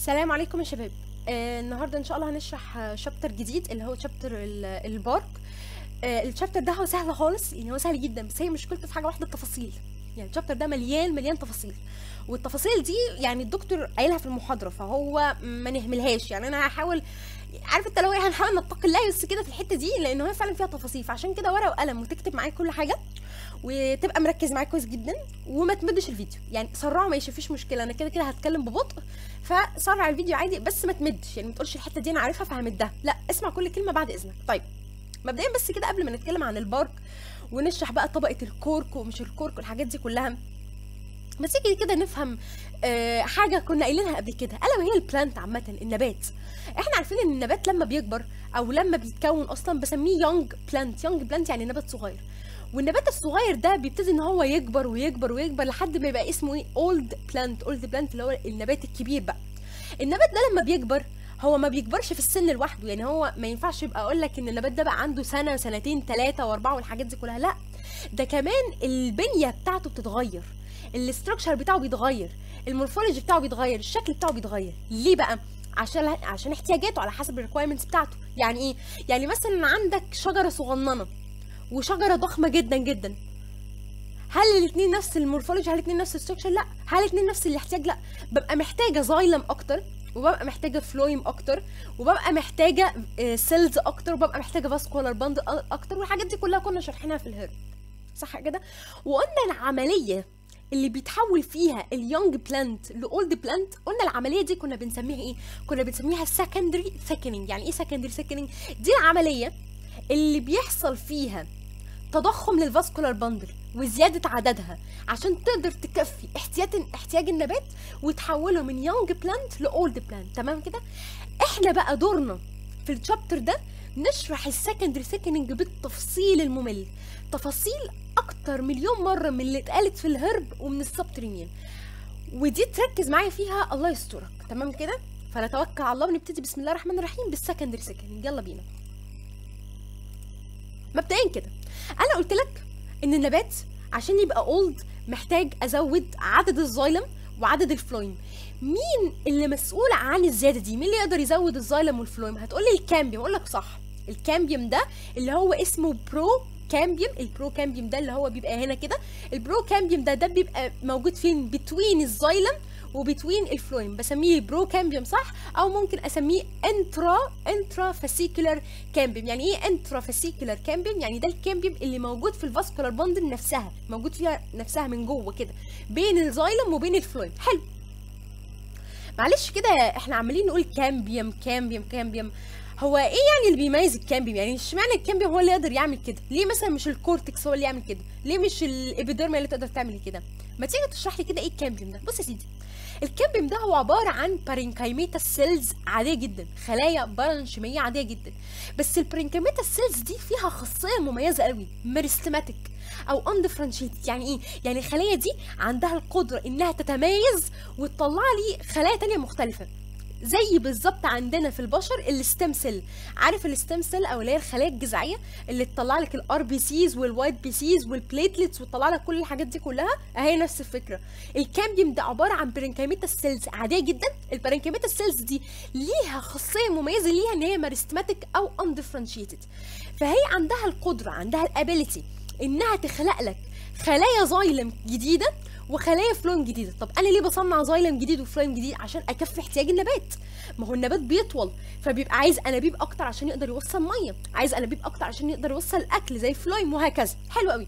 السلام عليكم يا شباب آه النهارده ان شاء الله هنشرح شابتر جديد اللي هو شابتر البارك آه الشابتر ده هو سهل خالص يعني هو سهل جدا بس هي مشكلته في حاجه واحده التفاصيل يعني الشابتر ده مليان مليان تفاصيل والتفاصيل دي يعني الدكتور قايلها في المحاضره فهو ما نهملهاش يعني انا هحاول عارف انت لو ايه هنحاول نتقي الله بس كده في الحته دي لان هي فعلا فيها تفاصيل فعشان كده ورقه وقلم وتكتب معايا كل حاجه وتبقى مركز معايا كويس جدا وما تمدش الفيديو يعني سرعه ماشي مفيش مشكله انا كده كده هتكلم ببطء فسرع الفيديو عادي بس ما تمدش يعني ما تقولش الحته دي انا عارفها فهمدها لا اسمع كل كلمه بعد اذنك طيب مبدئيا بس كده قبل ما نتكلم عن البارك ونشرح بقى طبقه الكورك ومش الكورك والحاجات دي كلها بس يجي كده نفهم آه حاجه كنا قايلينها قبل كده الا وهي البلانت عامه النبات احنا عارفين ان النبات لما بيكبر او لما بيتكون اصلا بسميه يونج بلانت يونج بلانت يعني نبات صغير والنبات الصغير ده بيبتدي ان هو يكبر ويكبر ويكبر لحد ما يبقى اسمه ايه اولد بلانت اولد بلانت اللي هو النبات الكبير بقى النبات ده لما بيكبر هو ما بيكبرش في السن لوحده يعني هو ما ينفعش يبقى اقول لك ان النبات ده بقى عنده سنه سنتين ثلاثه واربعه والحاجات دي كلها لا ده كمان البنيه بتاعته بتتغير الاستراكشر بتاعه بيتغير المورفولوجي بتاعه بيتغير الشكل بتاعه بيتغير ليه بقى عشان عشان احتياجاته على حسب الريكويرمنتس بتاعته يعني ايه يعني مثلا عندك شجره صغننه وشجره ضخمه جدا جدا هل الاثنين نفس المورفولوجي هل الاثنين نفس الستراكشر لا هل الاثنين نفس الاحتياج لا ببقى محتاجه زايلم اكتر وببقى محتاجه فلويم اكتر وببقى محتاجه سيلز اكتر وببقى محتاجه فاسكولار باند اكتر والحاجات دي كلها كنا شارحينها في الهرب صح كده وقلنا العمليه اللي بيتحول فيها اليونج بلانت لاولد بلانت قلنا العمليه دي كنا بنسميها ايه كنا بنسميها سكندري ثيكنينج يعني ايه سكندري ثيكنينج دي العمليه اللي بيحصل فيها تضخم للفاسكولار باندل وزياده عددها عشان تقدر تكفي احتياج احتياج النبات وتحوله من يونج بلانت لاولد بلانت تمام كده احنا بقى دورنا في الشابتر ده نشرح السكندري ثيكنينج بالتفصيل الممل تفاصيل اكتر مليون مره من اللي اتقالت في الهرب ومن السبترينيان ودي تركز معايا فيها الله يسترك تمام كده فنتوكل على الله ونبتدي بسم الله الرحمن الرحيم بالسكندري ثيكنينج يلا بينا مبدئيا كده انا قلت لك ان النبات عشان يبقى اولد محتاج ازود عدد الزايلم وعدد الفلويم مين اللي مسؤول عن الزياده دي مين اللي يقدر يزود الزايلم والفلويم هتقولي الكامبيوم اقول لك صح الكامبيوم ده اللي هو اسمه برو كامبيوم البرو كامبيوم ده اللي هو بيبقى هنا كده البرو كامبيوم ده ده بيبقى موجود فين بتوين الزايلم وبتوين الفلويم بسميه برو كامبيوم صح او ممكن اسميه انترا انترا فاسيكولار كامبيوم يعني ايه انترا فاسيكولار كامبيوم يعني ده الكامبيوم اللي موجود في الفاسكولار باندل نفسها موجود فيها نفسها من جوه كده بين الزايلم وبين الفلويم حلو معلش كده احنا عمالين نقول كامبيوم كامبيوم كامبيوم هو ايه يعني اللي بيميز الكامبيوم يعني اشمعنى الكامبيوم هو اللي يقدر يعمل كده ليه مثلا مش الكورتكس هو اللي يعمل كده ليه مش الابيديرما اللي تقدر تعمل كده ما تيجي تشرح لي كده ايه الكامبيوم ده بص يا سيدي الكامبيوم ده هو عباره عن بارينكايميتا سيلز عاديه جدا خلايا برانشيميه عاديه جدا بس البارينكايميتا سيلز دي فيها خاصيه مميزه قوي ميرستماتيك او اندفرنشيت يعني ايه يعني الخليه دي عندها القدره انها تتميز وتطلع لي خلايا تانية مختلفه زي بالظبط عندنا في البشر الستيم سيل عارف الستيم سيل او اللي هي الخلايا الجذعيه اللي تطلع لك الار بي سيز والوايت بي سيز والبليتلتس وتطلع لك كل الحاجات دي كلها اهي نفس الفكره الكامبيوم ده عباره عن برينكايميتا سيلز عاديه جدا البرينكايميتا سيلز دي ليها خاصيه مميزه ليها ان هي مارستماتيك او اندفرنشيتد فهي عندها القدره عندها الابيليتي انها تخلق لك خلايا زايلم جديده وخلايا فلويم جديده طب انا ليه بصنع زايلم جديد وفلويم جديد عشان اكفي احتياج النبات ما هو النبات بيطول فبيبقى عايز انابيب اكتر عشان يقدر يوصل ميه عايز انابيب اكتر عشان يقدر يوصل الاكل زي الفلويم وهكذا حلو قوي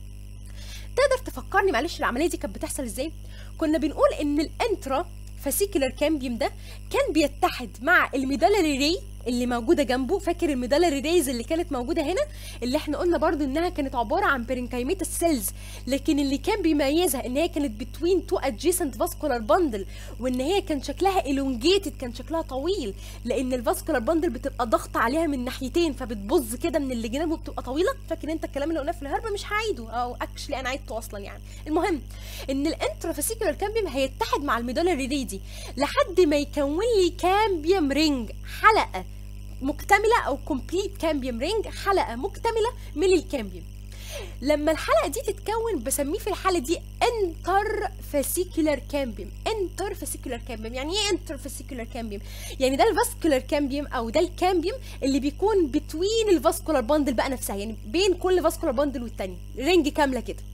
تقدر تفكرني معلش العمليه دي كانت بتحصل ازاي كنا بنقول ان الانترا فاسيكولار كامبيوم ده كان بيتحد مع الميدالري ري اللي موجوده جنبه فاكر الميدالري ريز اللي كانت موجوده هنا اللي احنا قلنا برضو انها كانت عباره عن برينكايميتا سيلز لكن اللي كان بيميزها ان هي كانت بتوين تو ادجيسنت فاسكولار باندل وان هي كان شكلها الونجيتد كان شكلها طويل لان الفاسكولار باندل بتبقى ضغط عليها من ناحيتين فبتبظ كده من اللي جنابه بتبقى طويله فاكر انت الكلام اللي قلناه في الهرب مش هعيده او اكشلي انا عيدته اصلا يعني المهم ان الانترافاسيكولار كامبيوم هيتحد مع الميدالري ري دي لحد ما يكون لي كامبيوم رينج حلقه مكتمله او كومبليت كامبيوم رينج حلقه مكتمله من الكامبيوم لما الحلقه دي تتكون بسميه في الحاله دي انتر فاسيكولار كامبيوم انتر فاسيكولار كامبيوم يعني ايه انتر فاسيكولار كامبيوم يعني ده الفاسكولار كامبيوم او ده الكامبيوم اللي بيكون بتوين الفاسكولار باندل بقى نفسها يعني بين كل فاسكولار باندل والتاني رينج كامله كده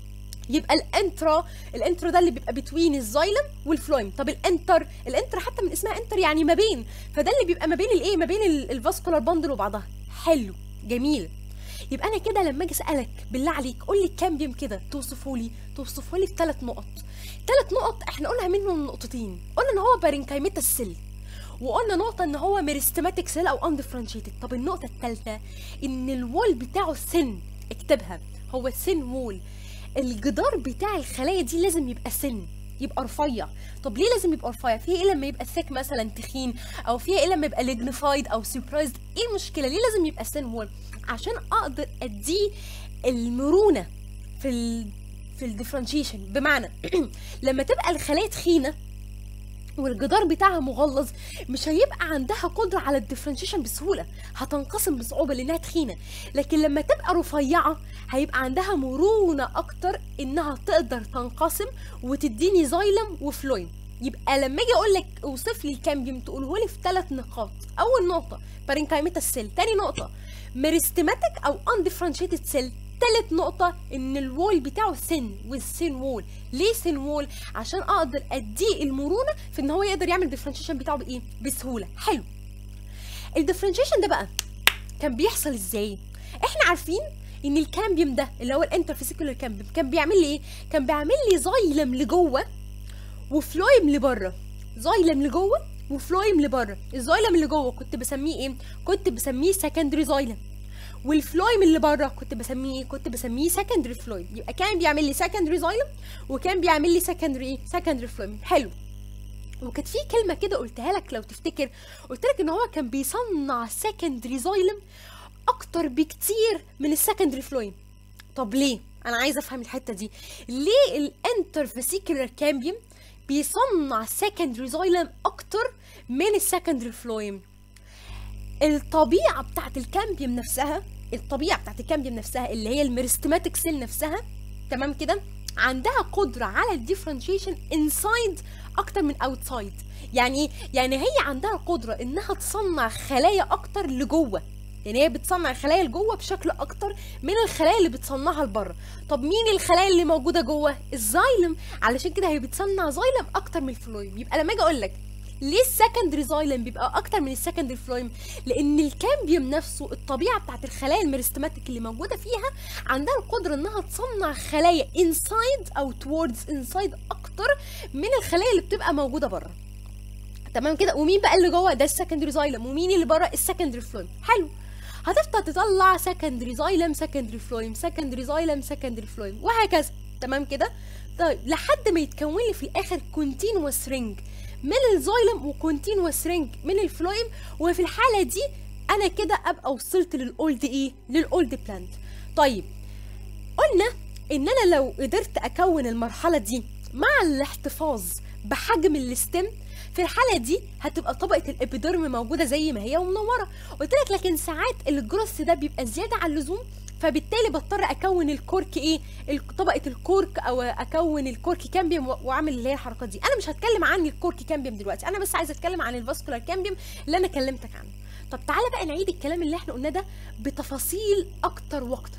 يبقى الانترا الانترا ده اللي بيبقى بتوين الزايلم والفلويم طب الانتر الانتر حتى من اسمها انتر يعني ما بين فده اللي بيبقى ما بين الايه ما بين ال- الفاسكولار باندل وبعضها حلو جميل يبقى انا كده لما اجي اسالك بالله عليك قول لي الكامبيوم كده توصفه لي توصفه لي في ثلاث نقط ثلاث نقط احنا قلنا منهم نقطتين قلنا ان هو بارينكايميتا السيل وقلنا نقطة ان هو ميرستماتيك سيل او اندفرنشيتد طب النقطة الثالثة ان الوول بتاعه سن اكتبها هو سن وول الجدار بتاع الخلايا دي لازم يبقى سن يبقى رفيع طب ليه لازم يبقى رفيع فيه ايه لما يبقى ثيك مثلا تخين او فيها ايه لما يبقى ليجنيفايد او سيربرايزد ايه المشكله ليه لازم يبقى سن وول عشان اقدر اديه المرونه في ال في الديفرنشيشن بمعنى لما تبقى الخلايا تخينه والجدار بتاعها مغلظ مش هيبقى عندها قدرة على الديفرنشيشن بسهولة هتنقسم بصعوبة لأنها تخينة لكن لما تبقى رفيعة هيبقى عندها مرونة أكتر إنها تقدر تنقسم وتديني زايلم وفلويم يبقى لما اجي اقول لك اوصف لي الكامبيوم تقوله لي في ثلاث نقاط اول نقطه بارينكايميتا السيل تاني نقطه ميرستماتيك او اندفرنشيتد سيل تالت نقطة إن الوول بتاعه سن والسن وول، ليه سن وول؟ عشان أقدر أديه المرونة في إن هو يقدر يعمل الديفرنشيشن بتاعه بإيه؟ بسهولة، حلو. الديفرنشيشن ده بقى كان بيحصل إزاي؟ إحنا عارفين إن الكامبيوم ده اللي هو الانترفيسيكولار كامبيوم كان بيعمل لي إيه؟ كان بيعمل لي زايلم لجوه وفلويم لبره، زايلم لجوه وفلويم لبره، الزايلم اللي جوه كنت بسميه إيه؟ كنت بسميه سكندري زايلم. والفلويم اللي بره كنت بسميه ايه؟ كنت بسميه سكندري فلويم يبقى كان بيعمل لي سكندري زايلم وكان بيعمل لي سكندري ايه سكندري فلويم حلو وكانت في كلمه كده قلتها لك لو تفتكر قلت لك ان هو كان بيصنع سكندري زايلم اكتر بكتير من السكندري فلويم طب ليه انا عايزه افهم الحته دي ليه الانترفيسيكولار كامبيوم بيصنع سكندري زايلم اكتر من السكندري فلويم الطبيعه بتاعت الكامبيوم نفسها الطبيعه بتاعت الكامبيوم نفسها اللي هي الميرستماتيك سيل نفسها تمام كده عندها قدره على الديفرنشيشن انسايد اكتر من اوتسايد يعني ايه يعني هي عندها قدره انها تصنع خلايا اكتر لجوه يعني هي بتصنع خلايا لجوه بشكل اكتر من الخلايا اللي بتصنعها لبره طب مين الخلايا اللي موجوده جوه الزايلم علشان كده هي بتصنع زايلم اكتر من الفلويم يبقى لما اجي اقول لك ليه السكندري زايلم بيبقى اكتر من السكندري فلويم لان الكامبيوم نفسه الطبيعه بتاعت الخلايا الميرستماتيك اللي موجوده فيها عندها القدره انها تصنع خلايا انسايد او توردز انسايد اكتر من الخلايا اللي بتبقى موجوده بره تمام كده ومين بقى اللي جوه ده السكندري زايلم ومين اللي بره السكندري فلويم حلو هتفضل تطلع سكندري زايلم سكندري فلويم سكندري زايلم سكندري فلويم وهكذا تمام كده طيب لحد ما يتكون لي في الاخر كونتينوس رينج من الزايلم وكونتينوس رينج من الفلويم وفي الحاله دي انا كده ابقى وصلت للاولد ايه للاولد بلانت طيب قلنا ان انا لو قدرت اكون المرحله دي مع الاحتفاظ بحجم الاستم في الحاله دي هتبقى طبقه الابيدرم موجوده زي ما هي ومنوره قلت لك لكن ساعات الجروس ده بيبقى زياده عن اللزوم فبالتالي بضطر اكون الكورك ايه ال- طبقه الكورك او اكون الكورك كامبيوم و- واعمل اللي هي الحركات دي انا مش هتكلم عن الكورك كامبيوم دلوقتي انا بس عايزه اتكلم عن الفاسكولار كامبيوم اللي انا كلمتك عنه طب تعالى بقى نعيد الكلام اللي احنا قلناه ده بتفاصيل اكتر واكتر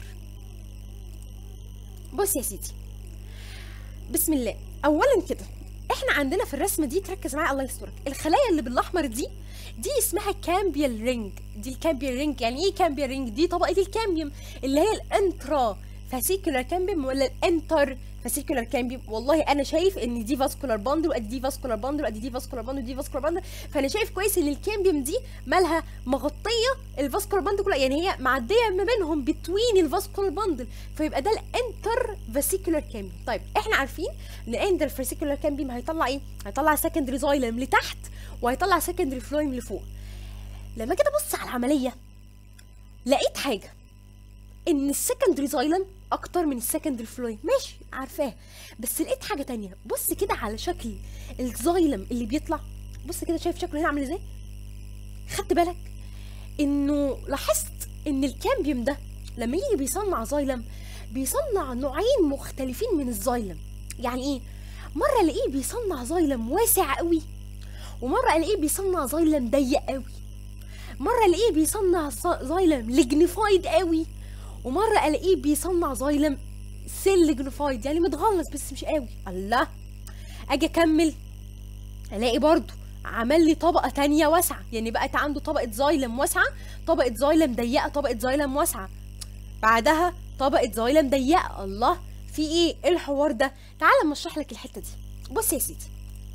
بص يا سيدي بسم الله اولا كده احنا عندنا في الرسمه دي تركز معايا الله يسترك الخلايا اللي بالاحمر دي دي اسمها كامبيال رينج دي الكامبيال رينج يعني ايه كامبيال رينج دي طبقه الكامبيوم اللي هي الانترا فاسيكولار كامبيوم ولا الانتر فاسيكولار كامبيوم والله انا شايف ان دي فاسكولار باندل وادي دي فاسكولار باندل وادي دي فاسكولار باندل ودي فاسكولار باندل فانا شايف كويس ان الكامبيوم دي مالها مغطيه الفاسكولار باندل كلها يعني هي معديه ما بينهم بتوين الفاسكولار باندل فيبقى ده الانتر فاسيكولار كامبيوم طيب احنا عارفين ان الانتر فاسيكولار كامبيوم هيطلع ايه هيطلع سكندري زايلم لتحت وهيطلع سكندري فلويم لفوق لما كده بص على العمليه لقيت حاجه ان السكندري زايلم اكتر من السكندري فلويم ماشي عارفاه بس لقيت حاجه تانية بص كده على شكل الزايلم اللي بيطلع بص كده شايف شكله هنا عامل ازاي خدت بالك انه لاحظت ان الكامبيوم ده لما يجي بيصنع زايلم بيصنع نوعين مختلفين من الزايلم يعني ايه مره الاقيه بيصنع زايلم واسع قوي ومره الاقيه بيصنع زايلم ضيق قوي مره الاقيه بيصنع ز- زايلم ليجنيفايد قوي ومره الاقيه بيصنع زايلم سيل ليجنيفايد يعني متغلظ بس مش قوي الله اجي اكمل الاقي برضو عمل لي طبقة تانية واسعة يعني بقت عنده طبقة زايلم واسعة طبقة زايلم ضيقة طبقة زايلم واسعة بعدها طبقة زايلم ضيقة الله في ايه ايه الحوار ده تعال اما اشرح لك الحتة دي بص يا سيدي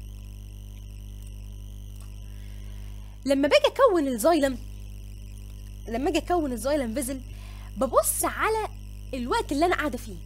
لما باجي اكون الزايلم لما اجي اكون الزايلم فيزل ببص على الوقت اللي انا قاعده فيه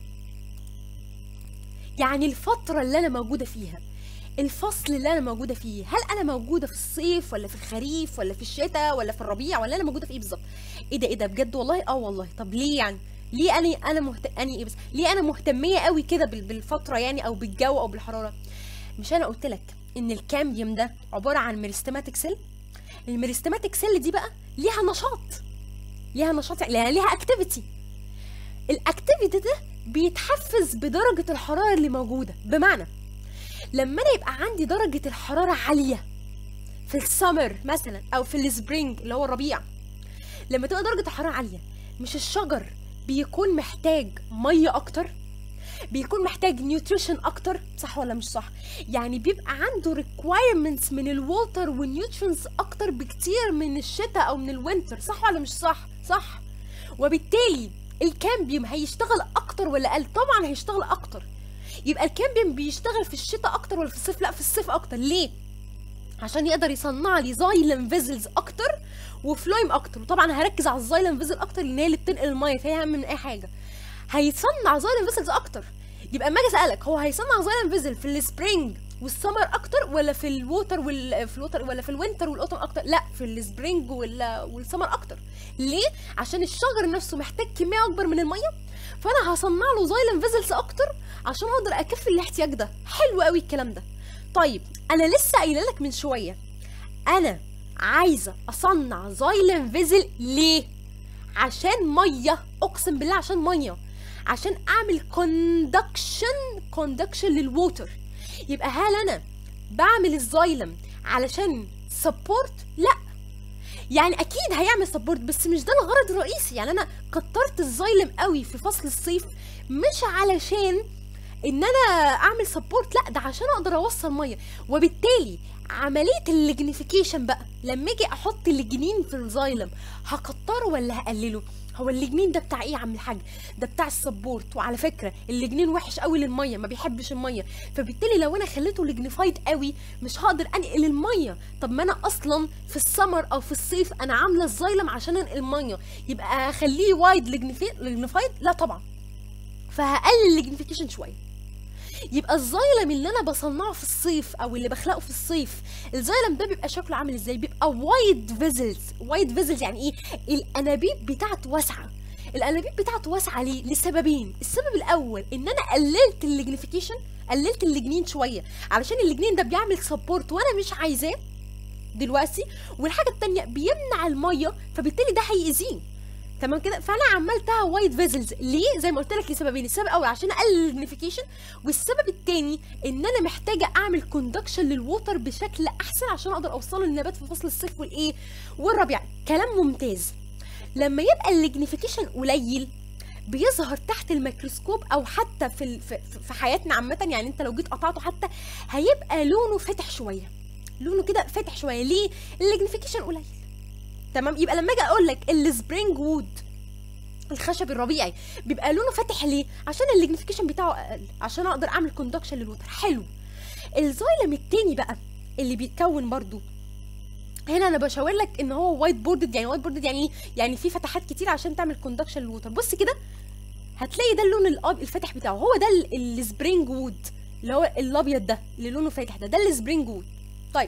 يعني الفتره اللي انا موجوده فيها الفصل اللي انا موجوده فيه هل انا موجوده في الصيف ولا في الخريف ولا في الشتاء ولا في الربيع ولا انا موجوده في ايه بالظبط ايه ده ايه ده بجد والله اه والله طب ليه يعني ليه انا انا مهت... أنا ايه بس ليه انا مهتميه قوي كده بال... بالفتره يعني او بالجو او بالحراره مش انا قلت لك ان الكامبيوم ده عباره عن ميرستماتيك سيل الميرستماتيك سيل دي بقى ليها نشاط ليها نشاط يعني ليها اكتيفيتي الاكتيفيتي ده بيتحفز بدرجه الحراره اللي موجوده بمعنى لما انا يبقى عندي درجه الحراره عاليه في السمر مثلا او في السبرينج اللي هو الربيع لما تبقى درجه الحراره عاليه مش الشجر بيكون محتاج ميه اكتر بيكون محتاج نيوتريشن اكتر صح ولا مش صح يعني بيبقى عنده ريكوايرمنتس من الووتر والنيوترينز اكتر بكتير من الشتاء او من الوينتر صح ولا مش صح صح وبالتالي الكامبيوم هيشتغل اكتر ولا اقل طبعا هيشتغل اكتر يبقى الكامبيوم بيشتغل في الشتاء اكتر ولا في الصيف لا في الصيف اكتر ليه عشان يقدر يصنع لي زايلم فيزلز اكتر وفلويم اكتر وطبعا هركز على الزايلم فيزل اكتر لان هي اللي بتنقل الميه فهي اهم من اي حاجه هيصنع زايلم فيزلز اكتر يبقى اما اجي اسالك هو هيصنع زايلم فيزل في السبرينج والسمر اكتر ولا في الووتر وال في الووتر ولا في الوينتر والاوتوم اكتر لا في السبرينج وال... والسمر اكتر ليه عشان الشجر نفسه محتاج كميه اكبر من الميه فانا هصنع له زايلم فيزلز اكتر عشان اقدر اكفي الاحتياج ده حلو قوي الكلام ده طيب انا لسه قايله لك من شويه انا عايزه اصنع زايلم فيزل ليه عشان ميه اقسم بالله عشان ميه عشان اعمل كوندكشن كوندكشن للووتر يبقى هل انا بعمل الزايلم علشان سبورت لا يعني اكيد هيعمل سبورت بس مش ده الغرض الرئيسي يعني انا كترت الزايلم قوي في فصل الصيف مش علشان ان انا اعمل سبورت لا ده عشان اقدر اوصل ميه وبالتالي عمليه الليجنيفيكيشن بقى لما اجي احط الليجنين في الزايلم هكتره ولا هقلله هو الليجنين ده بتاع ايه يا عم الحاج ده بتاع السبورت وعلى فكره الليجنين وحش قوي للميه ما بيحبش الميه فبالتالي لو انا خليته ليجنيفايد قوي مش هقدر انقل الميه طب ما انا اصلا في السمر او في الصيف انا عامله الزايلم عشان انقل الميه يبقى اخليه وايد ليجنيفايد لا طبعا فهقلل الليجنيفيكيشن شويه يبقى الزايلم اللي انا بصنعه في الصيف او اللي بخلقه في الصيف الزايلم ده بيبقى شكله عامل ازاي بيبقى وايد فيزلز وايد فيزلز يعني ايه الانابيب بتاعته واسعه الانابيب بتاعته واسعه ليه لسببين السبب الاول ان انا قللت الليجنيفيكيشن قللت الليجنين شويه علشان الليجنين ده بيعمل سبورت وانا مش عايزاه دلوقتي والحاجه التانية بيمنع الميه فبالتالي ده هيأذيه تمام كده فانا عملتها وايت فيزلز ليه زي ما قلت لك لسببين السبب الاول عشان اقلل الماجنيفيكيشن والسبب الثاني ان انا محتاجه اعمل كوندكشن للووتر بشكل احسن عشان اقدر اوصله للنبات في فصل الصيف والايه والربيع كلام ممتاز لما يبقى الليجنيفيكيشن قليل بيظهر تحت الميكروسكوب او حتى في ال- في في حياتنا عامه يعني انت لو جيت قطعته حتى هيبقى لونه فاتح شويه لونه كده فاتح شويه ليه الليجنيفيكيشن قليل تمام يبقى لما اجي اقول لك السبرينج وود الخشب الربيعي بيبقى لونه فاتح ليه عشان الليجنيفيكيشن بتاعه اقل عشان اقدر اعمل كوندكشن للوتر حلو الزايلم التاني بقى اللي بيتكون برضو هنا انا بشاور لك ان هو وايت بوردد يعني وايت بوردد يعني ايه يعني في فتحات كتير عشان تعمل كوندكشن للوتر بص كده هتلاقي ده اللون الأب الفاتح بتاعه هو ده ال- السبرينج وود اللي هو الابيض ده اللي لونه فاتح ده ده السبرينج وود طيب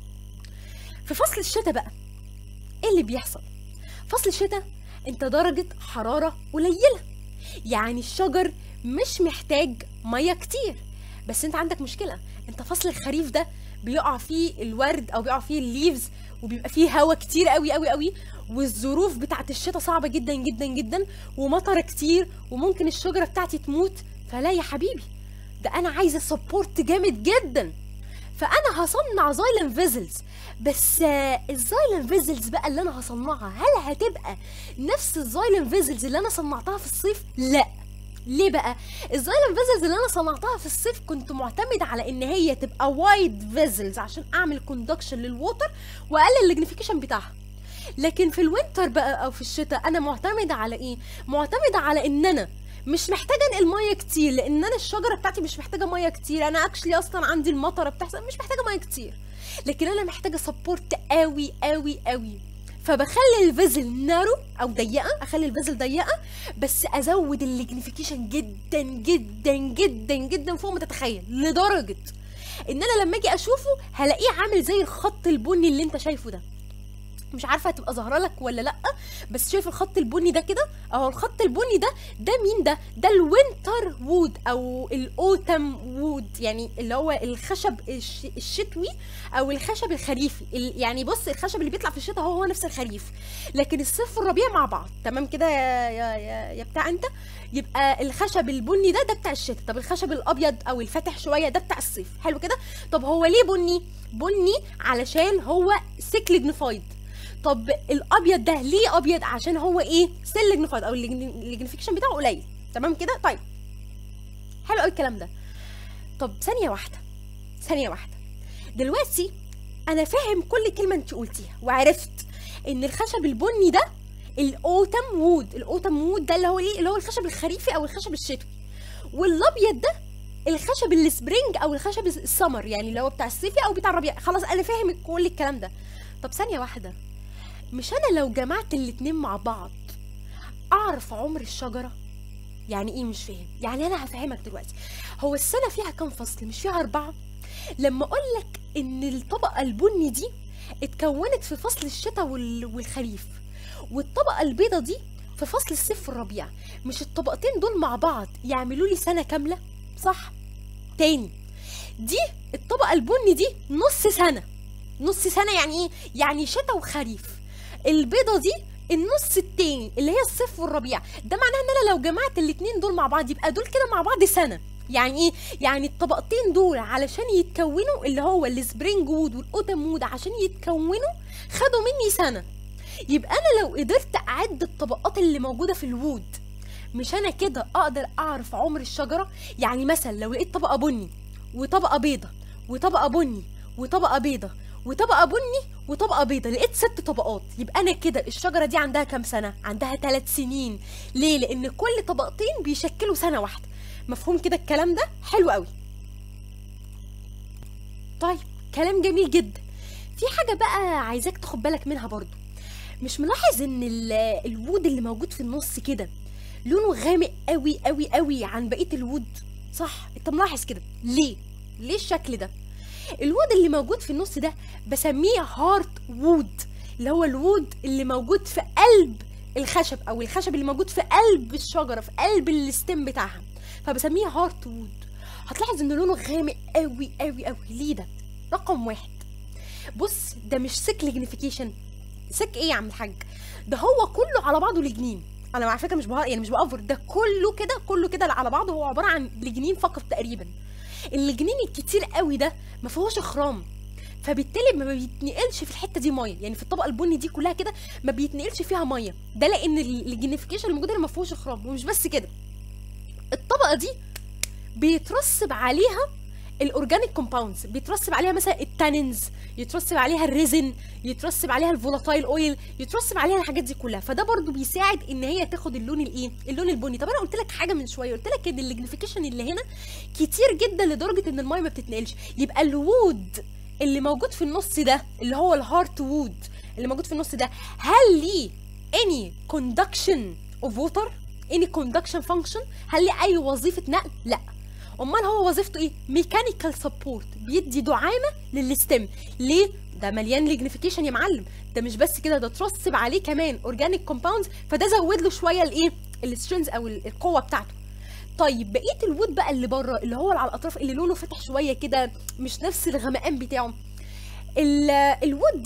في فصل الشتاء بقى ايه اللي بيحصل فصل الشتاء انت درجة حرارة قليلة يعني الشجر مش محتاج مية كتير بس انت عندك مشكلة انت فصل الخريف ده بيقع فيه الورد او بيقع فيه الليفز وبيبقى فيه هوا كتير قوي قوي قوي والظروف بتاعت الشتاء صعبة جدا جدا جدا ومطر كتير وممكن الشجرة بتاعتي تموت فلا يا حبيبي ده انا عايزة سبورت جامد جدا فانا هصنع زايلن فيزلز بس آه، الزايلن فيزلز بقى اللي انا هصنعها هل هتبقى نفس الزايلن فيزلز اللي انا صنعتها في الصيف لا ليه بقى الزايلن فيزلز اللي انا صنعتها في الصيف كنت معتمد على ان هي تبقى وايد فيزلز عشان اعمل كوندكشن للووتر واقلل الليجنيفيكيشن بتاعها لكن في الوينتر بقى او في الشتاء انا معتمده على ايه معتمده على ان انا مش محتاجه انقل ميه كتير لان انا الشجره بتاعتي مش محتاجه ميه كتير انا اكشلي اصلا عندي المطره بتحصل مش محتاجه ميه كتير لكن انا محتاجه سبورت قوي قوي قوي فبخلي الفيزل نارو او ضيقه اخلي الفيزل ضيقه بس ازود الليجنيفيكيشن جدا جدا جدا جدا فوق ما تتخيل لدرجه ان انا لما اجي اشوفه هلاقيه عامل زي الخط البني اللي انت شايفه ده مش عارفه هتبقى ظاهره لك ولا لا بس شايف الخط البني ده كده اهو الخط البني ده ده مين ده ده الوينتر وود او الاوتم وود يعني اللي هو الخشب الش... الشتوي او الخشب الخريفي ال... يعني بص الخشب اللي بيطلع في الشتاء هو هو نفس الخريف لكن الصيف والربيع مع بعض تمام كده يا يا يا, يا بتاع انت يبقى الخشب البني ده ده بتاع الشتاء طب الخشب الابيض او الفاتح شويه ده بتاع الصيف حلو كده طب هو ليه بني بني علشان هو سيكليجنيفايد طب الابيض ده ليه ابيض عشان هو ايه سيلجنيفايد او الليجنيفيكيشن بتاعه قليل تمام كده طيب حلو قوي الكلام ده طب ثانيه واحده ثانيه واحده دلوقتي انا فاهم كل كلمه انت قلتيها وعرفت ان الخشب البني ده الاوتم وود الاوتم وود ده اللي هو ايه اللي هو الخشب الخريفي او الخشب الشتوي والابيض ده الخشب السبرينج او الخشب السمر يعني اللي هو بتاع الصيفي او بتاع الربيع خلاص انا فاهم كل الكلام ده طب ثانيه واحده مش انا لو جمعت الاتنين مع بعض اعرف عمر الشجره يعني ايه مش فاهم يعني انا هفهمك دلوقتي هو السنه فيها كام فصل مش فيها اربعه لما اقول لك ان الطبقه البني دي اتكونت في فصل الشتاء وال- والخريف والطبقه البيضه دي في فصل الصيف والربيع مش الطبقتين دول مع بعض يعملوا لي سنه كامله صح تاني دي الطبقه البني دي نص سنه نص سنه يعني ايه يعني شتاء وخريف البيضه دي النص التاني اللي هي الصيف والربيع ده معناه ان انا لو جمعت الاتنين دول مع بعض يبقى دول كده مع بعض سنه يعني ايه يعني الطبقتين دول علشان يتكونوا اللي هو السبرينج وود والاوتم وود عشان يتكونوا خدوا مني سنه يبقى انا لو قدرت اعد الطبقات اللي موجوده في الوود مش انا كده اقدر اعرف عمر الشجره يعني مثلا لو لقيت طبقه بني وطبقه بيضه وطبقه بني وطبقه بيضه وطبقه بني وطبقه بيضه لقيت ست طبقات يبقى انا كده الشجره دي عندها كام سنه عندها ثلاث سنين ليه لان كل طبقتين بيشكلوا سنه واحده مفهوم كده الكلام ده حلو قوي طيب كلام جميل جدا في حاجه بقى عايزاك تاخد بالك منها برضو مش ملاحظ ان ال- الوود اللي موجود في النص كده لونه غامق قوي قوي قوي عن بقيه الوود صح انت ملاحظ كده ليه ليه الشكل ده الوود اللي موجود في النص ده بسميه هارت وود اللي هو الوود اللي موجود في قلب الخشب او الخشب اللي موجود في قلب الشجره في قلب الستيم بتاعها فبسميه هارت وود هتلاحظ ان لونه غامق قوي قوي قوي ليه ده رقم واحد بص ده مش سك ليجنيفيكيشن سك ايه يا عم الحاج ده هو كله على بعضه لجنين انا على فكره مش بها يعني مش بأفر ده كله كده كله كده على بعضه هو عباره عن لجنين فقط تقريبا اللجنين الكتير قوي ده ما فيهوش خرام فبالتالي ما بيتنقلش في الحته دي ميه يعني في الطبقه البني دي كلها كده ما بيتنقلش فيها ميه ده لان الجينيفيكيشن الموجود اللي ما فيهوش خرام ومش بس كده الطبقه دي بيترسب عليها الاورجانيك كومباوندز بيترسب عليها مثلا التانينز يترسب عليها الريزن يترسب عليها الفولاتايل اويل يترسب عليها الحاجات دي كلها فده برضو بيساعد ان هي تاخد اللون الايه اللون البني طب انا قلت لك حاجه من شويه قلت لك ان الليجنيفيكيشن اللي هنا كتير جدا لدرجه ان الميه ما بتتنقلش يبقى الوود اللي موجود في النص ده اللي هو الهارت وود اللي موجود في النص ده هل ليه any conduction of water any conduction function هل ليه اي وظيفه نقل لا امال هو وظيفته ايه ميكانيكال سبورت بيدي دعامه للستم ليه ده مليان ليجنيفيكيشن يا معلم ده مش بس كده ده ترسب عليه كمان اورجانيك كومباوندز فده زود له شويه الايه السترينز او ال- القوه بتاعته طيب بقيه الوود بقى اللي بره اللي هو اللي على الاطراف اللي لونه فاتح شويه كده مش نفس الغمقان بتاعه ال- الوود ده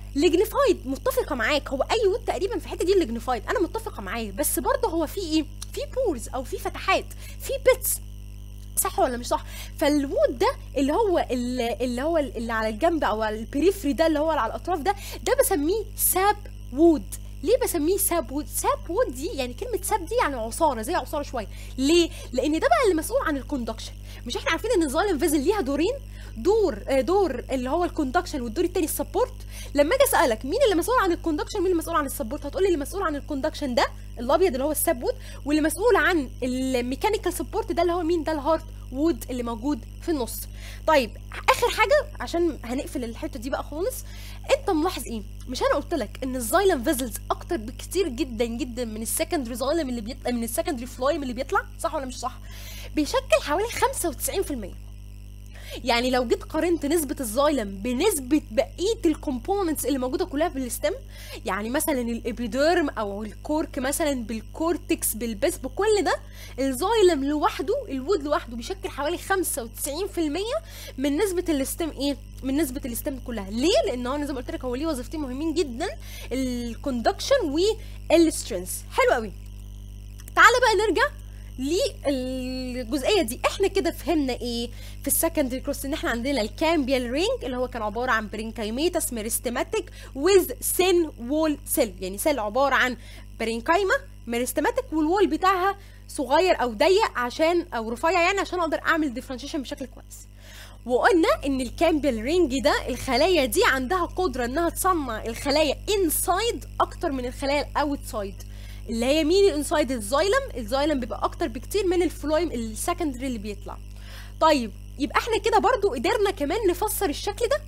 ليجنيفايد متفقه معاك هو اي وود تقريبا في الحته دي ليجنيفايد انا متفقه معاه بس برضه هو في ايه في بورز او في فتحات في بيتس صح ولا مش صح فالوود ده اللي هو اللي, اللي هو اللي على الجنب او على البريفري ده اللي هو اللي على الاطراف ده ده بسميه ساب وود ليه بسميه ساب وود ساب وود دي يعني كلمه ساب دي يعني عصاره زي عصاره شويه ليه لان ده بقى اللي مسؤول عن الكوندكشن مش احنا عارفين ان الظالم فيزل ليها دورين دور آه، دور اللي هو الكوندكشن والدور التاني السبورت لما اجي اسالك مين اللي مسؤول عن الكوندكشن مين اللي مسؤول عن السبورت هتقولي اللي مسؤول عن الكوندكشن ده الابيض اللي هو الساب وود واللي مسؤول عن الميكانيكال سبورت ده اللي هو مين ده الهارت وود اللي موجود في النص طيب اخر حاجه عشان هنقفل الحته دي بقى خالص انت ملاحظ ايه مش انا قلت لك ان الزايلم فيزلز اكتر بكتير جدا جدا من السكندري زايلم اللي بيطلع من السكندري فلايم اللي بيطلع صح ولا مش صح بيشكل حوالي 95% يعني لو جيت قارنت نسبة الزايلم بنسبة بقية الكومبوننتس اللي موجودة كلها في الستم يعني مثلا الابيديرم او الكورك مثلا بالكورتكس بالبس بكل ده الزايلم لوحده الوود لوحده بيشكل حوالي 95% من نسبة الستم ايه من نسبة الستم كلها ليه لان هو أنا زي ما قلت لك هو ليه وظيفتين مهمين جدا الكوندكشن والسترينث حلو قوي تعالى بقى نرجع للجزئيه دي احنا كده فهمنا ايه في السكندري كروس ان احنا عندنا الكامبيال رينج اللي هو كان عباره عن برينكايميتاس ميرستماتيك ويز سين وول سيل يعني سيل عباره عن برينكايما ميرستماتيك والوول بتاعها صغير او ضيق عشان او رفيع يعني عشان اقدر اعمل ديفرنشيشن بشكل كويس وقلنا ان الكامبيال رينج ده الخلايا دي عندها قدره انها تصنع الخلايا انسايد اكتر من الخلايا الاوتسايد اللي هي مين الانسايد الزايلم الزايلم بيبقى اكتر بكتير من الفلويم السكندري اللي بيطلع طيب يبقى احنا كده برضو قدرنا كمان نفسر الشكل ده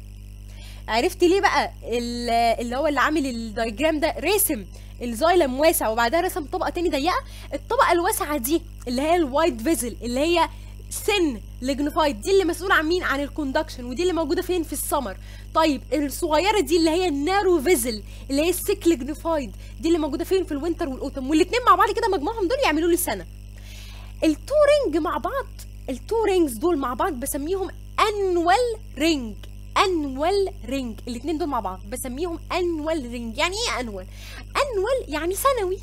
عرفت ليه بقى ال- اللي هو اللي عامل الدايجرام ده رسم الزايلم واسع وبعدها رسم طبقه تاني ضيقه الطبقه الواسعه دي اللي هي الوايت فيزل اللي هي سن ليجنيفايد دي اللي مسؤوله عن مين عن الكوندكشن ودي اللي موجوده فين في السمر طيب الصغيره دي اللي هي النارو فيزل اللي هي السيك ليجنيفايد دي اللي موجوده فين في الوينتر والاوتم والاثنين مع بعض كده مجموعهم دول يعملوا لي سنه التو رينج مع بعض التو رينجز دول مع بعض بسميهم انوال رينج انوال رينج الاثنين دول مع بعض بسميهم انوال رينج يعني ايه انوال انوال يعني سنوي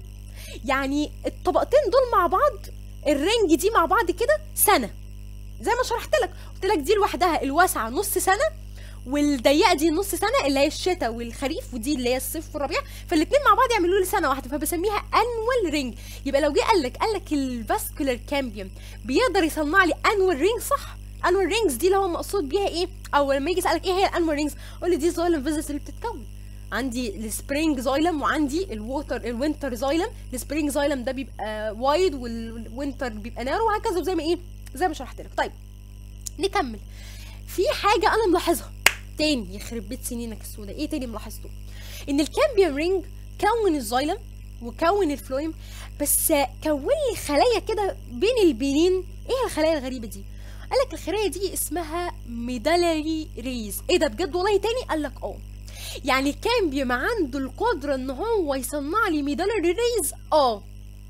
يعني الطبقتين دول مع بعض الرينج دي مع بعض كده سنه زي ما شرحت لك قلت لك دي لوحدها الواسعه نص سنه والضيقه دي نص سنه اللي هي الشتاء والخريف ودي اللي هي الصيف والربيع فالاثنين مع بعض يعملوا لي سنه واحده فبسميها انوال رينج يبقى لو جه قال لك قال لك الفاسكولار كامبيوم بيقدر يصنع لي انوال رينج صح انوال رينجز دي اللي هو مقصود بيها ايه او لما يجي يسالك ايه هي الانوال رينجز قول لي دي زايلم فيزيتس اللي بتتكون عندي السبرينج زايلم وعندي الووتر الوينتر زايلم السبرينج زايلم ده بيبقى وايد والوينتر بيبقى نارو وهكذا وزي ما ايه زي ما شرحت لك طيب نكمل في حاجه انا ملاحظها تاني يخرب بيت سنينك السوداء ايه تاني ملاحظته ان الكامبيوم رينج كون الزايلم وكون الفلويم بس كون لي خلايا كده بين البنين ايه الخلايا الغريبه دي قال لك الخلايا دي اسمها ميدالري ريز ايه ده بجد والله تاني قال لك اه يعني الكامبيوم عنده القدره ان هو يصنع لي ميدالري ريز اه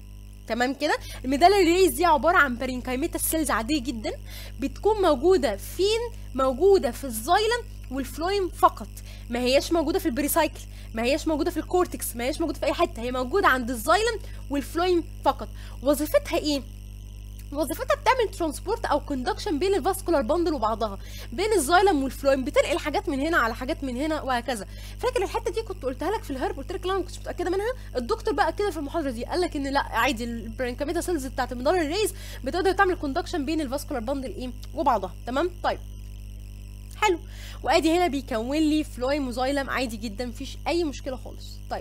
تمام كده الميدالري ريز دي عباره عن بارينكايميتا سيلز عاديه جدا بتكون موجوده فين موجوده في الزايلم والفلويم فقط ما هياش موجوده في البريسايكل ما هياش موجوده في الكورتكس ما هياش موجوده في اي حته هي موجوده عند الزايلم والفلويم فقط وظيفتها ايه وظيفتها بتعمل ترانسبورت او كوندكشن بين الفاسكولار باندل وبعضها بين الزايلم والفلويم بتنقل حاجات من هنا على حاجات من هنا وهكذا فاكر الحته دي كنت قلتها لك في الهرب قلت لك لا انا ما كنتش متاكده منها الدكتور بقى كده في المحاضره دي قال لك ان لا عادي البرينكاميتا سيلز بتاعت المدار الريز بتقدر تعمل كوندكشن بين الفاسكولار باندل ايه وبعضها تمام طيب حلو وادي هنا بيكون لي فلويم وزايلم عادي جدا مفيش اي مشكله خالص طيب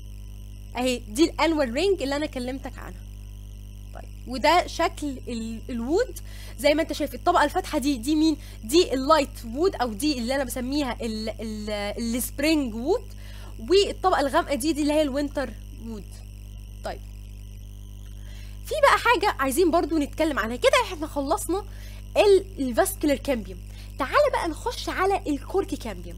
اهي دي الانوال رينج اللي انا كلمتك عنها طيب وده شكل ال- الوود زي ما انت شايف الطبقه الفاتحه دي دي مين دي اللايت وود او دي اللي انا بسميها ال- ال- السبرينج وود والطبقه الغامقه دي دي اللي هي الوينتر وود طيب في بقى حاجه عايزين برضو نتكلم عنها كده احنا خلصنا الفاسكولار كامبيوم تعالى بقى نخش على الكوركي كامبيوم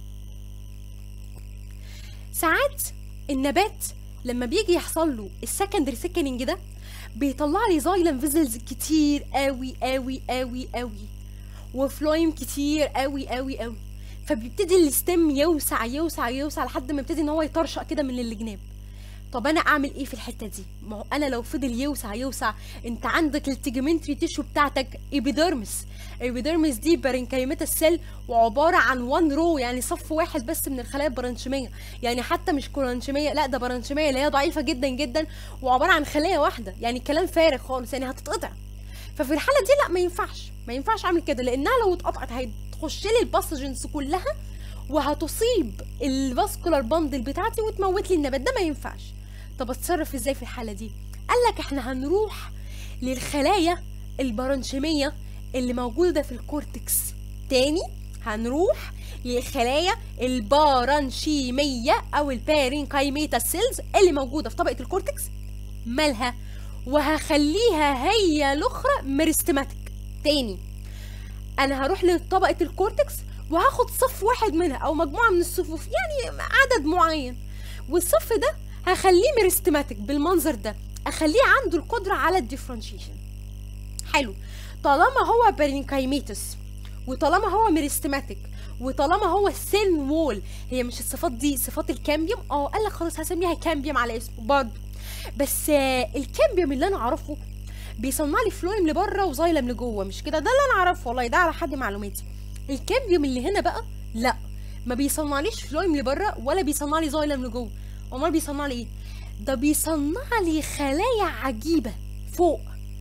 ساعات النبات لما بيجي يحصل له السكندري سيكننج ده بيطلع لي زايلم فيزلز كتير قوي قوي قوي قوي وفلويم كتير قوي قوي قوي فبيبتدي الستيم يوسع يوسع يوسع لحد ما يبتدي ان هو يطرشق كده من الجناب طب انا اعمل ايه في الحته دي ما هو انا لو فضل يوسع يوسع انت عندك التيجمنتري تيشو بتاعتك ايبيديرمس ايبيديرمس دي بارنكيمات السيل وعباره عن وان رو يعني صف واحد بس من الخلايا البرانشيميه يعني حتى مش كورانشيميه لا ده برانشيميه اللي هي ضعيفه جدا جدا وعباره عن خليه واحده يعني كلام فارغ خالص يعني هتتقطع ففي الحاله دي لا ما ينفعش ما ينفعش اعمل كده لانها لو اتقطعت هتخش لي الباسجنز كلها وهتصيب الفاسكولار باندل بتاعتي وتموت لي النبات ده ما ينفعش طب اتصرف ازاي في الحاله دي قال لك احنا هنروح للخلايا البرانشيميه اللي موجوده في الكورتكس تاني هنروح للخلايا البارانشيميه او البارينكايميتا سيلز اللي موجوده في طبقه الكورتكس مالها وهخليها هي الاخرى ميرستماتيك تاني انا هروح لطبقه الكورتكس وهاخد صف واحد منها او مجموعه من الصفوف يعني عدد معين والصف ده هخليه ميرستماتيك بالمنظر ده اخليه عنده القدره على الديفرنشيشن حلو طالما هو بارينكايميتس وطالما هو ميرستماتيك وطالما هو سين وول هي مش الصفات دي صفات الكامبيوم اه قال لك خلاص هسميها كامبيوم على اسمه برضه بس آه الكامبيوم اللي انا اعرفه بيصنع لي فلويم لبره وزايلم لجوه مش كده ده اللي انا اعرفه والله ده على حد معلوماتي الكامبيوم اللي هنا بقى لا ما بيصنعليش فلويم لبره ولا بيصنع لي زايلم لجوه امال بيصنع لي ايه ده بيصنع لي خلايا عجيبه فوق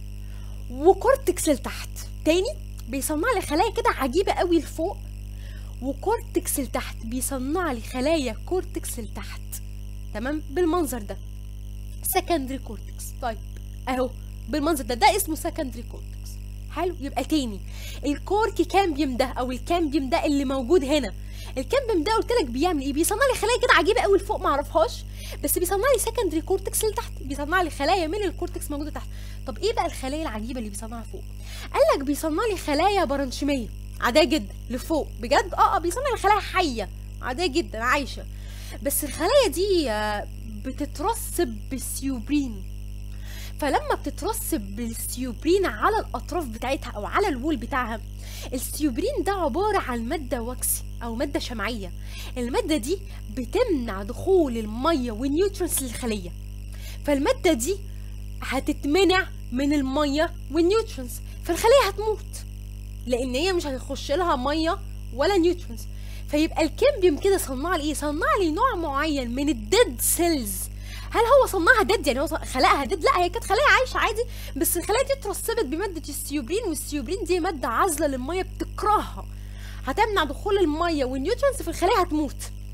وكورتكس لتحت تاني بيصنع لي خلايا كده عجيبه قوي لفوق وكورتكس لتحت بيصنع لي خلايا كورتكس لتحت تمام بالمنظر ده سكندري كورتكس طيب اهو بالمنظر ده ده اسمه سكندري كورتكس حلو يبقى تاني الكورك كامبيوم ده او الكامبيوم ده اللي موجود هنا الكامبيوم ده قلت لك بيعمل ايه بيصنع لي خلايا كده عجيبه قوي لفوق ما اعرفهاش بس بيصنع لي سكندري كورتكس لتحت بيصنع لي خلايا من الكورتكس موجوده تحت طب ايه بقى الخلايا العجيبه اللي بيصنعها فوق قال لك بيصنع لي خلايا برانشيميه عاديه جدا لفوق بجد اه اه بيصنع لي خلايا حيه عاديه جدا عايشه بس الخلايا دي آه، بتترسب بالسيوبرين فلما بتترسب بالسيوبرين على الاطراف بتاعتها او على الوول بتاعها السيوبرين ده عبارة عن مادة وكسي أو مادة شمعية المادة دي بتمنع دخول المية والنيوترونز للخلية فالمادة دي هتتمنع من المية والنيوترونز فالخلية هتموت لأن هي مش هيخش لها مية ولا نيوترونز فيبقى الكامبيوم كده صنع لي ايه صنع لي نوع معين من الديد سيلز هل هو صنعها ديد يعني هو خلقها ديد لا هي كانت خلايا عايشه عادي بس الخلايا دي اترسبت بماده السيوبرين والسيوبرين دي ماده عازله للميه بتكرهها هتمنع دخول الميه والنيوترينز في الخلايا هتموت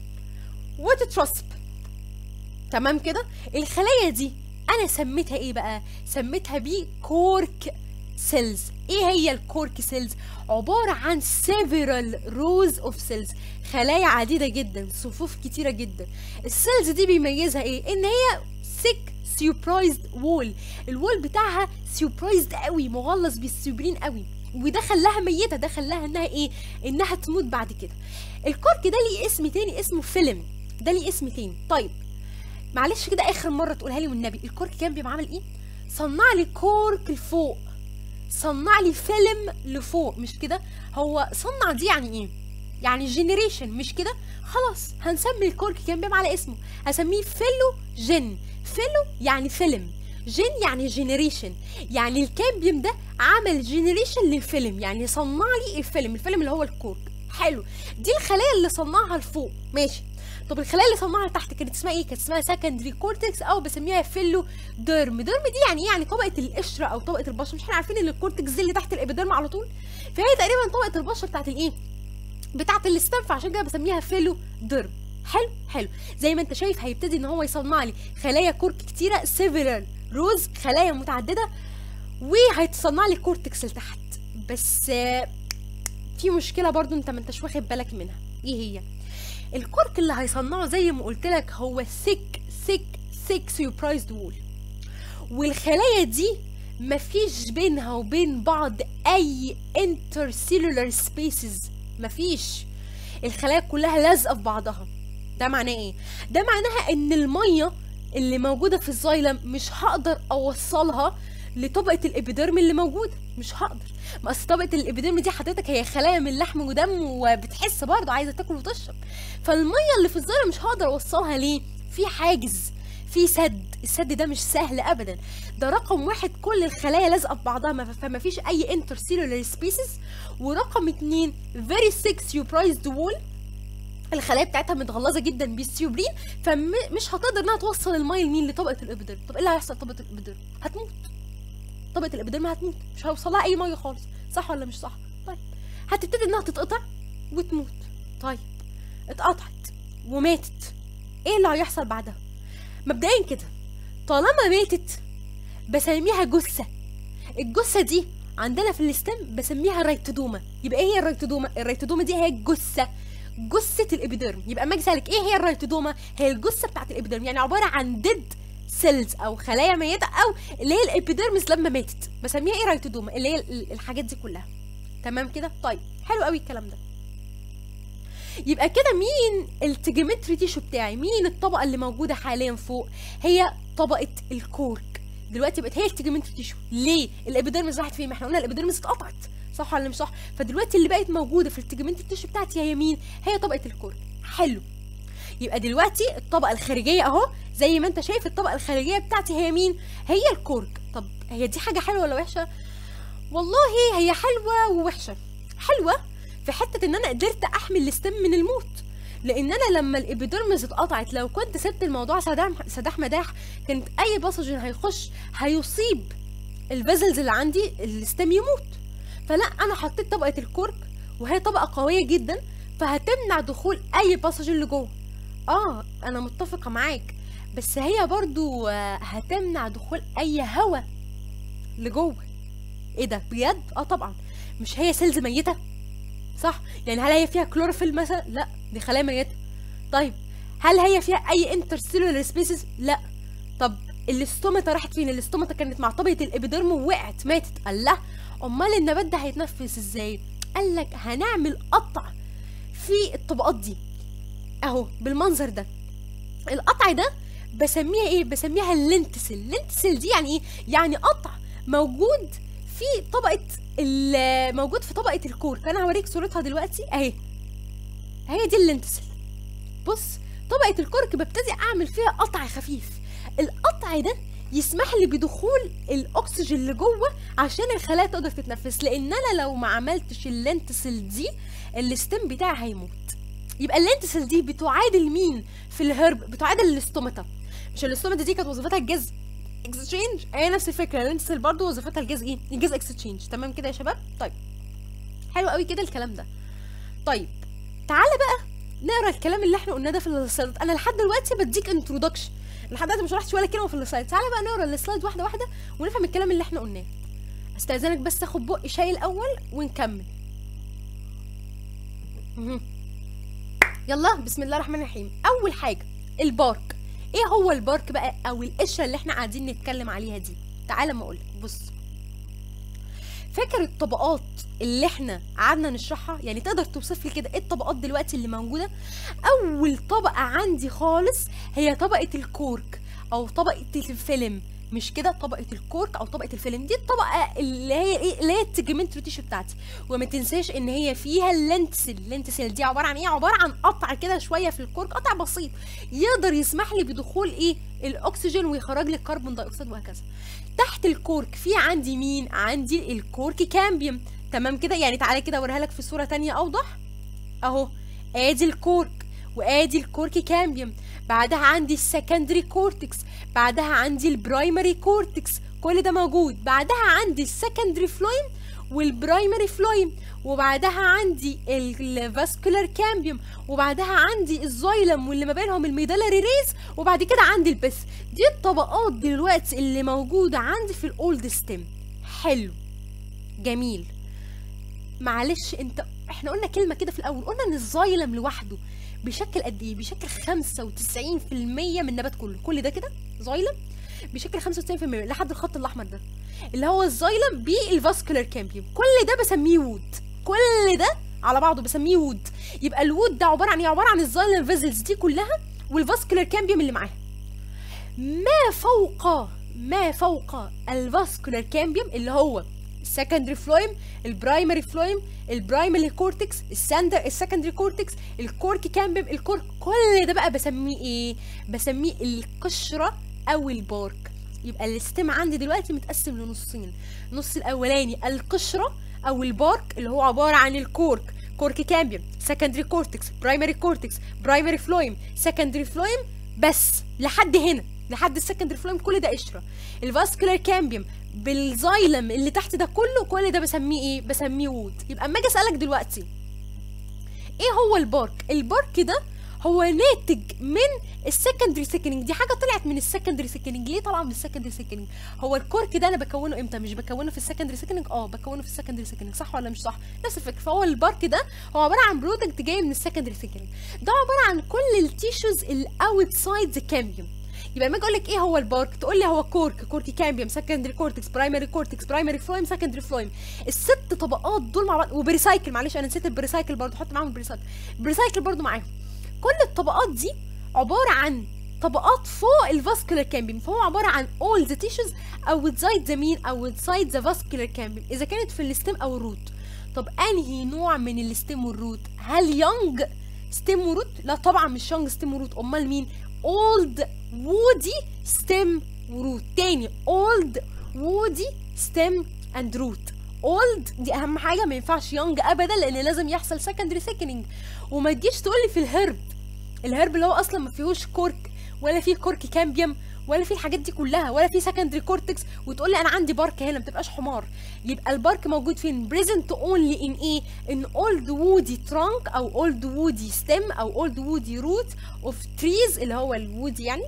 وتترسب تمام كده الخلايا دي انا سميتها ايه بقى سميتها بيه كورك سيلز ايه هي الكورك سيلز عبارة عن several rows of cells خلايا عديدة جدا صفوف كتيرة جدا السيلز دي بيميزها ايه ان هي thick surprised wall الوول بتاعها surprised قوي مغلظ بالسيوبرين قوي وده خلاها ميتة ده خلاها انها ايه انها تموت بعد كده الكورك ده ليه اسم تاني اسمه فيلم ده ليه اسم تاني طيب معلش كده اخر مرة تقولها لي والنبي الكورك كان بيبقى عامل ايه صنع لي كورك لفوق صنع لي فيلم لفوق مش كده هو صنع دي يعني ايه يعني جنريشن مش كده خلاص هنسمي الكورك كامبيوم على اسمه هسميه فيلو جن فيلو يعني فيلم جن يعني جنريشن يعني الكامبيوم ده عمل جنريشن للفيلم يعني صنع لي الفيلم الفيلم اللي هو الكورك حلو دي الخلايا اللي صنعها لفوق ماشي طب الخلايا اللي صنعها تحت كانت اسمها ايه كانت اسمها سكندري كورتكس او بسميها فيلو ديرم ديرم دي يعني ايه يعني طبقه القشره او طبقه البشره مش احنا عارفين ان الكورتكس دي اللي تحت الابيديرم على طول فهي تقريبا طبقه البشره بتاعت الايه بتاعت الاستام فعشان كده بسميها فيلو ديرم حلو حلو زي ما انت شايف هيبتدي ان هو يصنع لي خلايا كورك كتيره سيفرال روز خلايا متعدده وهيتصنع لي كورتكس لتحت بس آه، في مشكله برضو انت ما انتش واخد بالك منها ايه هي الكورك اللي هيصنعه زي ما قلت لك هو ثيك ثيك ثيك سيربرايزد وول والخلايا دي مفيش بينها وبين بعض اي انترسيلولار سبيسز مفيش الخلايا كلها لازقه في بعضها ده معناه ايه ده معناها ان الميه اللي موجوده في الزايلم مش هقدر اوصلها لطبقه الابيديرم اللي موجوده مش هقدر ما اصل طبقه الابيديرم دي حضرتك هي خلايا من لحم ودم وبتحس برضه عايزه تاكل وتشرب فالميه اللي في الذره مش هقدر اوصلها ليه في حاجز في سد السد ده مش سهل ابدا ده رقم واحد كل الخلايا لازقه في بعضها ما- فما فيش اي انترسيلولار سبيسيز ورقم اتنين very thick superized wall الخلايا بتاعتها متغلظه جدا بالسيوبرين فمش هتقدر انها توصل الميه لمين لطبقه الابيديرم طب ايه اللي هيحصل طبقه الابيديرم هتموت طبقه الابيديرم هتموت مش هيوصلها اي ميه خالص صح ولا مش صح طيب هتبتدي انها تتقطع وتموت طيب اتقطعت وماتت ايه اللي هيحصل بعدها مبدئيا كده طالما ماتت بسميها جثه الجثه دي عندنا في الاستم بسميها رايتودوما يبقى ايه هي الرايتودوما الرايتودوما دي هي الجثه جثه الابيديرم يبقى ما اجي اسالك ايه هي الرايتودوما هي الجثه بتاعت الابيديرم يعني عباره عن ديد سيلز او خلايا ميته او اللي هي الابيديرمس لما ماتت بسميها ايه رايتودوما اللي هي ال- الحاجات دي كلها تمام كده طيب حلو قوي الكلام ده يبقى كده مين التجمنتري تيشو بتاعي مين الطبقه اللي موجوده حاليا فوق هي طبقه الكورك دلوقتي بقت هي التجمنتري تيشو ليه الابيديرمس راحت فين ما احنا قلنا الابيديرمس اتقطعت صح ولا مش صح فدلوقتي اللي بقت موجوده في التجمنتري تيشو بتاعتي هي مين هي طبقه الكورك حلو يبقى دلوقتي الطبقه الخارجيه اهو زي ما انت شايف الطبقه الخارجيه بتاعتي هي مين هي الكورك طب هي دي حاجه حلوه ولا وحشه والله هي حلوه ووحشه حلوه في حته ان انا قدرت احمي الاستم من الموت لان انا لما الابيديرمز اتقطعت لو كنت سبت الموضوع سداح سداح مداح كانت اي باثوجين هيخش هيصيب الفيزلز اللي عندي الاستم يموت فلا انا حطيت طبقه الكورك وهي طبقه قويه جدا فهتمنع دخول اي باثوجين لجوه اه انا متفقه معاك بس هي برضو آه، هتمنع دخول اي هواء لجوه ايه ده بجد اه طبعا مش هي سيلز ميته صح يعني هل هي فيها كلوروفيل مثلا لا دي خلايا ميته طيب هل هي فيها اي انترسيلولار سبيسيز لا طب الاستومata راحت فين الاستومata كانت مع طبقه الابيديرم ووقعت ماتت الله امال النبات ده هيتنفس ازاي قال لك هنعمل قطع في الطبقات دي اهو بالمنظر ده القطع ده بسميها ايه بسميها اللينتسل اللينتسل دي يعني ايه يعني قطع موجود في طبقه ال- موجود في طبقه الكورك انا هوريك صورتها دلوقتي اهي هي دي اللينتسل بص طبقه الكورك ببتدي اعمل فيها قطع خفيف القطع ده يسمح لي بدخول الاكسجين لجوه عشان الخلايا تقدر تتنفس لان انا لو ما عملتش اللينتسل دي الستم بتاعي هيموت يبقى اللينتسل دي بتعادل مين في الهرب بتعادل الاستوماتا مش الاستوماتا دي كانت وظيفتها الجذب اكستشينج هي نفس الفكره اللينتسل برضو وظيفتها الجاز ايه الجاز اكستشينج تمام كده يا شباب طيب حلو قوي كده الكلام ده طيب تعالى بقى نقرا الكلام اللي احنا قلناه ده في السلايد انا لحد دلوقتي بديك انترودكشن لحد دلوقتي مش شرحتش ولا كلمه في السلايد تعالى بقى نقرا السلايد واحده واحده ونفهم الكلام اللي احنا قلناه استاذنك بس اخد بق شاي الاول ونكمل مهم. يلا بسم الله الرحمن الرحيم اول حاجه البارك ايه هو البارك بقى او القشره اللي احنا قاعدين نتكلم عليها دي تعالى ما اقولك بص فاكر الطبقات اللي احنا قعدنا نشرحها يعني تقدر توصف لي كده ايه الطبقات دلوقتي اللي موجوده اول طبقه عندي خالص هي طبقه الكورك او طبقه الفيلم مش كده طبقه الكورك او طبقه الفيلم دي الطبقه اللي هي ايه اللي هي التجمنتري تيشو بتاعتي وما تنساش ان هي فيها اللينتسل اللينتسل دي عباره عن ايه عباره عن قطع كده شويه في الكورك قطع بسيط يقدر يسمح لي بدخول ايه الاكسجين ويخرج لي الكربون دايوكسيد وهكذا تحت الكورك في عندي مين عندي الكورك كامبيوم تمام كده يعني تعالى كده اوريها لك في صوره تانية اوضح اهو ادي الكورك وادي الكورك كامبيوم بعدها عندي السكندري كورتكس بعدها عندي البرايمري كورتكس كل ده موجود بعدها عندي السكندري فلويم والبرايمري فلويم وبعدها عندي الفاسكولار كامبيوم وبعدها عندي الزايلم واللي ما بينهم الميدالري ريز وبعد كده عندي البث دي الطبقات دلوقتي اللي موجوده عندي في الاولد ستيم حلو جميل معلش انت احنا قلنا كلمه كده في الاول قلنا ان الزايلم لوحده بيشكل قد ايه بيشكل 95% من النبات كله كل ده كده زايلم بيشكل 95% لحد الخط الاحمر ده اللي هو الزايلم بالفاسكولار كامبيوم كل ده بسميه وود كل ده على بعضه بسميه وود يبقى الوود ده عباره عن ايه عباره عن الزايلم فيزلز دي كلها والفاسكولار كامبيوم اللي معاها ما فوق ما فوق الفاسكولار كامبيوم اللي هو السكندري فلويم البرايمري فلويم البرايمري كورتكس الساندر السكندري كورتكس الكورك كامبيوم الكورك كل ده بقى بسميه ايه بسميه القشره او البارك يبقى الاستم عندي دلوقتي متقسم لنصين النص الاولاني القشره او البارك اللي هو عباره عن الكورك كورك كامبيوم سكندري كورتكس برايمري كورتكس برايمري فلويم سكندري فلويم بس لحد هنا لحد السكندري فلويم كل ده قشره الفاسكولار كامبيوم بالزايلم اللي تحت ده كله كل ده بسميه ايه بسميه وود يبقى اما اجي اسالك دلوقتي ايه هو البارك البارك ده هو ناتج من السكندري سيكننج دي حاجه طلعت من السكندري سيكننج ليه طالعه من السكندري سيكننج هو الكورك ده انا بكونه امتى مش بكونه في السكندري سيكننج اه بكونه في السكندري سيكننج صح ولا مش صح نفس الفكره فهو البارك ده هو عباره عن برودكت جاي من السكندري سيكننج ده عباره عن كل التيشوز الاوت سايد ذا كامبيوم يبقى لما اجي اقول لك ايه هو البارك تقول لي هو كورك كوركي كامبيوم سكندري كورتكس برايمري كورتكس برايمري فلويم سكندري فلويم الست طبقات دول مع بعض وبريسايكل معلش انا نسيت البريسايكل برضه حط معاهم البريسايكل البريسايكل برضه معاهم كل الطبقات دي عباره عن طبقات فوق الفاسكولار كامبيوم فهو عباره عن all the tissues outside the mean outside the vascular cambium اذا كانت في الستيم او الروت طب انهي نوع من الستيم والروت هل يونج ستيم وروت لا طبعا مش يونج ستيم وروت امال مين old woody stem وروت تاني old woody stem and root old دي اهم حاجه ما ينفعش يونج ابدا لان لازم يحصل secondary thickening وما تجيش تقولي في الهرب الهرب اللي هو اصلا ما فيهوش كورك ولا فيه كورك كامبيوم ولا في الحاجات دي كلها ولا في سكندري كورتكس وتقول لي انا عندي بارك هنا ما تبقاش حمار يبقى البارك موجود فين بريزنت اونلي ان ايه ان اولد وودي ترانك او اولد وودي ستيم او اولد وودي روت اوف تريز اللي هو الوودي يعني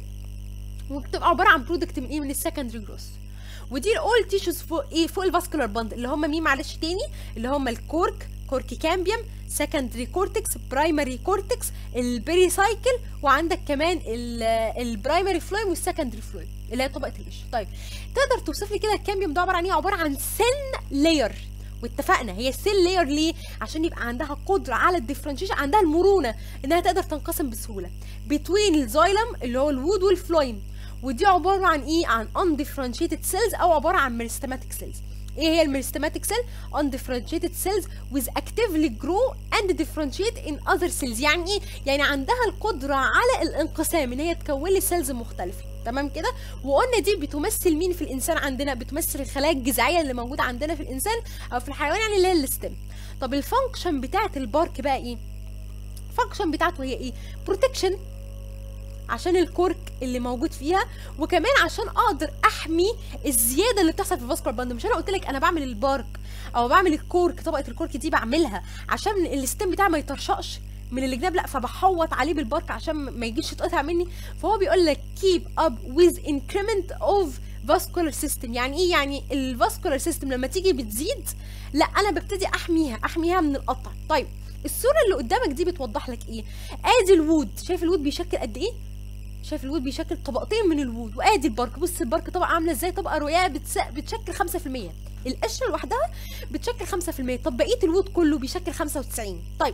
وبتبقى عباره عن برودكت من ايه من السكندري جروس ودي الاول تيشوز فوق ايه فوق الفاسكولار باند اللي هم مين معلش تاني اللي هم الكورك كوركي كامبيوم سكندري كورتكس برايمري كورتكس البريسايكل وعندك كمان البرايمري فلويم والسكندري فلويم اللي هي طبقه القشر طيب تقدر توصف لي كده الكامبيوم ده عباره عن ايه عباره عن سن لاير واتفقنا هي سيل لاير ليه عشان يبقى عندها قدره على الديفرنشيشن عندها المرونه انها تقدر تنقسم بسهوله بتوين الزايلم اللي هو الوود والفلويم ودي عباره عن ايه عن undifferentiated cells او عباره عن meristematic cells ايه هي الميرستماتيك سيل undifferentiated cells with actively grow and differentiate in other cells يعني ايه يعني عندها القدره على الانقسام ان هي تكون لي سيلز مختلفه تمام كده وقلنا دي بتمثل مين في الانسان عندنا بتمثل الخلايا الجذعيه اللي موجوده عندنا في الانسان او في الحيوان يعني اللي هي الستم طب الفانكشن بتاعه البارك بقى ايه الفانكشن بتاعته هي ايه بروتكشن عشان الكورك اللي موجود فيها وكمان عشان اقدر احمي الزياده اللي بتحصل في الفاسكولار باند مش انا قلت لك انا بعمل البارك او بعمل الكورك طبقه الكورك دي بعملها عشان الستيم بتاعي ما يطرشقش من الجناب لا فبحوط عليه بالبارك عشان ما يجيش يتقطع مني فهو بيقول لك keep up with increment of vascular system يعني ايه يعني الفاسكولار سيستم لما تيجي بتزيد لا انا ببتدي احميها احميها من القطع طيب الصوره اللي قدامك دي بتوضح لك ايه ادي الوود شايف الوود بيشكل قد ايه شايف الوود بيشكل طبقتين من الوود وادي البارك بص البارك طبقه عامله ازاي طبقه رقيقه بتس... بتشكل 5% القشره لوحدها بتشكل 5% طب بقيه الوود كله بيشكل 95 طيب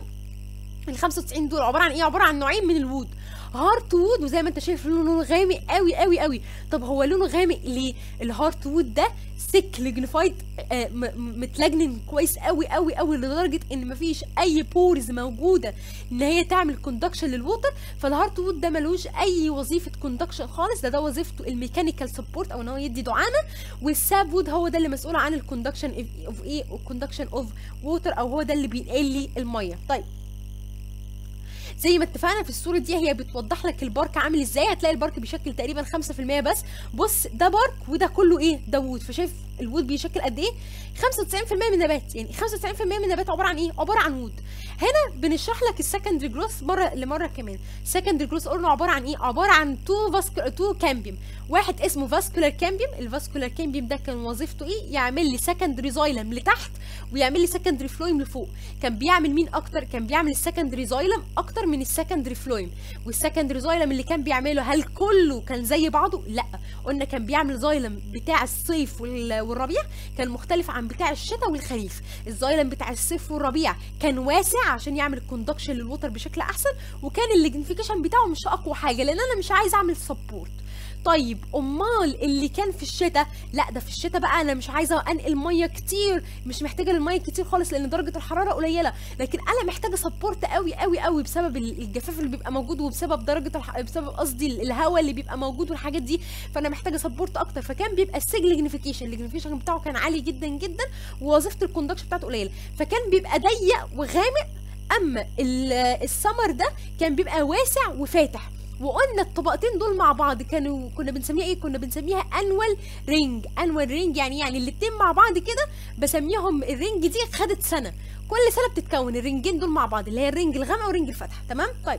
ال 95 دول عباره عن ايه عباره عن نوعين من الوود هارت وود وزي ما انت شايف لونه غامق قوي قوي قوي طب هو لونه غامق ليه الهارت وود ده سيك ليجنيفايد آه متلجنن كويس قوي قوي قوي لدرجه ان مفيش اي بورز موجوده ان هي تعمل كوندكشن للووتر فالهارت وود ده ملوش اي وظيفه كوندكشن خالص ده ده وظيفته الميكانيكال سبورت او ان هو يدي دعامه والساب وود هو ده اللي مسؤول عن الكوندكشن اوف ايه الكوندكشن اوف ووتر او هو ده اللي بينقل لي الميه طيب زي ما اتفقنا في الصوره دي هي بتوضح لك البارك عامل ازاي هتلاقي البارك بيشكل تقريبا 5% بس بص ده بارك وده كله ايه ده وود فشايف الوود بيشكل قد ايه 95% من النبات يعني 95% من النبات عباره عن ايه عباره عن وود هنا بنشرح لك السكندري جروث مره لمره كمان السكندري جروث قلنا عباره عن ايه عباره عن تو فاسكولار تو كامبيوم واحد اسمه فاسكولار كامبيوم الفاسكولار كامبيوم ده كان وظيفته ايه يعمل لي سكندري زايلم لتحت ويعمل لي سكندري فلويم لفوق كان بيعمل مين اكتر كان بيعمل السكندري زايلم اكتر من السكندري فلويم والسكندري زايلم اللي كان بيعمله هل كله كان زي بعضه لا قلنا كان بيعمل زايلم بتاع الصيف والربيع كان مختلف عن بتاع الشتاء والخريف الزايلم بتاع الصيف والربيع كان واسع عشان يعمل كوندكشن للوتر بشكل احسن وكان الليجنيفيكيشن بتاعه مش اقوى حاجه لان انا مش عايز اعمل سبورت طيب امال اللي كان في الشتاء لا ده في الشتاء بقى انا مش عايزه انقل ميه كتير مش محتاجه الميه كتير خالص لان درجه الحراره قليله لكن انا محتاجه سبورت قوي قوي قوي بسبب ال- الجفاف اللي بيبقى موجود وبسبب درجه الح... بسبب قصدي ال- الهواء اللي بيبقى موجود والحاجات دي فانا محتاجه سبورت اكتر فكان بيبقى السيجنيفيكيشن الجنيفيكيشن بتاعه كان عالي جدا جدا ووظيفه الكوندكشن بتاعته قليله فكان بيبقى ضيق وغامق اما ال- السمر ده كان بيبقى واسع وفاتح وقلنا الطبقتين دول مع بعض كانوا كنا بنسميها ايه كنا بنسميها انوال رينج انوال رينج يعني يعني الاتنين مع بعض كده بسميهم الرينج دي خدت سنه كل سنه بتتكون الرنجين دول مع بعض اللي هي الرنج الغامق والرنج الفاتحه تمام طيب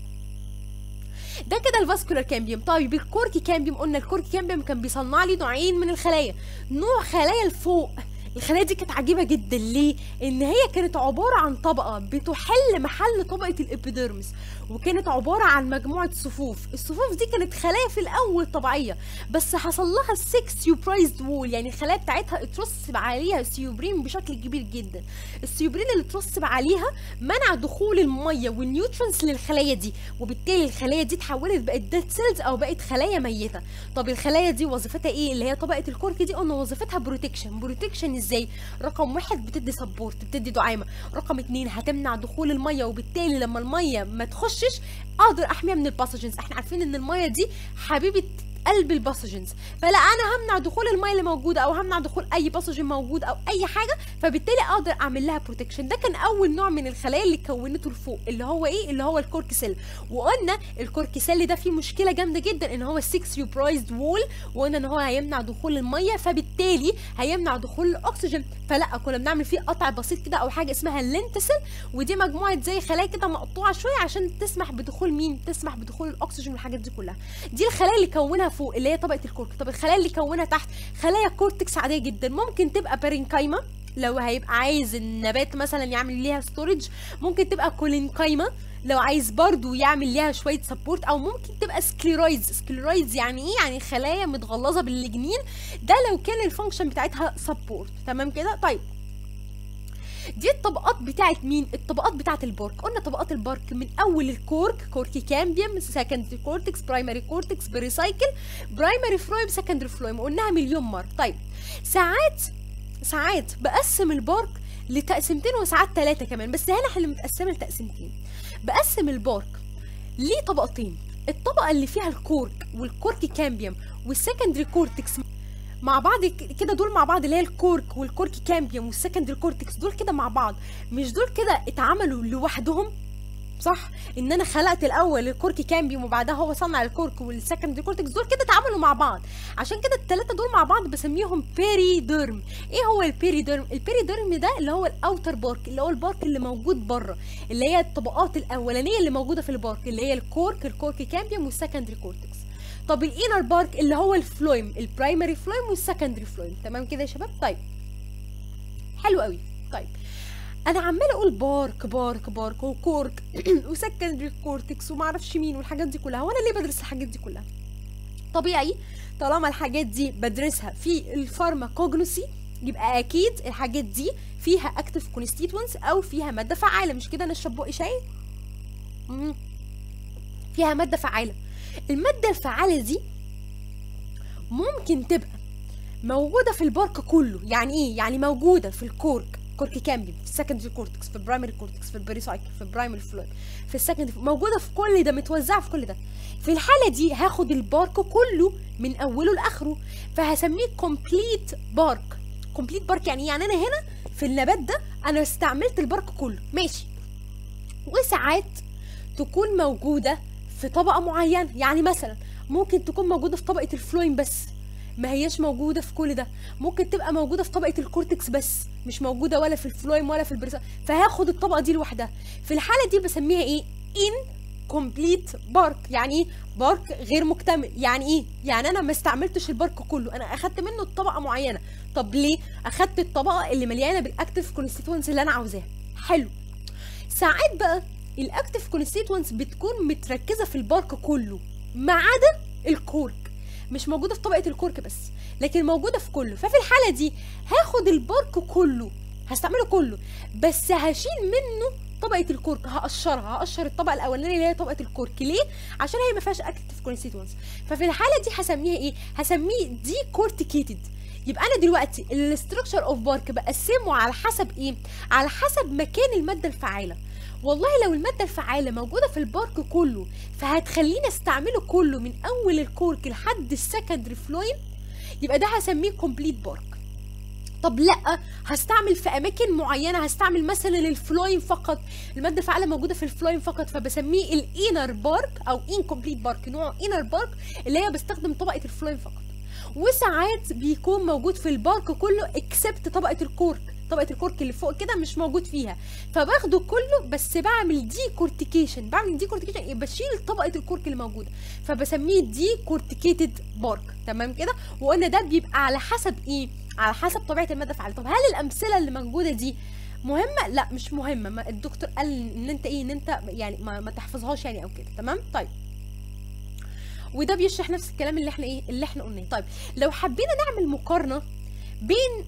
ده كده الفاسكولار كامبيوم طيب الكوركي كامبيوم قلنا الكوركي كامبيوم كان بيصنع لي نوعين من الخلايا نوع خلايا الفوق الخلايا دي كانت عجيبه جدا ليه ان هي كانت عباره عن طبقه بتحل محل طبقه الابيديرمس وكانت عباره عن مجموعه صفوف الصفوف دي كانت خلايا في الاول طبيعيه بس حصل لها 6 سيوبرايزد وول يعني الخلايا بتاعتها اترسب عليها سيوبرين بشكل كبير جدا السيوبرين اللي اترسب عليها منع دخول الميه والنيوترينز للخلايا دي وبالتالي الخلايا دي اتحولت بقت ديد سيلز او بقت خلايا ميته طب الخلايا دي وظيفتها ايه اللي هي طبقه الكورك دي قلنا وظيفتها بروتكشن بروتكشن ازاي رقم واحد بتدي سبورت بتدي دعامه رقم اتنين هتمنع دخول الميه وبالتالي لما الميه ما تخشش اقدر احميها من الباسجنز احنا عارفين ان الميه دي حبيبه قلب الباسجنز فلا انا همنع دخول الميه اللي موجوده او همنع دخول اي باسجن موجود او اي حاجه فبالتالي اقدر اعمل لها بروتكشن ده كان اول نوع من الخلايا اللي كونته لفوق اللي هو ايه اللي هو الكورك سيل وقلنا الكورك سيل ده فيه مشكله جامده جدا ان هو 6 يوبرايزد وول وقلنا ان هو هيمنع دخول الميه فبالتالي هيمنع دخول الاكسجين فلا كنا بنعمل فيه قطع بسيط كده او حاجه اسمها اللينتسل ودي مجموعه زي خلايا كده مقطوعه شويه عشان تسمح بدخول مين تسمح بدخول الاكسجين والحاجات دي كلها دي الخلايا اللي كونها فوق اللي هي طبقه الكورك طب الخلايا اللي كونها تحت خلايا كورتكس عاديه جدا ممكن تبقى بارينكايما لو هيبقى عايز النبات مثلا يعمل ليها ستورج ممكن تبقى كولينكايما لو عايز برضو يعمل ليها شويه سبورت او ممكن تبقى سكليرويدز سكليرويدز يعني ايه يعني خلايا متغلظه بالليجنين ده لو كان الفانكشن بتاعتها سبورت تمام كده طيب دي الطبقات بتاعت مين الطبقات بتاعت البارك قلنا طبقات البارك من اول الكورك كوركي كامبيوم سكندري كورتكس برايمري كورتكس بريسايكل برايمري فلويم سكندري فلويم قلناها مليون مره طيب ساعات ساعات بقسم البارك لتقسيمتين وساعات ثلاثه كمان بس هنا احنا متقسمه لتقسيمتين بقسم البارك ليه طبقتين الطبقه اللي فيها الكورك والكوركي كامبيوم والسكندري كورتكس مع بعض ك- كده دول مع بعض اللي هي الكورك والكوركي كامبيوم والسكندري كورتكس دول كده مع بعض مش دول كده اتعملوا لوحدهم صح ان انا خلقت الاول الكوركي كامبيوم وبعدها هو صنع الكورك والسكندري كورتكس دول كده اتعاملوا مع بعض عشان كده الثلاثه دول مع بعض بسميهم بيري ديرم ايه هو البيري ديرم البيري ديرم ده اللي هو الاوتر بارك اللي هو البارك اللي موجود بره اللي هي الطبقات الاولانيه اللي موجوده في البارك اللي هي الكورك الكوركي كامبيوم والسكندري كورتكس طب الانر بارك اللي هو الفلويم البرايمري فلويم والسكندري فلويم تمام كده يا شباب طيب حلو قوي طيب انا عماله اقول بارك بارك بارك وكورك وسكندري كورتكس وما اعرفش مين والحاجات دي كلها وانا ليه بدرس الحاجات دي كلها طبيعي طالما الحاجات دي بدرسها في الفارماكوجنوسي يبقى اكيد الحاجات دي فيها اكتف كونستيتوينتس او فيها ماده فعاله مش كده نشرب بقي شاي مم. فيها ماده فعاله الماده الفعاله دي ممكن تبقى موجوده في البارك كله يعني ايه يعني موجوده في الكورك كورك كامبيوم في السكندري كورتكس في البرايمري كورتكس في البريسايكل في البرايمري فلويد في السكندري موجوده في كل ده متوزعه في كل ده في الحاله دي هاخد البارك كله من اوله لاخره فهسميه كومبليت بارك كومبليت بارك يعني إيه؟ يعني انا هنا في النبات ده انا استعملت البارك كله ماشي وساعات تكون موجوده في طبقه معينه يعني مثلا ممكن تكون موجوده في طبقه الفلويم بس ما هياش موجوده في كل ده ممكن تبقى موجوده في طبقه الكورتكس بس مش موجوده ولا في الفلويم ولا في البريسا فهاخد الطبقه دي لوحدها في الحاله دي بسميها ايه ان كومبليت بارك يعني ايه بارك غير مكتمل يعني ايه يعني انا ما استعملتش البارك كله انا اخدت منه طبقه معينه طب ليه اخدت الطبقه اللي مليانه بالاكتيف كونستيتوينتس اللي انا عاوزاها حلو ساعات بقى الاكتيف كونستيتوينتس بتكون متركزه في البارك كله ما عدا الكورك مش موجوده في طبقه الكورك بس لكن موجوده في كله ففي الحاله دي هاخد البارك كله هستعمله كله بس هشيل منه طبقه الكورك هقشرها هقشر الطبقه الاولانيه اللي هي طبقه الكورك ليه عشان هي ما فيهاش اكتيف كونستيتوينتس ففي الحاله دي هسميها ايه هسميه دي كورتيكيتد يبقى انا دلوقتي الاستراكشر اوف بارك بقسمه على حسب ايه على حسب مكان الماده الفعاله والله لو الماده الفعاله موجوده في البارك كله فهتخليني استعمله كله من اول الكورك لحد السكندري فلويم يبقى ده هسميه كومبليت بارك طب لا هستعمل في اماكن معينه هستعمل مثلا الفلويم فقط الماده الفعاله موجوده في الفلويم فقط فبسميه الانر بارك او انكمبليت بارك نوع انر بارك اللي هي بستخدم طبقه الفلويم فقط وساعات بيكون موجود في البارك كله اكسبت طبقه الكورك طبقه الكورك اللي فوق كده مش موجود فيها فباخده كله بس بعمل دي كورتيكيشن بعمل دي كورتيكيشن يبقى بشيل طبقه الكورك اللي موجوده فبسميه دي كورتيكيتد بارك تمام كده وقلنا ده بيبقى على حسب ايه على حسب طبيعه الماده الفعاله طب هل الامثله اللي موجوده دي مهمه لا مش مهمه ما الدكتور قال ان انت ايه ان انت يعني ما, ما تحفظهاش يعني او كده تمام طيب وده بيشرح نفس الكلام اللي احنا ايه اللي احنا قلناه طيب لو حبينا نعمل مقارنه بين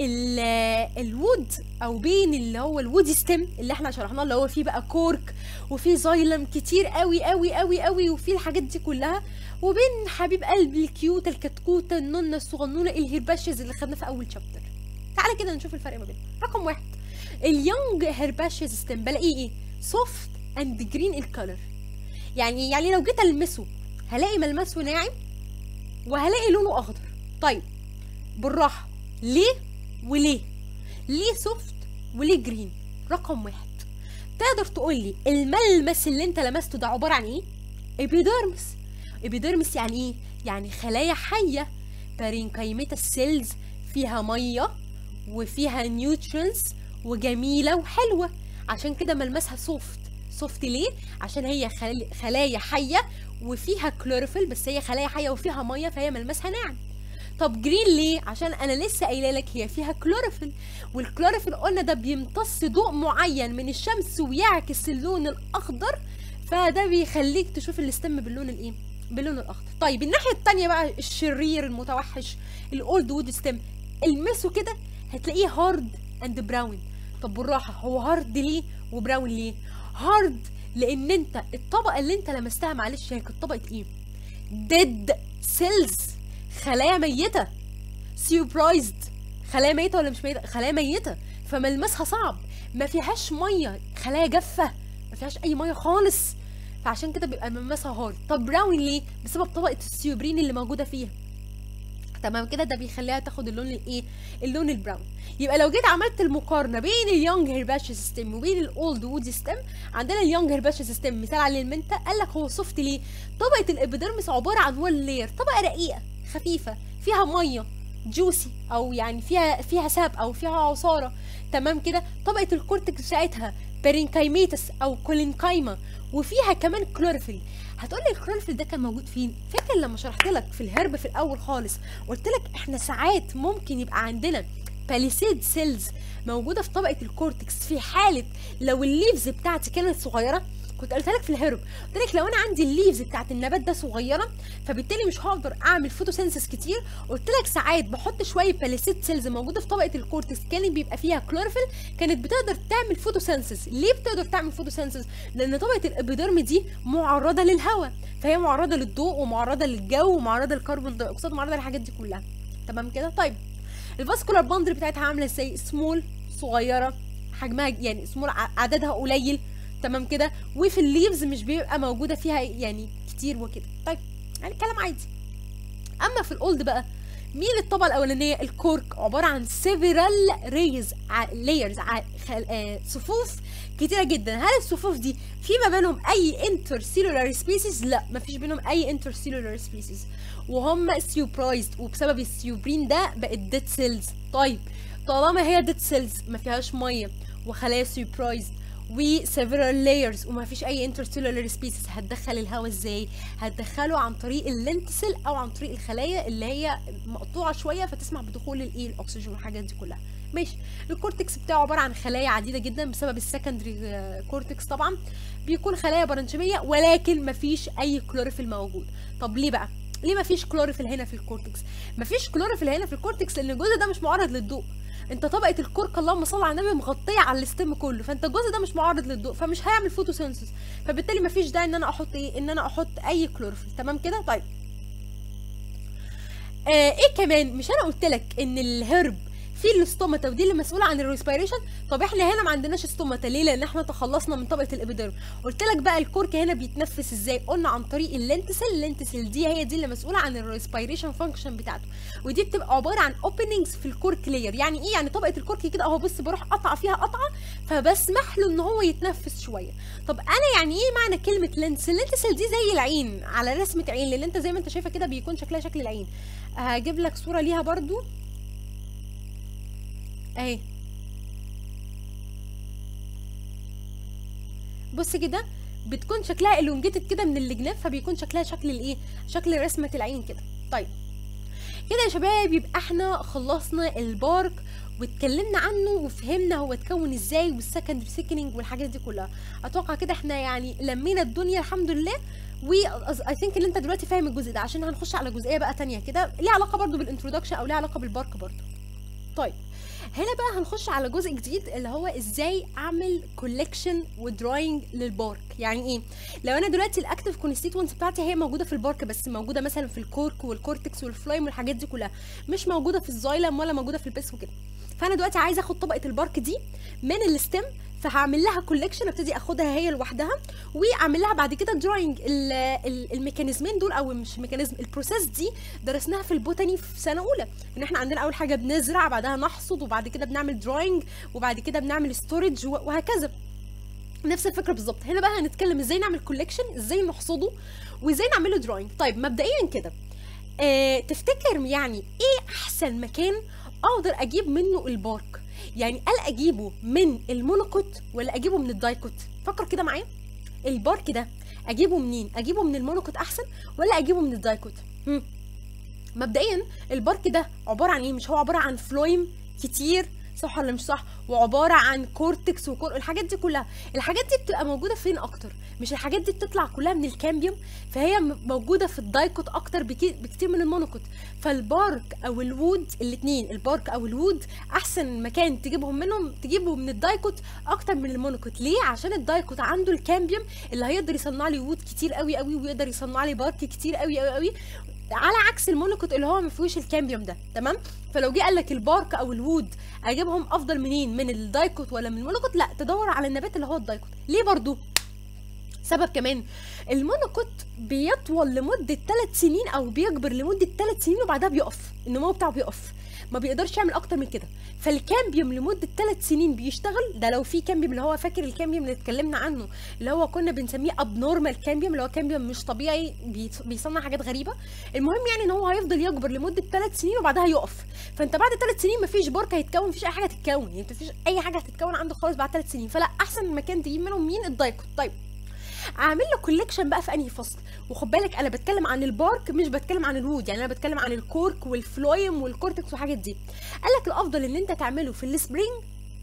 الوود او بين اللي هو الوودي ستيم اللي احنا شرحناه اللي هو فيه بقى كورك وفيه زايلم كتير قوي قوي قوي قوي وفيه الحاجات دي كلها وبين حبيب قلبي الكيوته الكتكوته النونه الصغنونه الهيرباشز اللي خدناه في اول شابتر تعالى كده نشوف الفرق ما بينهم رقم واحد اليونج هيرباشز ستيم بلاقيه ايه سوفت اند جرين الكالر يعني يعني لو جيت المسه هلاقي ملمسه ناعم وهلاقي لونه اخضر طيب بالراحه ليه وليه ليه سوفت وليه جرين رقم واحد تقدر تقول لي الملمس اللي انت لمسته ده عباره عن ايه ابيديرمس ابيديرمس يعني ايه يعني خلايا حيه بارينكايميتا سيلز فيها ميه وفيها نيوترينز وجميله وحلوه عشان كده ملمسها سوفت سوفت ليه عشان هي خلايا حيه وفيها كلوروفيل بس هي خلايا حيه وفيها ميه فهي ملمسها ناعم طب جرين ليه عشان انا لسه قايله لك هي فيها كلوروفيل والكلوروفيل قلنا ده بيمتص ضوء معين من الشمس ويعكس اللون الاخضر فده بيخليك تشوف الاستم باللون الايه باللون الاخضر طيب الناحيه التانية بقى الشرير المتوحش الاولد وود ستيم المسه كده هتلاقيه هارد اند براون طب بالراحه هو هارد ليه وبراون ليه هارد لان انت الطبقه اللي انت لمستها معلش هي كانت طبقه ايه ديد سيلز خلايا ميته سيربرايزد خلايا ميته ولا مش ميته خلايا ميته فملمسها صعب ما فيهاش ميه خلايا جافه ما فيهاش اي ميه خالص فعشان كده بيبقى ملمسها هارد طب براون ليه بسبب طبقه السيوبرين اللي موجوده فيها تمام كده ده بيخليها تاخد اللون الايه اللون البراون يبقى لو جيت عملت المقارنه بين اليونج هيرباش سيستم وبين الاولد وود سيستم عندنا اليونج هيرباش سيستم مثال على المنتا قال لك هو سوفت ليه طبقه الابيدرمس عباره عن وان لير طبقه رقيقه خفيفه فيها ميه جوسي او يعني فيها فيها ساب او فيها عصاره تمام كده طبقه الكورتكس بتاعتها بارينكايميتس او كولينكايما وفيها كمان كلوروفيل هتقول لي الكلوروفيل ده كان موجود فين فاكر لما شرحت لك في الهرب في الاول خالص قلت لك احنا ساعات ممكن يبقى عندنا باليسيد سيلز موجوده في طبقه الكورتكس في حاله لو الليفز بتاعتي كانت صغيره كنت قلت لك في الهرب قلت لك لو انا عندي الليفز بتاعت النبات ده صغيره فبالتالي مش هقدر اعمل فوتوسينسس كتير قلت لك ساعات بحط شويه باليسيد سيلز موجوده في طبقه الكورتكس كانت بيبقى فيها كلوروفيل كانت بتقدر تعمل فوتوسينسس ليه بتقدر تعمل فوتوسينسس لان طبقه الابيدرم دي معرضه للهواء فهي معرضه للضوء ومعرضه للجو ومعرضه للكربون دايوكسيد ومعرضه للحاجات دي كلها تمام كده طيب الفاسكولار باندر بتاعتها عامله ازاي سمول صغيره حجمها يعني سمول عددها قليل تمام كده وفي الليفز مش بيبقى موجوده فيها يعني كتير وكده طيب يعني كلام عادي اما في الاولد بقى مين الطبقه الاولانيه الكورك عباره عن سيفرال ريز لايرز صفوف كتيره جدا هل الصفوف دي في ما بينهم اي انترسيلولار سبيسيز لا ما فيش بينهم اي انترسيلولار سبيسيز وهم سيوبرايزد وبسبب السيوبرين ده بقت ديد سيلز طيب طالما هي ديد سيلز ما فيهاش ميه وخلايا سيوبرايزد وسيفرال لايرز وما فيش اي انترسيلولار سبيسيز هتدخل الهواء ازاي هتدخله عن طريق اللينتسل او عن طريق الخلايا اللي هي مقطوعه شويه فتسمح بدخول الايه الاكسجين والحاجات دي كلها ماشي الكورتكس بتاعه عباره عن خلايا عديده جدا بسبب السكندري كورتكس طبعا بيكون خلايا برنشيميه ولكن ما فيش اي كلوروفيل موجود طب ليه بقى ليه مفيش كلوروفيل هنا في الكورتكس مفيش كلوروفيل هنا في الكورتكس لان الجزء ده مش معرض للضوء انت طبقه الكورك اللهم صل على النبي مغطيه على الستيم كله فانت الجزء ده مش معرض للضوء فمش هيعمل فوتوسينثيس فبالتالي مفيش داعي ان انا احط ايه ان انا احط اي كلوروفيل تمام كده طيب آه ايه كمان مش انا قلت لك ان الهرب في الاستوماتا ودي اللي مسؤوله عن الريسبيريشن طب احنا هنا ما عندناش استوماتا ليه لان احنا تخلصنا من طبقه الابيديرم قلت لك بقى الكورك هنا بيتنفس ازاي قلنا عن طريق اللينتسل اللينتسل دي هي دي اللي مسؤوله عن الريسبيريشن فانكشن بتاعته ودي بتبقى عباره عن اوبننجز في الكورك لاير يعني ايه يعني طبقه الكورك كده اهو بص بروح قطع فيها قطعه فبسمح له ان هو يتنفس شويه طب انا يعني ايه معنى كلمه لينتسل اللينتسل دي زي العين على رسمه عين لان انت زي ما انت شايفه كده بيكون شكلها شكل العين هجيب لك صوره ليها برضو اهي بص كده بتكون شكلها الونجيتد كده من الجناب فبيكون شكلها شكل الايه شكل رسمه العين كده طيب كده يا شباب يبقى احنا خلصنا البارك واتكلمنا عنه وفهمنا هو اتكون ازاي والسكندري سيكنينج والحاجات دي كلها اتوقع كده احنا يعني لمينا الدنيا الحمد لله و اي ثينك ان انت دلوقتي فاهم الجزء ده عشان هنخش على جزئيه بقى تانية كده ليها علاقه برضو بالانترودكشن او ليها علاقه بالبارك برضو طيب هنا بقى هنخش على جزء جديد اللي هو ازاي اعمل كولكشن ودراينج للبارك يعني ايه لو انا دلوقتي الاكتف كونستيتوينتس بتاعتي هي موجوده في البارك بس موجوده مثلا في الكورك والكورتكس والفلايم والحاجات دي كلها مش موجوده في الزايلم ولا موجوده في البيس وكده فانا دلوقتي عايزه اخد طبقه البارك دي من الستيم فهعمل لها كولكشن ابتدي اخدها هي لوحدها واعمل لها بعد كده دراينج الميكانيزمين دول او مش ميكانيزم البروسيس دي درسناها في البوتاني في سنه اولى ان احنا عندنا اول حاجه بنزرع بعدها نحصد وبعد كده بنعمل دراينج وبعد كده بنعمل ستورج وهكذا نفس الفكره بالظبط هنا بقى هنتكلم ازاي نعمل كولكشن ازاي نحصده وازاي نعمله دراينج طيب مبدئيا كده اه تفتكر يعني ايه احسن مكان اقدر اجيب منه البارك يعني هل اجيبه من المونوكوت ولا اجيبه من الدايكوت فكر كده معايا البارك ده اجيبه منين اجيبه من المونوكوت احسن ولا اجيبه من الدايكوت هم. مبدئيا البارك ده عباره عن ايه مش هو عباره عن فلويم كتير صح ولا مش صح وعباره عن كورتكس وكور الحاجات دي كلها الحاجات دي بتبقى موجوده فين اكتر مش الحاجات دي بتطلع كلها من الكامبيوم فهي موجوده في الدايكوت اكتر بكتير من المونوكوت فالبارك او الوود الاثنين البارك او الوود احسن مكان تجيبهم منهم تجيبه من الدايكوت اكتر من المونوكوت ليه عشان الدايكوت عنده الكامبيوم اللي هيقدر يصنع لي وود كتير قوي قوي ويقدر يصنع لي بارك كتير قوي قوي قوي على عكس المونوكوت اللي هو ما فيهوش الكامبيوم ده تمام فلو جه قال لك البارك او الوود اجيبهم افضل منين من الدايكوت ولا من المونوكوت لا تدور على النبات اللي هو الدايكوت ليه برضو سبب كمان المونوكوت بيطول لمدة 3 سنين أو بيكبر لمدة 3 سنين وبعدها بيقف النمو بتاعه بيقف ما بيقدرش يعمل اكتر من كده فالكامبيوم لمده 3 سنين بيشتغل ده لو في كامبيوم اللي هو فاكر الكامبيوم اللي اتكلمنا عنه اللي هو كنا بنسميه ابنورمال كامبيوم اللي هو كامبيوم مش طبيعي بيصنع حاجات غريبه المهم يعني ان هو هيفضل يكبر لمده 3 سنين وبعدها يقف فانت بعد 3 سنين مفيش بارك هيتكون مفيش اي حاجه تتكون يعني مفيش اي حاجه هتتكون عنده خالص بعد 3 سنين فلا احسن مكان تجيب منهم مين الدايكوت طيب اعمل له كوليكشن بقى في انهي فصل وخد بالك انا بتكلم عن البارك مش بتكلم عن الوود يعني انا بتكلم عن الكورك والفلويم والكورتكس والحاجات دي قال لك الافضل ان انت تعمله في السبرينج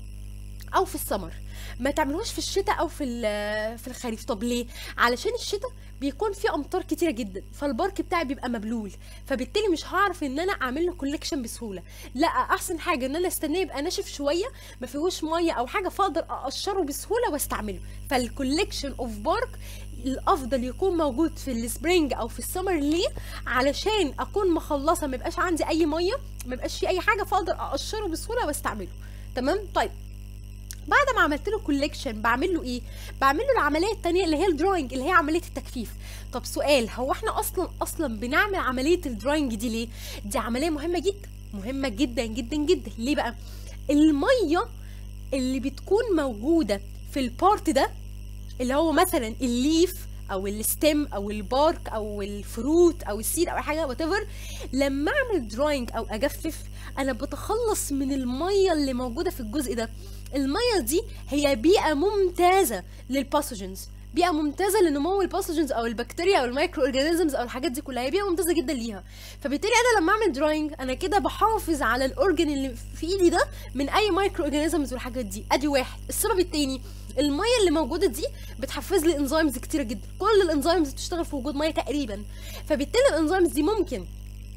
او في السمر ما تعملوش في الشتاء او في في الخريف طب ليه علشان الشتاء بيكون فيه امطار كتيره جدا فالبارك بتاعي بيبقى مبلول فبالتالي مش هعرف ان انا اعمل له كوليكشن بسهوله لا احسن حاجه ان انا استناه يبقى ناشف شويه ما فيهوش ميه او حاجه فاقدر اقشره بسهوله واستعمله فالكوليكشن اوف بارك الافضل يكون موجود في السبرينج او في السمر ليه علشان اكون مخلصه ما يبقاش عندي اي ميه ما يبقاش في اي حاجه فاقدر اقشره بسهوله واستعمله تمام طيب بعد ما عملت له كوليكشن بعمل له ايه بعمل له العمليه الثانيه اللي هي الدراينج اللي هي عمليه التجفيف طب سؤال هو احنا اصلا اصلا بنعمل عمليه الدراينج دي ليه دي عمليه مهمه جدا مهمه جدا جدا جدا ليه بقى الميه اللي بتكون موجوده في البارت ده اللي هو مثلا الليف او الستيم او البارك او الفروت او السيد او اي حاجه وات لما اعمل دراينج او اجفف انا بتخلص من الميه اللي موجوده في الجزء ده الميه دي هي بيئه ممتازه للباثوجينز بيئه ممتازه لنمو الباثوجنز او البكتيريا او المايكرو اورجانيزمز او الحاجات دي كلها هي بيئه ممتازه جدا ليها فبالتالي انا لما اعمل دراينج انا كده بحافظ على الاورجن اللي في ايدي ده من اي مايكرو اورجانيزمز والحاجات دي ادي واحد السبب التاني الميه اللي موجوده دي بتحفز لي انزيمز كتيره جدا كل الانزيمز بتشتغل في وجود ميه تقريبا فبالتالي الانزيمز دي ممكن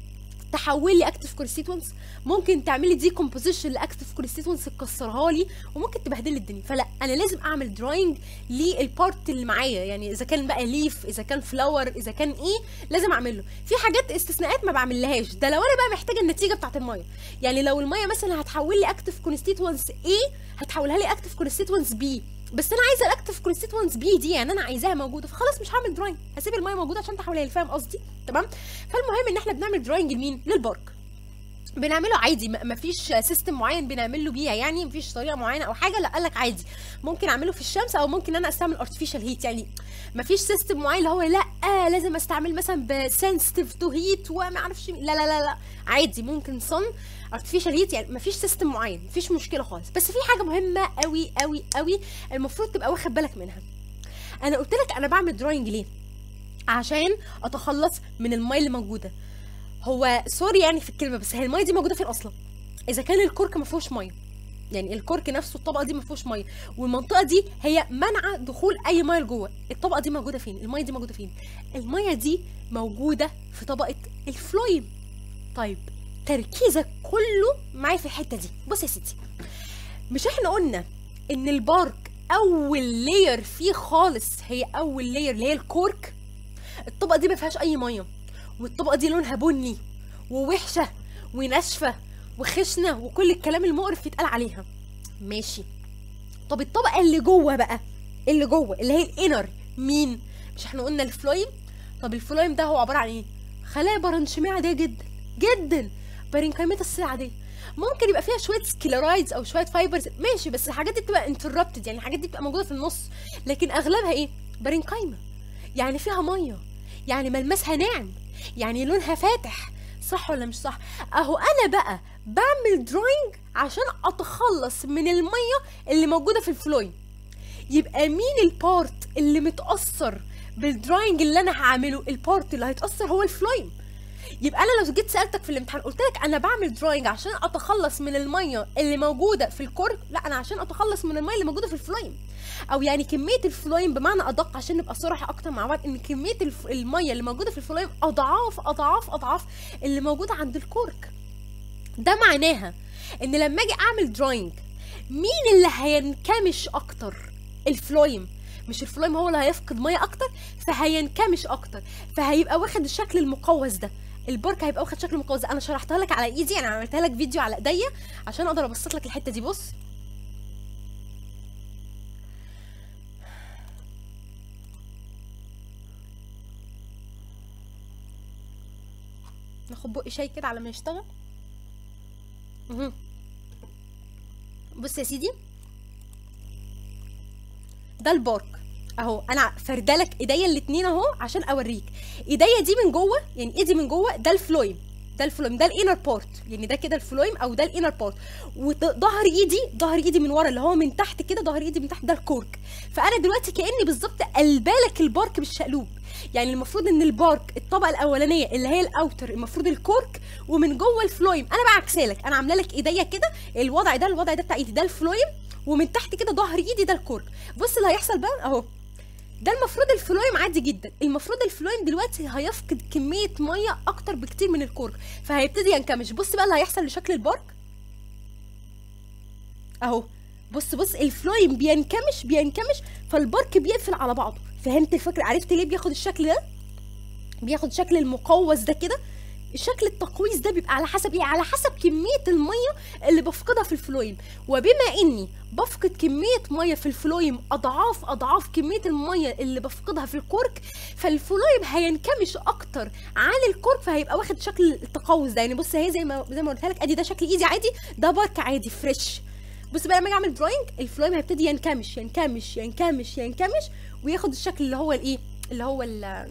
تحول لي اكتف كونستيتوينتس ممكن تعملي دي كومبوزيشن لاكتف كونستيتوينتس تكسرها لي وممكن تبهدل لي الدنيا فلا انا لازم اعمل دراينج للبارت اللي معايا يعني اذا كان بقى ليف اذا كان فلاور اذا كان ايه لازم اعمله في حاجات استثناءات ما بعملهاش ده لو انا بقى محتاجه النتيجه بتاعت الميه يعني لو الميه مثلا هتحول لي اكتف كونستيتوينتس ايه هتحولها لي اكتف كونستيتوينتس بي بس انا عايزه الاكتف كونستيتوينتس بي دي يعني انا عايزاها موجوده فخلاص مش هعمل دراينج هسيب الميه موجوده عشان تحولها لي فاهم قصدي تمام فالمهم ان احنا بنعمل دراينج لمين للبارك بنعمله عادي م- مفيش سيستم معين بنعمله بيها يعني مفيش طريقه معينه او حاجه لا قالك عادي ممكن اعمله في الشمس او ممكن انا استعمل ارتفيشال هيت يعني مفيش سيستم معين اللي هو لا آه لازم استعمل مثلا بسنسيتيف تو هيت وما اعرفش مين. لا لا لا لا عادي ممكن صن ارتفيشال هيت يعني مفيش سيستم معين مفيش مشكله خالص بس في حاجه مهمه قوي قوي قوي المفروض تبقى واخد بالك منها انا قلت لك انا بعمل دراينج ليه عشان اتخلص من الميه اللي موجوده هو سوري يعني في الكلمه بس هي الميه دي موجوده فين اصلا اذا كان الكرك ما فيهوش ميه يعني الكرك نفسه الطبقه دي ما فيهوش ميه والمنطقه دي هي منع دخول اي ميه لجوه الطبقه دي موجوده فين الميه دي موجوده فين الميه دي موجوده في طبقه الفلويم طيب تركيزك كله معايا في الحته دي بص يا ستي مش احنا قلنا ان البارك اول لاير فيه خالص هي اول لاير اللي هي الكورك الطبقه دي ما فيهاش اي ميه والطبقه دي لونها بني ووحشه وناشفه وخشنه وكل الكلام المقرف يتقال عليها ماشي طب الطبقه اللي جوه بقى اللي جوه اللي هي الانر مين مش احنا قلنا الفلويم طب الفلويم ده هو عباره عن ايه خلايا برانشيميه عاديه جدا جدا بارينكايمات السيل عاديه ممكن يبقى فيها شويه سكلرايدز او شويه فايبرز ماشي بس الحاجات دي بتبقى انتربتد يعني الحاجات دي بتبقى موجوده في النص لكن اغلبها ايه بارينكايما يعني فيها ميه يعني ملمسها ناعم يعني لونها فاتح صح ولا مش صح اهو انا بقى بعمل دراينج عشان اتخلص من الميه اللي موجوده في الفلويم يبقى مين البارت اللي متاثر بالدراينج اللي انا هعمله البارت اللي هيتاثر هو الفلويم يبقى انا لو جيت سالتك في الامتحان قلت لك انا بعمل دراينج عشان اتخلص من الميه اللي موجوده في الكورك لا انا عشان اتخلص من الميه اللي موجوده في الفلويم او يعني كميه الفلويم بمعنى ادق عشان نبقى صراحه اكتر مع بعض ان كميه الف... الميه اللي موجوده في الفلويم اضعاف اضعاف اضعاف اللي موجوده عند الكورك ده معناها ان لما اجي اعمل دراينج مين اللي هينكمش اكتر الفلويم مش الفلويم هو اللي هيفقد ميه اكتر فهينكمش اكتر فهيبقى واخد الشكل المقوس ده البرك هيبقى واخد شكل مقوس ده انا شرحتها لك على ايدي انا عملتها لك فيديو على ايديا عشان اقدر ابسط لك الحته دي بص ناخد بق شاي كده على ما يشتغل مهم. بص يا سيدي ده البارك اهو انا فردلك ايديا الاتنين اهو عشان اوريك ايديا دي من جوه يعني ايدي من جوه ده الفلويم ده الفلويم ده الانر بارت يعني ده كده الفلويم او ده الانر بارت وظهر ايدي ظهر ايدي من ورا اللي هو من تحت كده ظهر ايدي من تحت ده الكورك فانا دلوقتي كاني بالظبط قلبالك البارك بالشقلوب يعني المفروض ان البارك الطبقه الاولانيه اللي هي الاوتر المفروض الكورك ومن جوه الفلويم انا بقى عكسالك انا عامله لك ايديا كده الوضع ده الوضع ده بتاع ايدي ده الفلويم ومن تحت كده ظهر ايدي ده الكورك بص اللي هيحصل بقى اهو ده المفروض الفلويم عادي جدا المفروض الفلويم دلوقتي هيفقد كميه ميه اكتر بكتير من الكورك فهيبتدي ينكمش بص بقى اللي هيحصل لشكل البارك اهو بص بص الفلويم بينكمش بينكمش فالبارك بيقفل على بعضه فهمت الفكره عرفت ليه بياخد الشكل ده بياخد شكل المقوس ده كده الشكل التقويس ده بيبقى على حسب ايه على حسب كميه الميه اللي بفقدها في الفلويم وبما اني بفقد كميه ميه في الفلويم اضعاف اضعاف كميه الميه اللي بفقدها في الكورك فالفلويم هينكمش اكتر عن الكورك فهيبقى واخد شكل التقوس ده يعني بص اهي زي ما زي ما قلت لك ادي ده شكل ايدي عادي ده بارك عادي فريش بص بقى لما اجي اعمل دراينج الفلويم هيبتدي ينكمش ينكمش ينكمش ينكمش وياخد الشكل اللي هو الايه اللي هو ال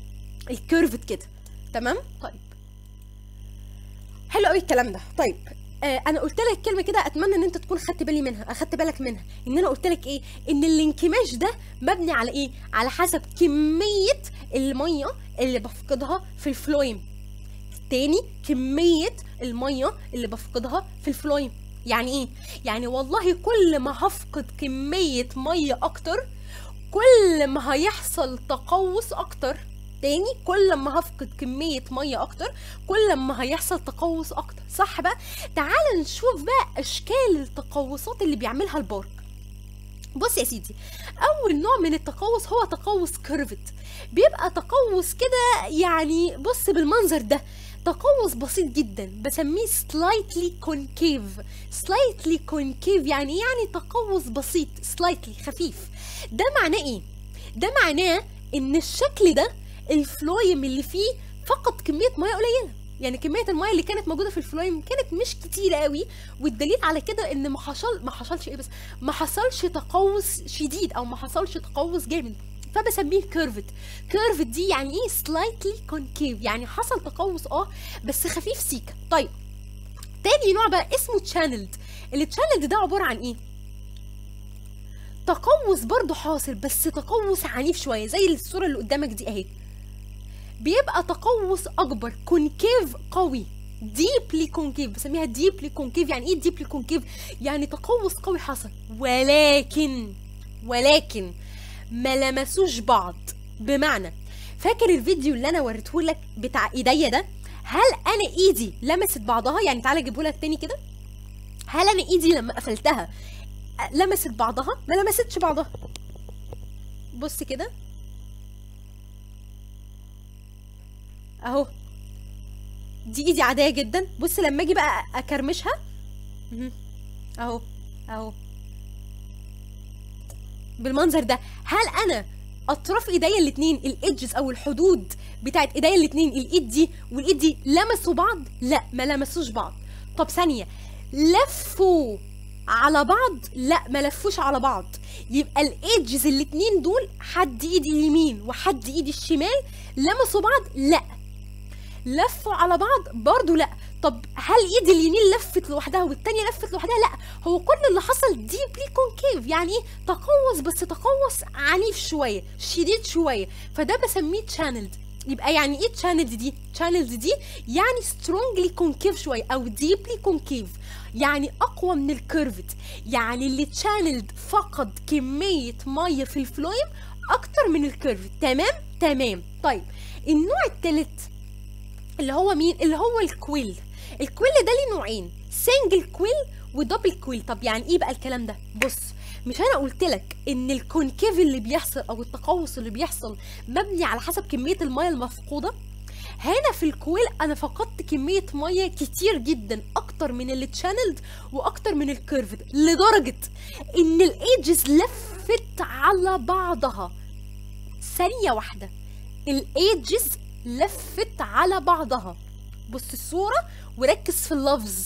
الكيرفت كده تمام طيب حلو قوي الكلام ده طيب آه انا قلت لك كلمه كده اتمنى ان انت تكون خدت بالي منها اخدت بالك منها ان انا قلت لك ايه ان الانكماش ده مبني على ايه على حسب كميه الميه اللي بفقدها في الفلويم تاني كميه الميه اللي بفقدها في الفلويم يعني ايه يعني والله كل ما هفقد كميه ميه اكتر كل ما هيحصل تقوس اكتر تاني كل ما هفقد كمية مية أكتر كل ما هيحصل تقوس أكتر صح بقى تعال نشوف بقى أشكال التقوسات اللي بيعملها البارك بص يا سيدي أول نوع من التقوس هو تقوس كيرفت بيبقى تقوس كده يعني بص بالمنظر ده تقوس بسيط جدا بسميه slightly concave slightly concave يعني يعني تقوس بسيط slightly خفيف ده معناه ايه ده معناه ان الشكل ده الفلويم اللي فيه فقط كميه ميه قليله يعني كميه الميه اللي كانت موجوده في الفلويم كانت مش كتيره قوي والدليل على كده ان ما حصل ما حصلش ايه بس ما حصلش تقوس شديد او ما حصلش تقوس جامد فبسميه كيرفت كيرفت دي يعني ايه سلايتلي كونكيف يعني حصل تقوس اه بس خفيف سيكا طيب تاني نوع بقى اسمه تشانلد التشانلد ده عباره عن ايه تقوس برضه حاصل بس تقوس عنيف شويه زي الصوره اللي قدامك دي اهي بيبقى تقوس اكبر كونكيف قوي ديبلي كونكيف بسميها ديبلي كونكيف يعني ايه ديبلي كونكيف يعني تقوس قوي حصل ولكن ولكن ما لمسوش بعض بمعنى فاكر الفيديو اللي انا وريته لك بتاع ايديا ده هل انا ايدي لمست بعضها يعني تعالى اجيبه لك تاني كده هل انا ايدي لما قفلتها لمست بعضها ما لمستش بعضها بص كده اهو دي ايدي عاديه جدا بص لما اجي بقى اكرمشها مهم. اهو اهو بالمنظر ده هل انا اطراف ايديا الاتنين الايدجز او الحدود بتاعت ايديا الاتنين الايد دي والايد دي لمسوا بعض لا ما لمسوش بعض طب ثانيه لفوا على بعض لا ما لفوش على بعض يبقى الايدجز الاتنين دول حد ايدي اليمين وحد ايدي الشمال لمسوا بعض لا لفوا على بعض برضو لا طب هل ايد اليمين لفت لوحدها والتانية لفت لوحدها لا هو كل اللي حصل ديبلي كونكيف يعني ايه تقوس بس تقوس عنيف شويه شديد شويه فده بسميه تشانلد يبقى يعني ايه تشانلد دي تشانلد دي يعني سترونجلي كونكيف شويه او ديبلي كونكيف يعني اقوى من الكيرفت يعني اللي تشانلد فقد كميه ميه في الفلويم اكتر من الكيرفت تمام تمام طيب النوع التالت اللي هو مين اللي هو الكويل الكويل ده ليه نوعين سنجل كويل ودبل كويل طب يعني ايه بقى الكلام ده بص مش انا قلت لك ان الكونكيف اللي بيحصل او التقوس اللي بيحصل مبني على حسب كميه الميه المفقوده هنا في الكويل انا فقدت كميه ميه كتير جدا اكتر من اللي تشانلد واكتر من الكيرفد لدرجه ان الايدجز لفت على بعضها ثانيه واحده الايدجز لفت على بعضها بص الصورة وركز في اللفظ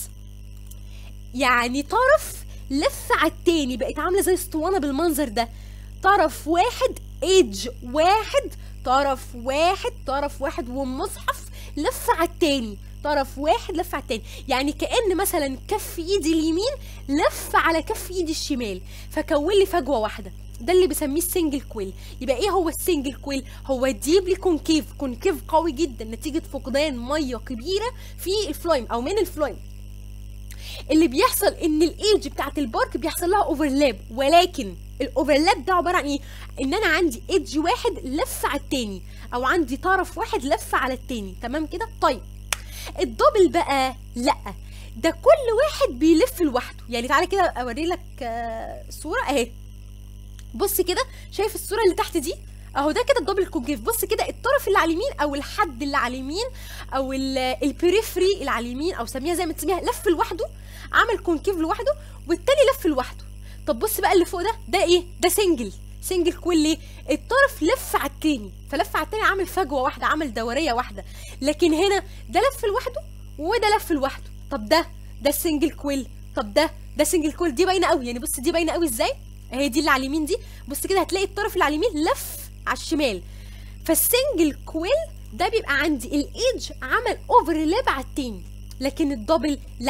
يعني طرف لف على التاني بقت عاملة زي اسطوانة بالمنظر ده طرف واحد ايدج واحد طرف واحد طرف واحد والمصحف لف على التاني طرف واحد لف على التاني يعني كأن مثلا كف ايدي اليمين لف على كف ايدي الشمال فكون لي فجوة واحدة ده اللي بسميه السنجل كويل يبقى ايه هو السنجل كويل هو ديبلي كونكيف كونكيف قوي جدا نتيجه فقدان ميه كبيره في الفلويم او من الفلويم اللي بيحصل ان الايدج بتاعت البارك بيحصل لها اوفرلاب ولكن الاوفرلاب ده عباره عن ايه ان انا عندي ايدج واحد لف على التاني او عندي طرف واحد لف على التاني تمام كده طيب الدبل بقى لا ده كل واحد بيلف لوحده يعني تعالى كده اوري لك آه، صوره اهي بص كده شايف الصوره اللي تحت دي اهو ده كده الدبل كونكيف بص كده الطرف اللي على اليمين او الحد اللي على اليمين او ال- البريفري اللي على اليمين او سميها زي ما تسميها لف لوحده عمل كونكيف لوحده والتاني لف لوحده طب بص بقى اللي فوق ده ده ايه ده سنجل سنجل كويل ليه الطرف لف على التاني فلف على التاني عامل فجوه واحده عامل دوريه واحده لكن هنا ده لف لوحده وده لف لوحده طب ده ده السنجل كويل طب ده ده سنجل كويل دي باينه قوي يعني بص دي باينه قوي ازاي اهي دي اللي على اليمين دي بص كده هتلاقي الطرف اللي على اليمين لف على الشمال فالسنجل كويل ده بيبقى عندي الايدج عمل اوفرلاب على التاني لكن الدبل لا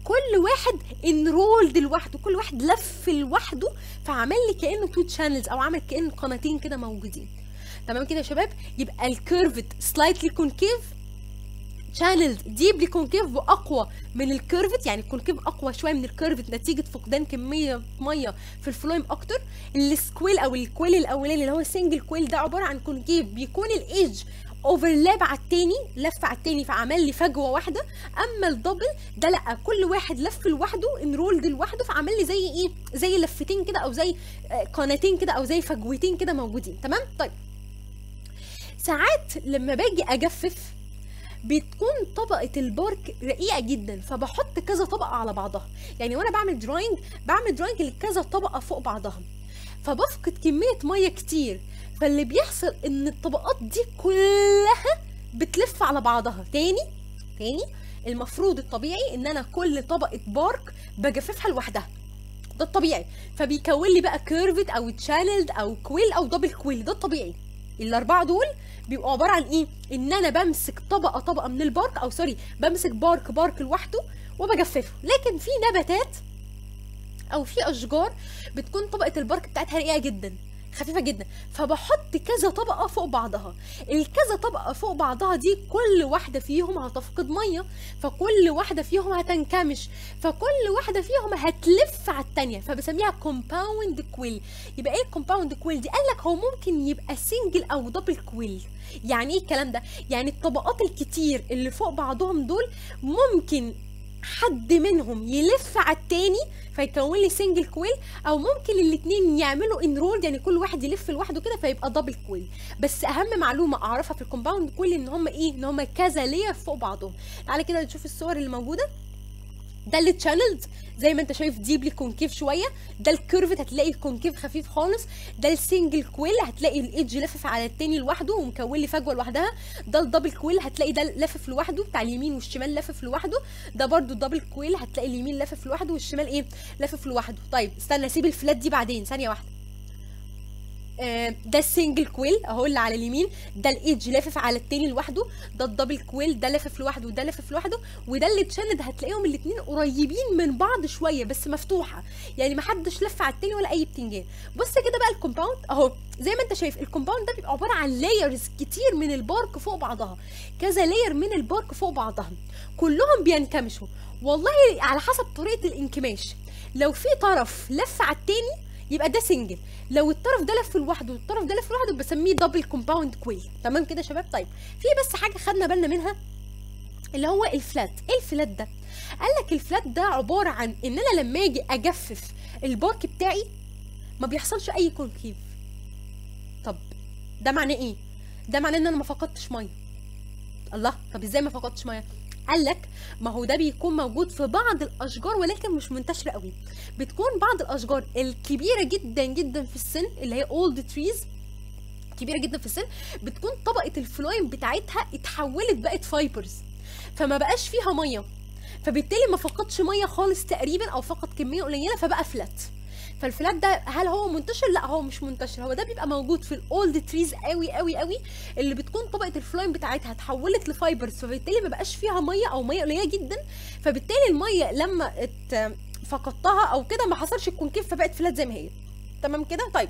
كل واحد انرولد لوحده كل واحد لف لوحده فعمل لي كانه تو شانلز او عمل كانه قناتين كده موجودين تمام كده يا شباب يبقى الكيرفت سلايتلي كونكيف شانلز ديبلي كونكيف واقوى من الكيرفت يعني الكونكيف اقوى شويه من الكيرفت نتيجه فقدان كميه ميه في الفلويم اكتر السكويل او الكويل الاولاني اللي هو سنجل كويل ده عباره عن كونكيف بيكون الايدج اوفرلاب على التاني لف على التاني فعمل لي فجوه واحده اما الدبل ده لا كل واحد لف لوحده انرولد لوحده فعمل لي زي ايه زي لفتين كده او زي آه، قناتين كده او زي فجوتين كده موجودين تمام طيب ساعات لما باجي اجفف بتكون طبقة البارك رقيقة جدا فبحط كذا طبقة على بعضها يعني وانا بعمل دراينج بعمل دراينج لكذا طبقة فوق بعضها فبفقد كمية مية كتير فاللي بيحصل ان الطبقات دي كلها بتلف على بعضها تاني تاني المفروض الطبيعي ان انا كل طبقة بارك بجففها لوحدها ده الطبيعي فبيكون لي بقى كيرفد او تشانلد او كويل او دبل كويل ده الطبيعي الاربعه دول بيبقوا عباره عن ايه ان انا بمسك طبقه طبقه من البارك او سوري بمسك بارك بارك لوحده وبجففه لكن في نباتات او في اشجار بتكون طبقه البارك بتاعتها رقيقه جدا خفيفه جدا فبحط كذا طبقه فوق بعضها الكذا طبقه فوق بعضها دي كل واحده فيهم هتفقد ميه فكل واحده فيهم هتنكمش فكل واحده فيهم هتلف على التانية فبسميها كومباوند كويل يبقى ايه الكومباوند كويل دي قال لك هو ممكن يبقى سنجل او دبل كويل يعني ايه الكلام ده يعني الطبقات الكتير اللي فوق بعضهم دول ممكن حد منهم يلف على التاني فيكون لي سنجل كويل او ممكن الاثنين يعملوا انرول يعني كل واحد يلف لوحده كده فيبقى دبل كويل بس اهم معلومه اعرفها في الكومباوند كويل ان هم ايه ان هم كذا لير فوق بعضهم تعالى كده نشوف الصور اللي موجوده ده اللي تشانلد زي ما انت شايف ديبلي كونكيف شويه ده الكيرفت هتلاقي الكونكيف خفيف خالص ده السنجل كويل هتلاقي الايدج لافف على التاني لوحده ومكون لي فجوه لوحدها ده الدبل كويل هتلاقي ده لافف لوحده بتاع اليمين والشمال لافف لوحده ده برده الدبل كويل هتلاقي اليمين لافف لوحده والشمال ايه لافف لوحده طيب استنى اسيب الفلات دي بعدين ثانيه واحده آه، ده السنجل كويل اهو اللي على اليمين ده الايدج لافف على التاني لوحده ده الدبل كويل ده لافف لوحده وده لافف لوحده وده اللي تشند هتلاقيهم الاتنين قريبين من بعض شويه بس مفتوحه يعني ما حدش لف على التاني ولا اي بتنجان بص كده بقى الكومباوند اهو زي ما انت شايف الكومباوند ده بيبقى عباره عن لايرز كتير من البارك فوق بعضها كذا لاير من البارك فوق بعضها كلهم بينكمشوا والله على حسب طريقه الانكماش لو في طرف لف على التاني يبقى ده سنجل لو الطرف ده لف لوحده والطرف ده لف لوحده بسميه دبل كومباوند كويل تمام كده يا شباب طيب في بس حاجه خدنا بالنا منها اللي هو الفلات ايه الفلات ده قال لك الفلات ده عباره عن ان انا لما اجي اجفف البارك بتاعي ما بيحصلش اي كونكيف طب ده معناه ايه ده معناه ان انا ما فقدتش ميه الله طب ازاي ما فقدتش ميه قال لك ما هو ده بيكون موجود في بعض الاشجار ولكن مش منتشره قوي بتكون بعض الاشجار الكبيره جدا جدا في السن اللي هي اولد تريز كبيره جدا في السن بتكون طبقه الفلويم بتاعتها اتحولت بقت فايبرز فما بقاش فيها ميه فبالتالي ما فقدش ميه خالص تقريبا او فقد كميه قليله فبقى فلات فالفلات ده هل هو منتشر لا هو مش منتشر هو ده بيبقى موجود في الاولد تريز قوي قوي قوي اللي بتكون طبقه الفلايم بتاعتها اتحولت لفايبرز فبالتالي ما بقاش فيها ميه او ميه قليله جدا فبالتالي الميه لما ات فقدتها او كده ما حصلش الكونكيف فبقت فلات زي ما هي تمام كده طيب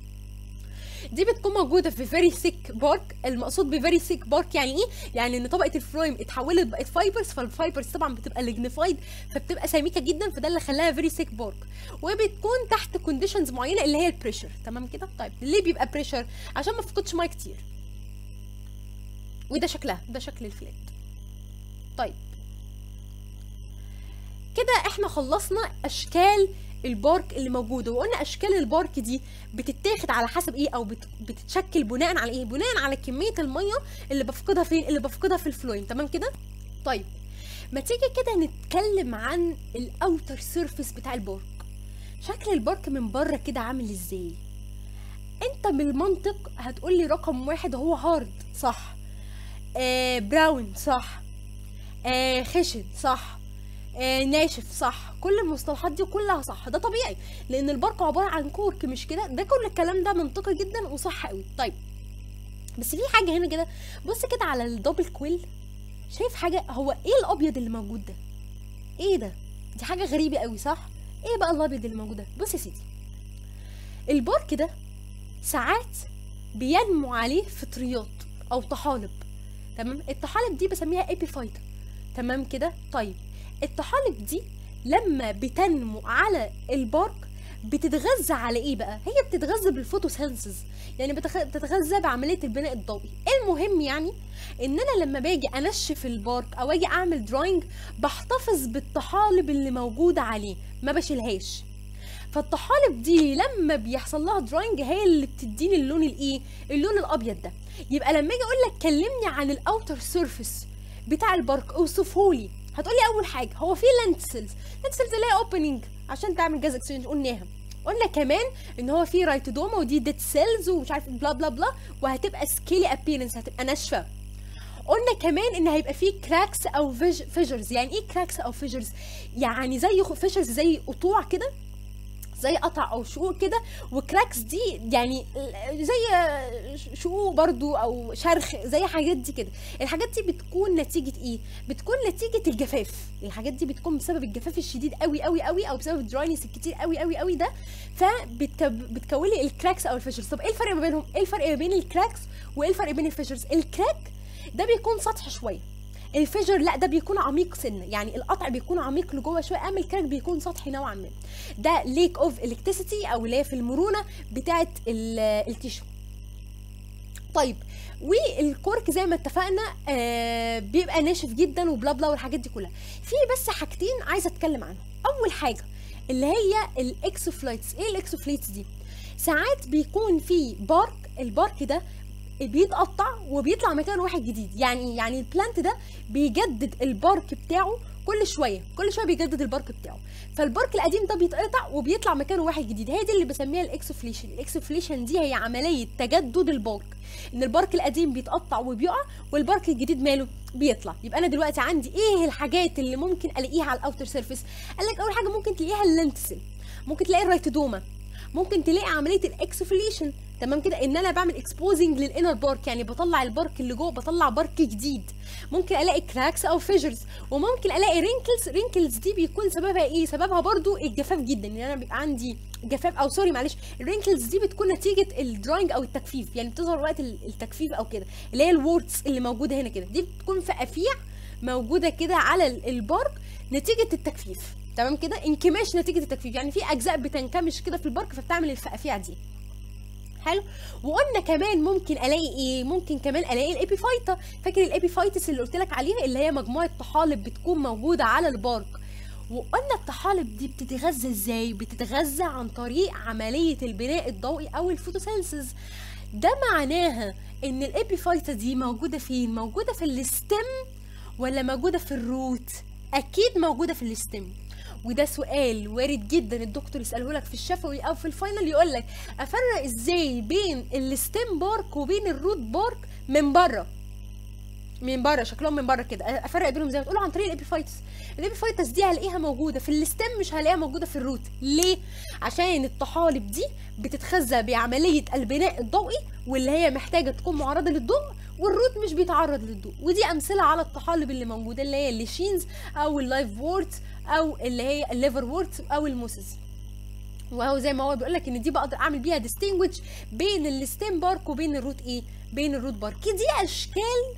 دي بتكون موجوده في فيري ثيك بارك المقصود بفيري ثيك بارك يعني ايه يعني ان طبقه الفلويم اتحولت بقت فايبرز فالفايبرز طبعا بتبقى ليجنيفايد فبتبقى سميكه جدا فده اللي خلاها فيري ثيك بارك وبتكون تحت كونديشنز معينه اللي هي البريشر تمام كده طيب ليه بيبقى بريشر عشان ما تفقدش ميه كتير وده شكلها ده شكل الفلات طيب كده احنا خلصنا اشكال البارك اللي موجوده وقلنا اشكال البارك دي بتتاخد على حسب ايه او بت- بتتشكل بناء على ايه بناء على كميه الميه اللي بفقدها فين اللي بفقدها في الفلويم تمام كده طيب ما تيجي كده نتكلم عن الاوتر سيرفيس بتاع البارك شكل البارك من بره كده عامل ازاي انت بالمنطق هتقولي رقم واحد هو هارد صح آه براون صح آه خشن صح آه ناشف صح كل المصطلحات دي كلها صح ده طبيعي لان البرق عباره عن كورك مش كده ده كل الكلام ده منطقي جدا وصح قوي طيب بس في حاجه هنا كده بص كده على الدبل كويل شايف حاجه هو ايه الابيض اللي موجود ده ايه ده دي حاجه غريبه قوي صح ايه بقى الابيض اللي موجود ده بص يا سيدي البارك ده ساعات بينمو عليه فطريات او طحالب تمام الطحالب دي بسميها ايبيفايتا تمام كده طيب الطحالب دي لما بتنمو على البارك بتتغذى على ايه بقى هي بتتغذى بالفوتوسينثيز يعني بتخ- بتتغذى بعمليه البناء الضوئي المهم يعني ان انا لما باجي انشف البارك او اجي اعمل دراينج بحتفظ بالطحالب اللي موجوده عليه ما بشيلهاش فالطحالب دي لما بيحصل لها دراينج هي اللي بتديني اللون الايه اللون الابيض ده يبقى لما اجي اقول لك كلمني عن الاوتر سيرفيس بتاع البارك اوصفهولي هتقولي اول حاجه هو في لانتسلز لانتسلز اللي هي اوبننج عشان تعمل جاز اكسشينج قلناها قلنا كمان ان هو في رايتودوما ودي ديت سيلز ومش عارف بلا بلا بلا وهتبقى سكيلي ابيرنس هتبقى ناشفه قلنا كمان ان هيبقى فيه كراكس او فيجرز يعني ايه كراكس او فيجرز يعني زي فيجرز زي قطوع كده زي قطع او شقوق كده وكراكس دي يعني زي شقوق برضو او شرخ زي حاجات دي كده الحاجات دي بتكون نتيجه ايه بتكون نتيجه الجفاف الحاجات دي بتكون بسبب الجفاف الشديد قوي قوي قوي او بسبب الدراينس الكتير قوي قوي قوي ده فبتكون لي الكراكس او الفيجرز طب ايه الفرق ما بينهم ايه الفرق ما بين الكراكس وايه الفرق بين الفيجرز الكراك ده بيكون سطح شويه الفجر لا ده بيكون عميق سنه يعني القطع بيكون عميق لجوه شويه اما الكراك بيكون سطحي نوعا ما ده ليك اوف الكتريسيتي او اللي هي في المرونه بتاعه التيشو طيب والكورك زي ما اتفقنا آه بيبقى ناشف جدا وبلا بلا والحاجات دي كلها في بس حاجتين عايزه اتكلم عنهم اول حاجه اللي هي الاكسوفلايتس ايه الاكسوفلايتس دي ساعات بيكون في بارك البارك ده بيتقطع وبيطلع مكان واحد جديد يعني يعني البلانت ده بيجدد البارك بتاعه كل شويه كل شويه بيجدد البارك بتاعه فالبارك القديم ده بيتقطع وبيطلع مكانه واحد جديد هي دي اللي بسميها الاكسوفليشن الاكسوفليشن دي هي عمليه تجدد البارك ان البارك القديم بيتقطع وبيقع والبارك الجديد ماله بيطلع يبقى انا دلوقتي عندي ايه الحاجات اللي ممكن الاقيها على الاوتر سيرفيس قال لك اول حاجه ممكن تلاقيها اللينتسل ممكن تلاقي الرايتودوما ممكن تلاقي عمليه الاكسوفليشن تمام كده ان انا بعمل اكسبوزنج للانر بارك يعني بطلع البارك اللي جوه بطلع بارك جديد ممكن الاقي كراكس او فيجرز وممكن الاقي رينكلز رينكلز دي بيكون سببها ايه سببها برضو الجفاف جدا ان انا بيبقى عندي جفاف او سوري معلش الرينكلز دي بتكون نتيجه الدراينج او التجفيف يعني بتظهر وقت التجفيف او كده اللي هي الورتس اللي موجوده هنا كده دي بتكون فقافيع موجوده كده على البارك نتيجه التجفيف تمام كده انكماش نتيجه التجفيف يعني في اجزاء بتنكمش كده في البارك فبتعمل الفقافيع دي حلو وقلنا كمان ممكن الاقي ايه ممكن كمان الاقي الابيفايتا فاكر الابيفايتس اللي قلت لك عليها اللي هي مجموعه طحالب بتكون موجوده على البارك وقلنا الطحالب دي بتتغذى ازاي بتتغذى عن طريق عمليه البناء الضوئي او الفوتوسينثيز ده معناها ان الابيفايتا دي موجوده فين موجوده في الستم ولا موجوده في الروت اكيد موجوده في الستم وده سؤال وارد جدا الدكتور يساله لك في الشفوي او في الفاينل يقول لك افرق ازاي بين الستيم بارك وبين الروت بارك من بره من بره شكلهم من بره كده افرق بينهم زي ما تقولوا عن طريق الابيفايتس الابيفايتس دي هلاقيها موجوده في الستيم مش هلاقيها موجوده في الروت ليه عشان الطحالب دي بتتخزى بعمليه البناء الضوئي واللي هي محتاجه تكون معرضه للضوء والروت مش بيتعرض للضوء ودي امثله على الطحالب اللي موجوده اللي هي الليشينز او اللايف وورت او اللي هي الليفر وورت او الموسز وهو زي ما هو بيقول لك ان دي بقدر اعمل بيها ديستنجوش بين الستيم بارك وبين الروت ايه بين الروت بارك دي اشكال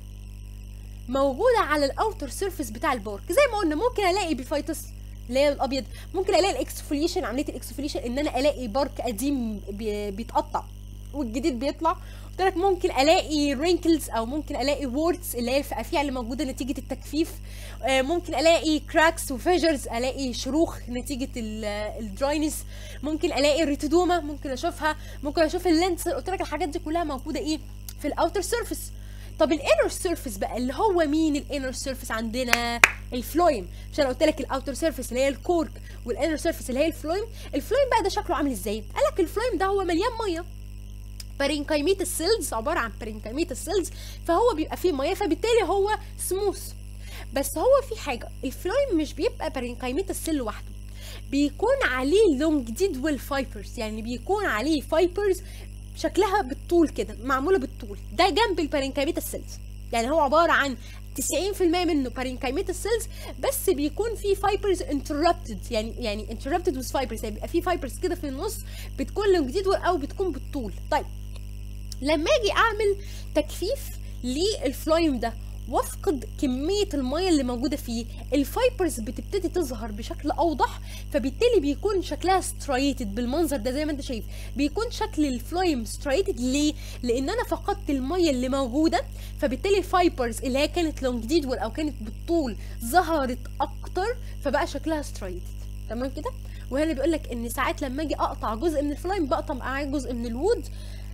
موجوده على الاوتر سيرفيس بتاع البارك زي ما قلنا ممكن الاقي بيفايتس اللي هي الابيض ممكن الاقي الاكسفوليشن عمليه الاكسفوليشن ان انا الاقي بارك قديم بيتقطع والجديد بيطلع قلت لك ممكن الاقي رينكلز او ممكن الاقي ووردز اللي هي الفقافيع اللي موجوده نتيجه التجفيف ممكن الاقي كراكس وفيجرز الاقي شروخ نتيجه الدراينس ممكن الاقي ريتودوما ممكن اشوفها ممكن اشوف اللينس قلت لك الحاجات دي كلها موجوده ايه في الاوتر سيرفيس طب الانر سيرفيس بقى اللي هو مين الانر سيرفيس عندنا الفلويم مش انا قلت لك الاوتر سيرفيس اللي هي الكورك والانر سيرفيس اللي هي الفلويم الفلويم بقى ده شكله عامل ازاي قال لك الفلويم ده هو مليان ميه بارينكايميت السيلز عباره عن بارينكايميت السيلز فهو بيبقى فيه ميه فبالتالي هو سموث بس هو في حاجه الفلويم مش بيبقى بارينكايميت السيل لوحده بيكون عليه لونجديدوال فايبرز يعني بيكون عليه فايبرز شكلها بالطول كده معموله بالطول ده جنب البارينكايميت السيلز يعني هو عباره عن 90% منه بارينكايميتال سيلز بس بيكون في فايبرز انتربتد يعني يعني انتربتد وذ فايبرز يعني بيبقى في فايبرز كده في النص بتكون لونجيتد او بتكون بالطول طيب لما اجي اعمل تجفيف للفلايم ده وافقد كميه الميه اللي موجوده فيه الفايبرز بتبتدي تظهر بشكل اوضح فبالتالي بيكون شكلها سترايتد بالمنظر ده زي ما انت شايف بيكون شكل الفلايم سترايتد ليه لان انا فقدت الميه اللي موجوده فبالتالي الفايبرز اللي هي كانت لونجيتود او كانت بالطول ظهرت اكتر فبقى شكلها سترايتد تمام كده وهنا بيقول لك ان ساعات لما اجي اقطع جزء من الفلايم بقطع معاه جزء من الوود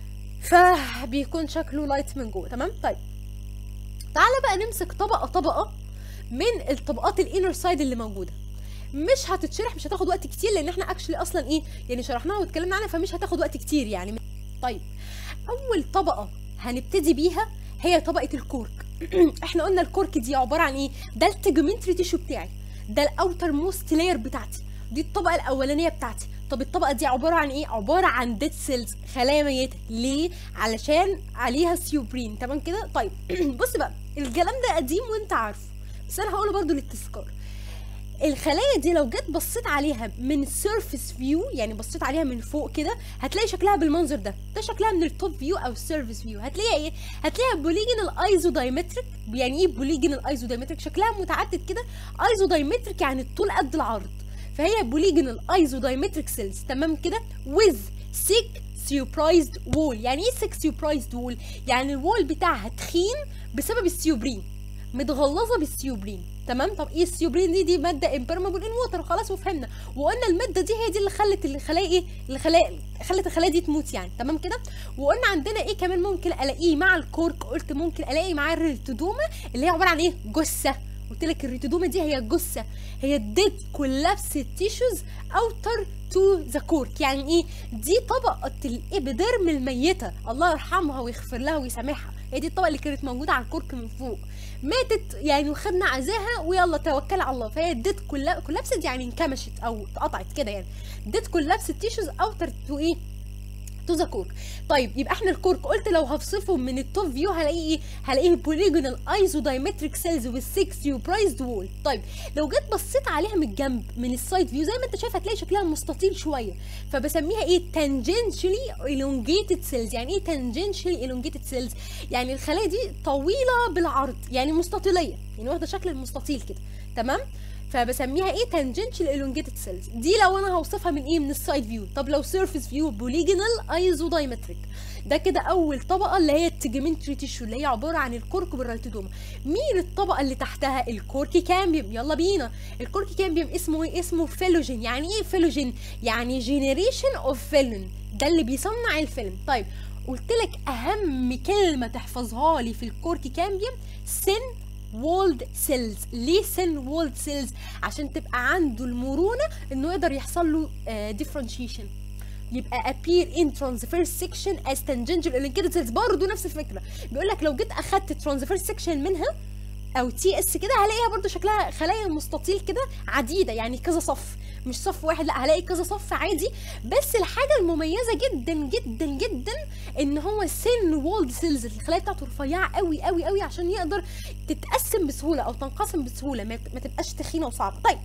فبيكون شكله لايت من جوه تمام طيب تعالى بقى نمسك طبقه طبقه من الطبقات الانر سايد اللي موجوده مش هتتشرح مش هتاخد وقت كتير لان احنا اكشلي اصلا ايه يعني شرحناها واتكلمنا عنها فمش هتاخد وقت كتير يعني طيب اول طبقه هنبتدي بيها هي طبقه الكورك احنا قلنا الكورك دي عباره عن ايه ده التجمنتري تيشو بتاعي ده الاوتر موست لاير بتاعتي دي الطبقه الاولانيه بتاعتي طب الطبقه دي عباره عن ايه عباره عن ديد سيلز خلايا ميته ليه علشان عليها سيوبرين تمام كده طيب بص بقى الكلام ده قديم وانت عارفه بس انا هقوله برضو للتذكار الخلايا دي لو جيت بصيت عليها من سيرفيس فيو يعني بصيت عليها من فوق كده هتلاقي شكلها بالمنظر ده ده شكلها من التوب فيو او السيرفيس فيو هتلاقيها ايه هتلاقيها بوليجنال ايزو دايمتريك يعني ايه بوليجنال ايزو دايمتريك شكلها متعدد كده ايزو دايمتريك يعني الطول قد العرض فهي بوليجنال ايزو دايمتريك سيلز تمام كده with thick سيوبرايزد وول يعني ايه thick سيوبرايزد وول يعني الوول بتاعها تخين بسبب السيوبرين متغلظه بالسيوبرين تمام طب ايه السيوبرين دي دي ماده امبرمبل ان ووتر خلاص وفهمنا وقلنا الماده دي هي دي اللي خلت الخلايا ايه اللي خلايا خلت الخلايا دي تموت يعني تمام كده وقلنا عندنا ايه كمان ممكن الاقيه مع الكورك قلت ممكن الاقي معاه الريتودوما اللي هي عباره عن ايه جثه قلت لك الريتودوما دي هي جثه هي الديد كولابس تيشوز اوتر تو ذا كورك يعني ايه دي طبقه الابيدرم الميته الله يرحمها ويغفر لها ويسامحها هي دي الطبقه اللي كانت موجوده على الكورك من فوق ماتت يعني وخدنا عزاها ويلا توكل على الله فهي ديد كولابسد يعني انكمشت او اتقطعت كده يعني ديد كولابسد تيشوز اوتر تو ايه تو ذا كورك طيب يبقى احنا الكورك قلت لو هوصفه من التوب فيو هلاقيه ايه هلاقيه بوليجونال ايزو دايمتريك سيلز وذ 6 يوبرايزد وول طيب لو جيت بصيت عليها من الجنب من السايد فيو زي ما انت شايف هتلاقي شكلها مستطيل شويه فبسميها ايه تانجنشلي elongated سيلز يعني ايه تانجنشلي elongated سيلز يعني الخلايا دي طويله بالعرض يعني مستطيليه يعني واخده شكل المستطيل كده تمام فبسميها ايه تانجنشال elongated سيلز دي لو انا هوصفها من ايه من السايد فيو طب لو سيرفيس فيو بوليجونال ايزو دايمتريك ده كده اول طبقه اللي هي التجمنتري تيشو اللي هي عباره عن الكورك بالرايتودوما مين الطبقه اللي تحتها الكوركي كامبيوم يلا بينا الكوركي كامبيوم اسمه ايه اسمه فيلوجين يعني ايه فيلوجين يعني جينيريشن اوف فيلن ده اللي بيصنع الفيلم طيب قلت لك اهم كلمه تحفظها لي في الكوركي كامبيوم سن وولد سيلز ليه سن وولد سيلز عشان تبقى عنده المرونه انه يقدر يحصل له ديفرنشيشن يبقى appear in transverse section as tangential elongated cells برضه نفس الفكره بيقول لك لو جيت اخدت transverse section منها او تي اس كده هلاقيها برضو شكلها خلايا مستطيل كده عديده يعني كذا صف مش صف واحد لا هلاقي كذا صف عادي بس الحاجه المميزه جدا جدا جدا ان هو سن وولد سيلز الخلايا بتاعته رفيعه قوي قوي قوي عشان يقدر تتقسم بسهوله او تنقسم بسهوله ما ما تبقاش تخينه وصعبه طيب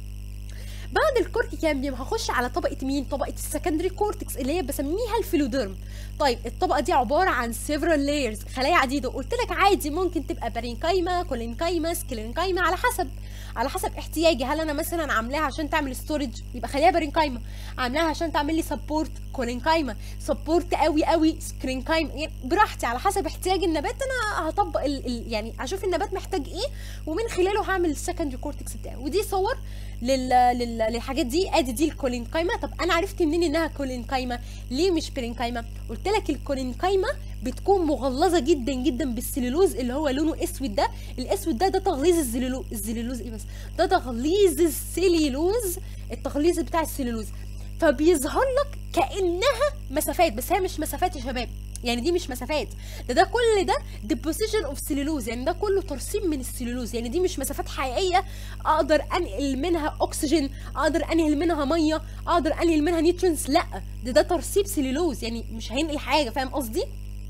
بعد الكورتي كامبيوم هخش على طبقه مين طبقه السكندري كورتكس اللي هي بسميها الفلوديرم طيب الطبقه دي عباره عن سيفرال لايرز خلايا عديده قلت لك عادي ممكن تبقى بارينكايما كولينكايما سكلينكايما على حسب على حسب احتياجي هل انا مثلا عاملاها عشان تعمل ستورج يبقى خليها بارينكايما عاملاها عشان تعمل لي سبورت كولينكايما سبورت قوي قوي سكرينكايما يعني براحتي على حسب احتياج النبات انا هطبق ال ال يعني اشوف النبات محتاج ايه ومن خلاله هعمل السكندري كورتكس بتاعي ودي صور لل... لل... للحاجات دي ادي دي الكولينكايما طب انا عرفت منين انها كولينكايما ليه مش برينكايما قلت لك الكولينكايما بتكون مغلظه جدا جدا بالسليلوز اللي هو لونه اسود ده الاسود ده ده تغليظ الزليلوز الزليلوز ايه بس ده تغليظ السليلوز التغليظ بتاع السليلوز فبيظهر لك كانها مسافات بس هي مش مسافات يا شباب يعني دي مش مسافات ده ده كل ده ديبوزيشن اوف سيلولوز يعني ده كله ترسيب من السيلولوز يعني دي مش مسافات حقيقيه اقدر انقل منها اكسجين اقدر انقل منها ميه اقدر انقل منها نيوترينز لا ده ده ترسيب سيلولوز يعني مش هينقل حاجه فاهم قصدي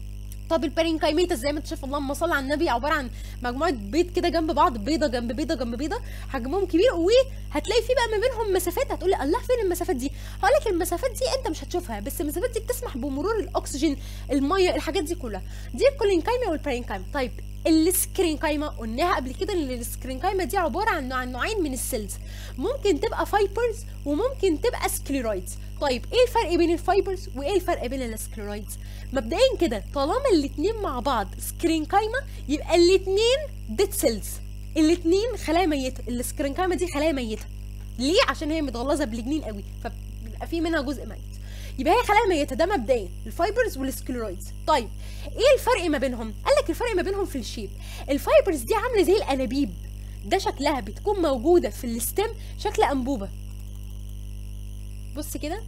طب البارينكايميتس زي ما انت شايف اللهم صل على النبي عباره عن مجموعه بيض كده جنب بعض بيضه جنب بيضه جنب بيضه حجمهم كبير وهتلاقي في بقى ما بينهم مسافات هتقول لي الله فين المسافات دي هقول لك المسافات دي انت مش هتشوفها بس المسافات دي بتسمح بمرور الاكسجين الميه الحاجات دي كلها دي الكولينكايما والبارينكايما طيب السكرينكايما قلناها قبل كده ان السكرينكايما دي عباره عن عن نوعين من السيلز ممكن تبقى فايبرز وممكن تبقى سكليرويدز طيب ايه الفرق بين الفايبرز وايه الفرق بين السكليرويدز مبدئيا كده طالما الاتنين مع بعض سكرينكايما يبقى الاتنين ديد سيلز الاتنين خلايا ميته السكرينكايما دي خلايا ميته ليه عشان هي متغلظه بالجنين قوي فبيبقى في منها جزء ميت يبقى هي خلايا ميته ده مبدئيا الفايبرز والسكليرويدز طيب ايه الفرق ما بينهم قال لك الفرق ما بينهم في الشيب الفايبرز دي عامله زي الانابيب ده شكلها بتكون موجوده في الستيم شكل انبوبه بص كده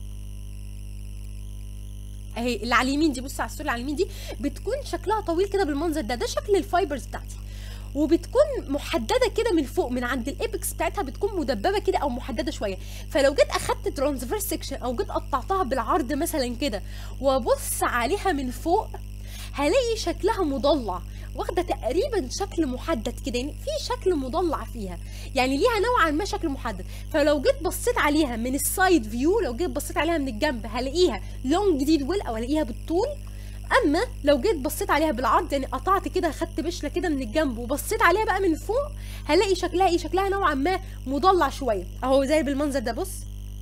اهي اللي على اليمين دي بص على الصوره اللي على اليمين دي بتكون شكلها طويل كده بالمنظر ده ده شكل الفايبرز بتاعتي وبتكون محدده كده من فوق من عند الابكس بتاعتها بتكون مدببه كده او محدده شويه فلو جيت اخدت ترانسفيرس سيكشن او جيت قطعتها بالعرض مثلا كده وابص عليها من فوق هلاقي شكلها مضلع واخده تقريبا شكل محدد كده يعني في شكل مضلع فيها يعني ليها نوعا ما شكل محدد فلو جيت بصيت عليها من السايد فيو لو جيت بصيت عليها من الجنب هلاقيها لونج ديد ويل او هلاقيها بالطول اما لو جيت بصيت عليها بالعرض يعني قطعت كده خدت بشله كده من الجنب وبصيت عليها بقى من فوق هلاقي شكلها ايه شكلها نوعا ما مضلع شويه اهو زي بالمنظر ده بص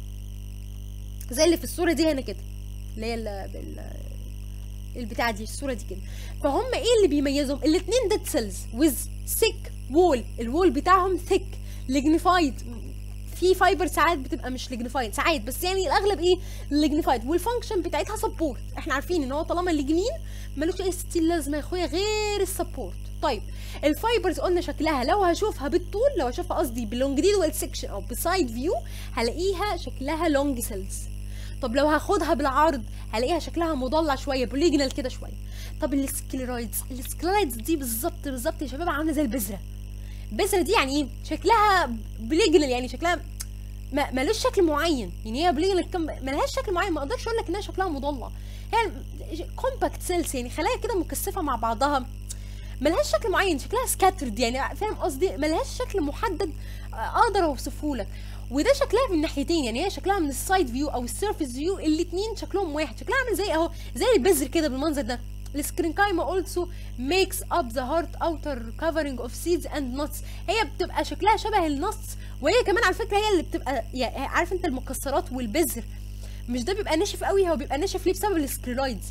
زي اللي في الصوره دي هنا كده اللي هي ال- بال- البتاعه دي الصوره دي كده فهم ايه اللي بيميزهم الاثنين ديد سيلز ويز سيك وول الوول بتاعهم ثيك ليجنيفايد في فايبر ساعات بتبقى مش ليجنيفايد ساعات بس يعني الاغلب ايه ليجنيفايد والفانكشن بتاعتها سبورت احنا عارفين ان هو طالما الليجنين ملوش اي ستيل لازمه يا اخويا غير السبورت طيب الفايبرز قلنا شكلها لو هشوفها بالطول لو هشوفها قصدي باللونجيدوال سيكشن او بسايد فيو هلاقيها شكلها لونج سيلز طب لو هاخدها بالعرض هلاقيها شكلها مضلع شويه بوليجنال كده شويه طب السكليرويدز السكليرويدز دي بالظبط بالظبط يا شباب عامله زي البذره البذره دي يعني ايه شكلها بوليجنال يعني شكلها ما ملوش شكل معين يعني هي بوليجنال كم ملهاش شكل معين ما اقدرش اقول لك انها شكلها مضلع هي كومباكت سيلز يعني خلايا كده مكثفه مع بعضها ملهاش شكل معين شكلها سكاترد يعني فاهم قصدي ملهاش شكل محدد آه، اقدر اوصفه لك وده شكلها من ناحيتين يعني هي شكلها من السايد فيو او السيرفيس فيو الاثنين شكلهم واحد شكلها عامل زي اهو زي البذر كده بالمنظر ده السكرينكايما also makes up the heart outer covering of seeds and nuts هي بتبقى شكلها شبه النص وهي كمان على فكره هي اللي بتبقى يعني عارف انت المكسرات والبذر مش ده بيبقى ناشف قوي هو بيبقى ناشف ليه بسبب السكليرويدز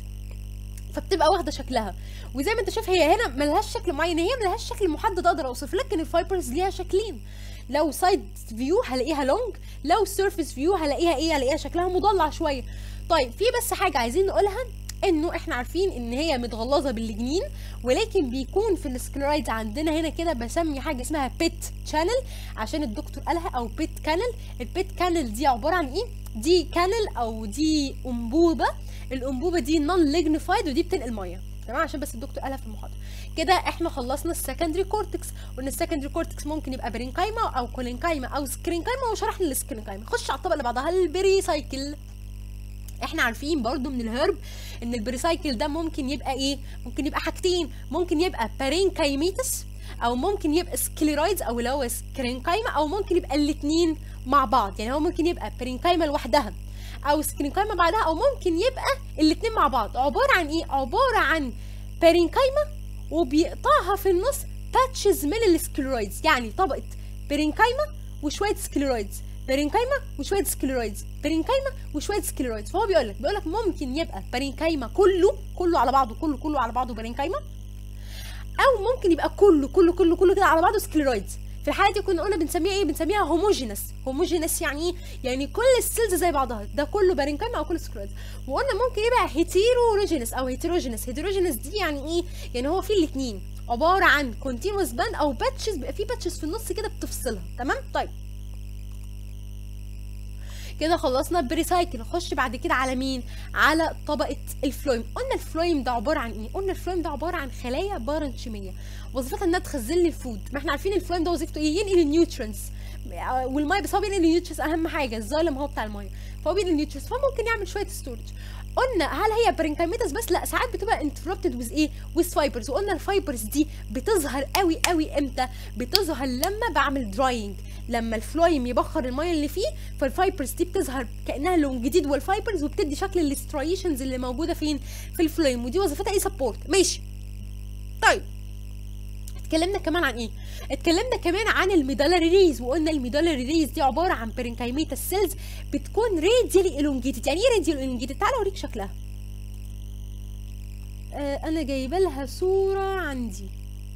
فبتبقى واخده شكلها وزي ما انت شايف هي هنا ملهاش شكل معين هي ملهاش شكل محدد اقدر اوصف لكن الفايبرز ليها شكلين لو سايد فيو هلاقيها لونج لو سيرفيس فيو هلاقيها ايه هلاقيها شكلها مضلع شويه طيب في بس حاجه عايزين نقولها انه احنا عارفين ان هي متغلظه بالجنين ولكن بيكون في السكلرايدز عندنا هنا كده بسمي حاجه اسمها بيت شانل عشان الدكتور قالها او بيت كانل البيت كانل دي عباره عن ايه دي كانل او دي انبوبه الانبوبه دي نون ليجنيفايد ودي بتنقل ميه تمام عشان بس الدكتور قالها في المحاضره كده احنا خلصنا السكندري كورتكس وان السكندري كورتكس ممكن يبقى برينكايما او كولينكايما او سكرينكايما وشرحنا السكرينكايما خش على الطبقه اللي بعدها البري سايكل احنا عارفين برضو من الهرب ان البريسايكل ده ممكن يبقى ايه ممكن يبقى حاجتين ممكن يبقى بارينكايميتس او ممكن يبقى سكليرويدز او اللي هو سكرينكايما او ممكن يبقى الاثنين مع بعض يعني هو ممكن يبقى بارينكايما لوحدها او سكرينكايما بعدها او ممكن يبقى الاثنين مع بعض عباره عن ايه عباره عن بارينكايما وبيقطعها في النص باتشز من السكليرويدز يعني طبقه بارينكايما وشويه سكليرويدز بارينكايما وشويه سكليرويدز بارينكايما وشويه سكليرويدز فهو بيقول لك بيقول لك ممكن يبقى بارينكايما كله كله على بعضه كله كله على بعضه بارينكايما او ممكن يبقى كله كله كله كله كده على بعضه سكليرويدز في الحاله دي كنا قلنا بنسميها ايه بنسميها هوموجينس هوموجينس يعني ايه يعني كل السيلز زي بعضها ده كله بارينكايما او كله سكليرويدز وقلنا ممكن يبقى هيتيروجينس او هيتروجينس هيتروجينس دي يعني ايه يعني هو في الاثنين عباره عن كونتينوس باند او باتشز بيبقى في باتشز في النص كده بتفصلها تمام طيب كده خلصنا البريسايكل نخش بعد كده على مين على طبقه الفلويم قلنا الفلويم ده عباره عن ايه قلنا الفلويم ده عباره عن خلايا بارنشيميه وظيفتها انها تخزن لي الفود ما احنا عارفين الفلويم ده وظيفته ايه ينقل النيوترينز والميه بس هو بينقل النيوترينز اهم حاجه الزايلم هو بتاع الميه فهو بينقل النيوترينز فممكن يعمل شويه ستورج قلنا هل هي برينكايميتس بس لا ساعات بتبقى انتربتد ويز ايه ويز فايبرز وقلنا الفايبرز دي بتظهر قوي قوي امتى بتظهر لما بعمل دراينج لما الفلويم يبخر الميه اللي فيه فالفايبرز دي بتظهر كانها لون جديد والفايبرز وبتدي شكل الاستريشنز اللي موجوده فين في الفلويم ودي وظيفتها ايه سبورت ماشي طيب اتكلمنا كمان عن ايه اتكلمنا كمان عن الميدالاري ريز وقلنا الميدالاري ريز دي عباره عن برينكايميتا سيلز بتكون راديالي الونجيتد يعني ايه راديالي الونجيتد تعالى اوريك شكلها آه انا جايبه لها صوره عندي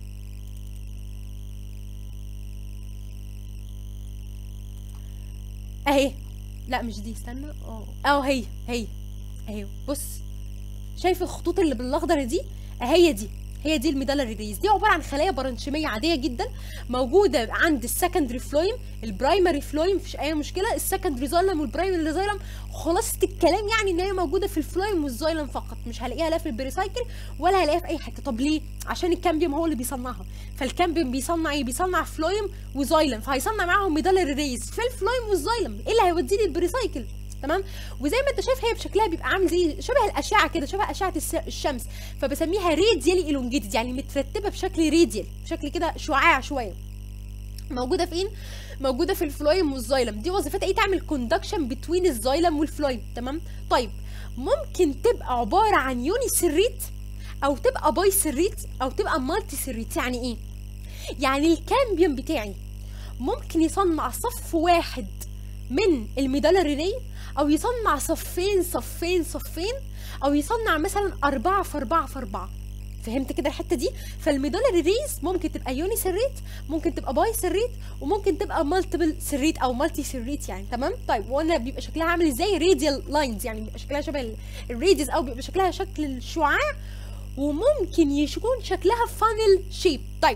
اهي لا مش دي استنى اه اه هي هي اهي بص شايف الخطوط اللي بالاخضر دي هي دي هي دي الميدالاري ريز دي عباره عن خلايا برنشيميه عاديه جدا موجوده عند السكندري فلويم البرايمري فلويم مفيش اي مشكله السكندري زايلم والبرايمري زايلم خلاصه الكلام يعني ان هي موجوده في الفلويم والزايلم فقط مش هلاقيها لا في البريسايكل ولا هلاقيها في اي حته طب ليه عشان الكامبيوم هو اللي بيصنعها فالكامبيوم بيصنع ايه بيصنع فلويم وزايلم فهيصنع معاهم ميدالاري ريز في الفلويم والزايلم ايه اللي هيوديني البريسايكل تمام وزي ما انت شايف هي بشكلها بيبقى عامل زي شبه الاشعه كده شبه اشعه الس- الشمس فبسميها راديالي الونجيتد يعني مترتبه بشكل راديال بشكل كده شعاع شويه موجوده فين موجوده في الفلويم والزايلم دي وظيفتها ايه تعمل كوندكشن بتوين الزايلم والفلويم تمام طيب ممكن تبقى عباره عن يوني سريت او تبقى باي سريت او تبقى مالتي سريت يعني ايه يعني الكامبيوم بتاعي ممكن يصنع صف واحد من الميدالاري ري او يصنع صفين صفين صفين او يصنع مثلا أربعة في أربعة في أربعة فهمت كده الحته دي فالميدالاري ريز ممكن تبقى يوني سريت ممكن تبقى باي سريت وممكن تبقى مالتيبل سريت او مالتي سريت يعني تمام طيب وانا بيبقى شكلها عامل ازاي راديال لاينز يعني بيبقى شكلها شبه الريديز او بيبقى شكلها شكل الشعاع وممكن يكون شكلها فانل شيب طيب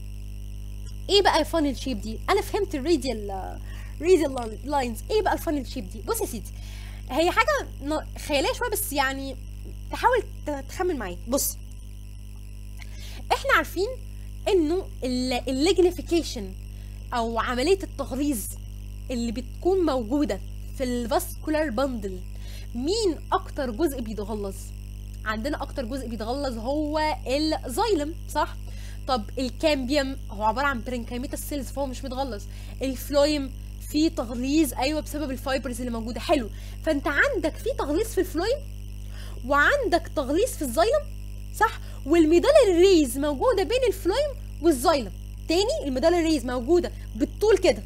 ايه بقى الفانل شيب دي انا فهمت الراديال راديال لاينز ايه بقى الفانل شيب دي بص يا سيدي هي حاجه ن- خياليه شويه بس يعني تحاول ت- تخمن معايا بص احنا عارفين انه الليجنيفيكيشن او عمليه التغليظ اللي بتكون موجوده في الفاسكولار باندل مين اكتر جزء بيتغلظ عندنا اكتر جزء بيتغلظ هو الزايلم صح طب الكامبيوم هو عباره عن برينكايميتا سيلز فهو مش متغلظ الفلويم في تغليظ ايوه بسبب الفايبرز اللي موجوده حلو فانت عندك في تغليظ في الفلويم وعندك تغليظ في الزايلم صح والميدالر ريز موجوده بين الفلويم والزايلم تاني الميدالر ريز موجوده بالطول كده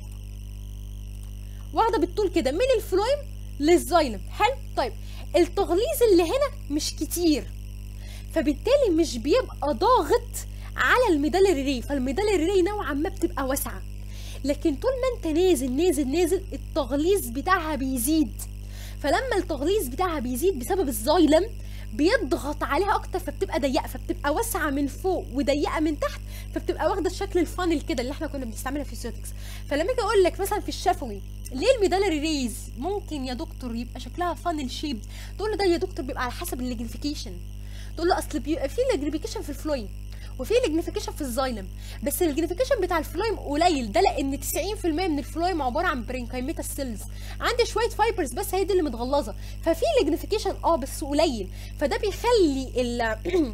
واخده بالطول كده من الفلويم للزايلم حلو طيب التغليظ اللي هنا مش كتير فبالتالي مش بيبقى ضاغط على الميدالر ري فالميدالر ري نوعا ما بتبقى واسعه لكن طول ما انت نازل نازل نازل التغليظ بتاعها بيزيد فلما التغليظ بتاعها بيزيد بسبب الزايلم بيضغط عليها اكتر فبتبقى ضيقه فبتبقى واسعه من فوق وضيقه من تحت فبتبقى واخده الشكل الفانل كده اللي احنا كنا بنستعملها في السيوتكس فلما اجي اقول لك مثلا في الشفوي ليه الميدالري ريز ممكن يا دكتور يبقى شكلها فانل شيب تقول له ده يا دكتور بيبقى على حسب الليجنيفيكيشن تقول له اصل بيبقى في ليجنيفيكيشن في الفلويم وفي ليجنيفيكيشن في الزايلم بس الليجنيفيكيشن بتاع الفلويم قليل ده لان 90% من الفلويم عباره عن برينكايميتا سيلز عندي شويه فايبرز بس هي دي اللي متغلظه ففي ليجنيفيكيشن اه بس قليل فده بيخلي ال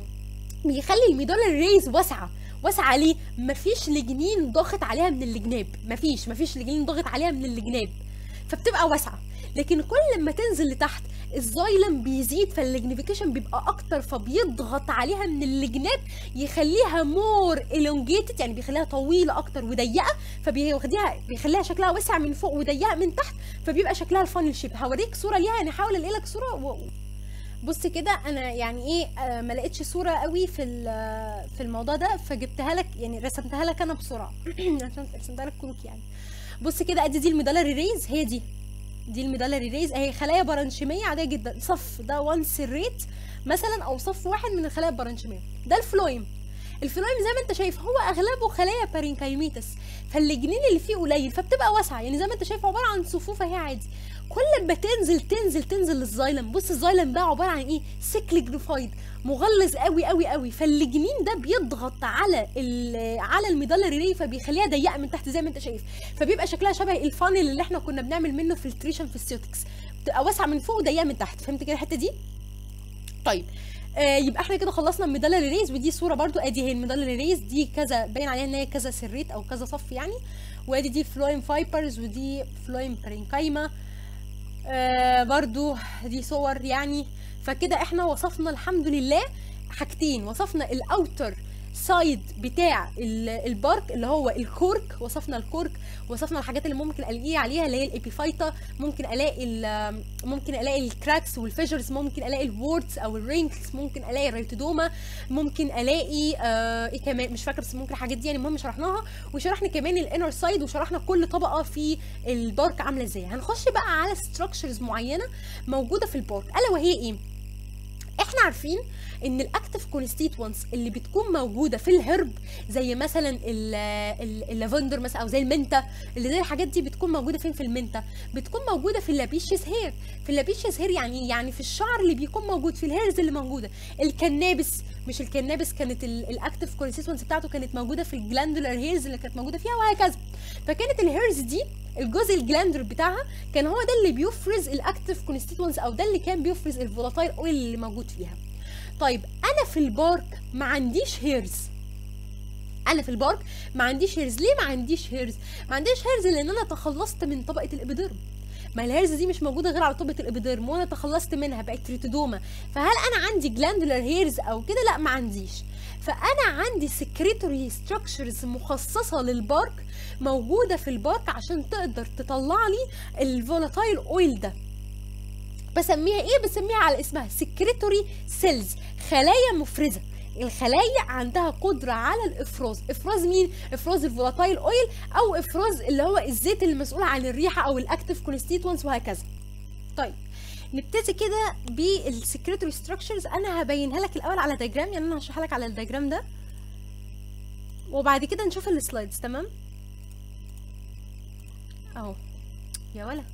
بيخلي الميدالر ريز واسعه واسعه ليه مفيش لجنين ضاغط عليها من الجناب مفيش مفيش لجنين ضاغط عليها من الجناب فبتبقى واسعه لكن كل ما تنزل لتحت الزايلم بيزيد فالليجنيفيكيشن بيبقى اكتر فبيضغط عليها من الجناب يخليها مور elongated يعني بيخليها طويله اكتر وضيقه فبيخليها بيخليها شكلها واسع من فوق وضيقه من تحت فبيبقى شكلها الفانل شيب هوريك صوره ليها يعني هحاول الاقي لك صوره و... بص كده انا يعني ايه آه ما لقيتش صوره قوي في ال- في الموضوع ده فجبتها لك يعني رسمتها لك انا بسرعه عشان رسمتها لك كروك يعني بص كده ادي دي الميدالري ريز هي دي دي الميدالري ريز اهي خلايا برنشيميه عاديه جدا صف ده وان سريت مثلا او صف واحد من الخلايا البرنشيميه ده الفلويم الفلويم زي ما انت شايف هو اغلبه خلايا بارينكايميتس فالجنين اللي فيه قليل فبتبقى واسعه يعني زي ما انت شايف عباره عن صفوف اهي عادي كل ما تنزل تنزل تنزل للزايلم بص الزايلم ده عباره عن ايه سيكل جروفايد مغلظ قوي قوي قوي فالجنين ده بيضغط على ال- على الميدالري ري فبيخليها ضيقه من تحت زي ما انت شايف فبيبقى شكلها شبه الفانل اللي احنا كنا بنعمل منه فلتريشن في السيوتكس بتبقى واسعه من فوق وضيقه من تحت فهمت كده الحته دي طيب آه يبقى احنا كده خلصنا الميدالا ريز ودي صوره برضو ادي هي الميدالا ريز دي كذا باين عليها ان هي كذا سريت او كذا صف يعني وادي دي فلويم فايبرز ودي فلويم برينكايما آه برضو دي صور يعني فكده احنا وصفنا الحمد لله حاجتين وصفنا الاوتر سايد بتاع ال- البارك اللي هو الكورك وصفنا الكورك وصفنا الحاجات اللي ممكن الاقي عليها اللي هي الابيفايتا ممكن الاقي ال- ممكن الاقي الكراكس والفيجرز ممكن الاقي الوردز او الرينكس ممكن الاقي الريتودوما ممكن الاقي آه ايه كمان مش فاكره بس ممكن الحاجات دي يعني المهم شرحناها وشرحنا كمان الانر سايد وشرحنا كل طبقه في البارك عامله ازاي هنخش بقى على ستراكشرز معينه موجوده في البارك الا وهي ايه احنا عارفين ان الاكتف كونستيتوانس اللي بتكون موجوده في الهرب زي مثلا ال- ال- اللافندر مثلا او زي المنتا اللي زي الحاجات دي بتكون موجوده فين في المنتا بتكون موجوده في اللابيشيس هير في اللابيشيس هير يعني إيه؟ يعني في الشعر اللي بيكون موجود في الهيرز اللي موجوده الكنابس مش الكنابس كانت الاكتف كونستيتوانس بتاعته كانت موجوده في الجلاندولار هيرز اللي كانت موجوده فيها وهكذا فكانت الهيرز دي الجزء الجلاندر بتاعها كان هو ده اللي بيفرز الاكتف كونستيتوانس او ده اللي كان بيفرز الفولاتايل اويل اللي موجود فيها طيب انا في البارك ما عنديش هيرز انا في البارك ما عنديش هيرز ليه ما عنديش هيرز ما عنديش هيرز لان انا تخلصت من طبقه الابيديرم ما الهيرز دي مش موجوده غير على طبقه الابيديرم وانا تخلصت منها بقت تريتودوما فهل انا عندي جلاندولار هيرز او كده لا ما عنديش فانا عندي سكريتوري ستراكشرز مخصصه للبارك موجوده في البارك عشان تقدر تطلع لي الفولاتايل اويل ده بسميها ايه بسميها على اسمها سكريتوري سيلز خلايا مفرزه الخلايا عندها قدرة على الإفراز إفراز مين؟ إفراز الفولاتايل أويل أو إفراز اللي هو الزيت اللي مسؤول عن الريحة أو الأكتيف كونستيتوانس وهكذا طيب نبتدي كده بالسكريتوري ستراكشرز انا هبينها لك الاول على دياجرام يعني انا هشرح لك على الدياجرام ده وبعد كده نشوف السلايدز تمام اهو يا ولا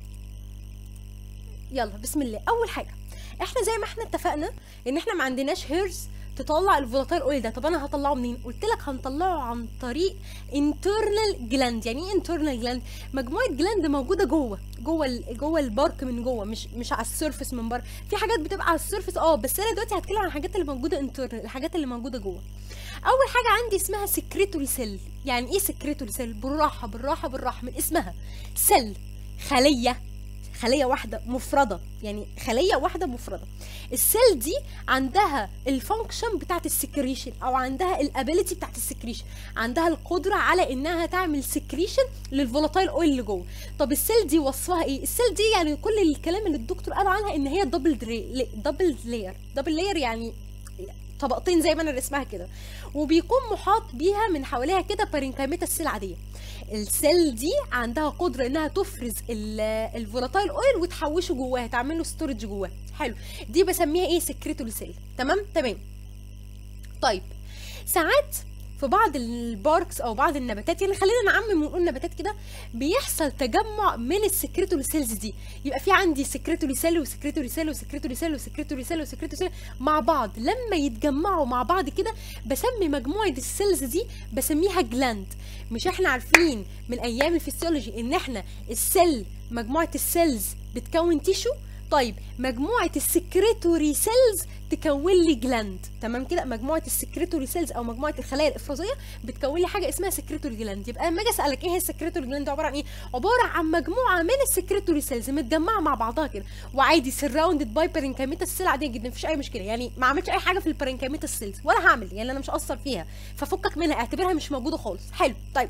يلا بسم الله اول حاجه احنا زي ما احنا اتفقنا ان احنا ما عندناش هيرز تطلع الفولاتايل اويل ده طب انا هطلعه منين قلت لك هنطلعه عن طريق انترنال جلاند يعني ايه انترنال جلاند مجموعه جلاند موجوده جوه جوه ال- جوه البارك من جوه مش مش على السيرفس من بره في حاجات بتبقى على السيرفس اه بس انا دلوقتي هتكلم عن الحاجات اللي موجوده انترنال الحاجات اللي موجوده جوه اول حاجه عندي اسمها سكريتوري سيل يعني ايه سكريتوري سيل بالراحه بالراحه بالراحه من اسمها سيل خليه خليه واحده مفرده يعني خليه واحده مفرده السيل دي عندها الفانكشن بتاعت السكريشن او عندها الابيليتي بتاعت السكريشن عندها القدره على انها تعمل سكريشن للفولاتايل اويل اللي جوه طب السيل دي وصفها ايه السيل دي يعني كل الكلام اللي الدكتور قال عنها ان هي دبل دبل لاير دبل لاير يعني طبقتين زي ما انا رسمها كده وبيكون محاط بيها من حواليها كده بارينكايميتا السيل عاديه السيل دي عندها قدره انها تفرز ال- الفولاتايل اويل وتحوشه جواها تعمل له ستورج جواها حلو دي بسميها ايه سكريتوري سيل تمام تمام طيب ساعات في بعض الباركس او بعض النباتات يعني خلينا نعمم ونقول نباتات كده بيحصل تجمع من السكريتوري سيلز دي يبقى في عندي سكريتوري سيل وسكريتوري سيل وسكريتوري سيل وسكريتوري سيل وسكريتوري سيل مع بعض لما يتجمعوا مع بعض كده بسمي مجموعه السيلز دي بسميها جلاند مش احنا عارفين من ايام الفسيولوجي ان احنا السيل مجموعه السيلز بتكون تيشو طيب مجموعه السكريتوري سيلز تكون لي جلاند تمام كده مجموعه السكريتوري سيلز او مجموعه الخلايا الافرازيه بتكون لي حاجه اسمها سكريتوري جلاند يبقى لما اجي اسالك ايه هي السكريتوري جلاند عباره عن ايه عباره عن مجموعه من السكريتوري سيلز متجمعه مع بعضها كده وعادي سراوندد باي بارينكايميتا السيل عاديه جدا مفيش اي مشكله يعني ما عملتش اي حاجه في البارينكايميتا السيلز ولا هعمل يعني انا مش هاثر فيها ففكك منها اعتبرها مش موجوده خالص حلو طيب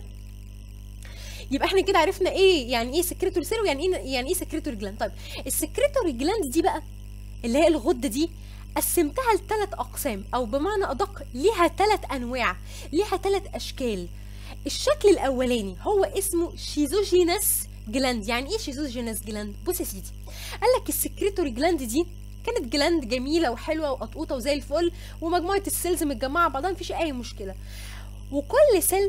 يبقى احنا كده عرفنا ايه يعني ايه سكريتوري سيل ويعني ايه يعني ايه سكريتوري جلاند طيب السكريتوري جلاند دي بقى اللي هي الغده دي قسمتها لثلاث اقسام او بمعنى ادق ليها ثلاث انواع ليها ثلاث اشكال الشكل الاولاني هو اسمه شيزوجينس جلاند يعني ايه شيزوجينس جلاند بص يا سيدي قال لك السكريتوري جلاند دي كانت جلاند جميله وحلوه وقطقوطه وزي الفل ومجموعه السيلز متجمعه بعضها مفيش اي مشكله وكل سيل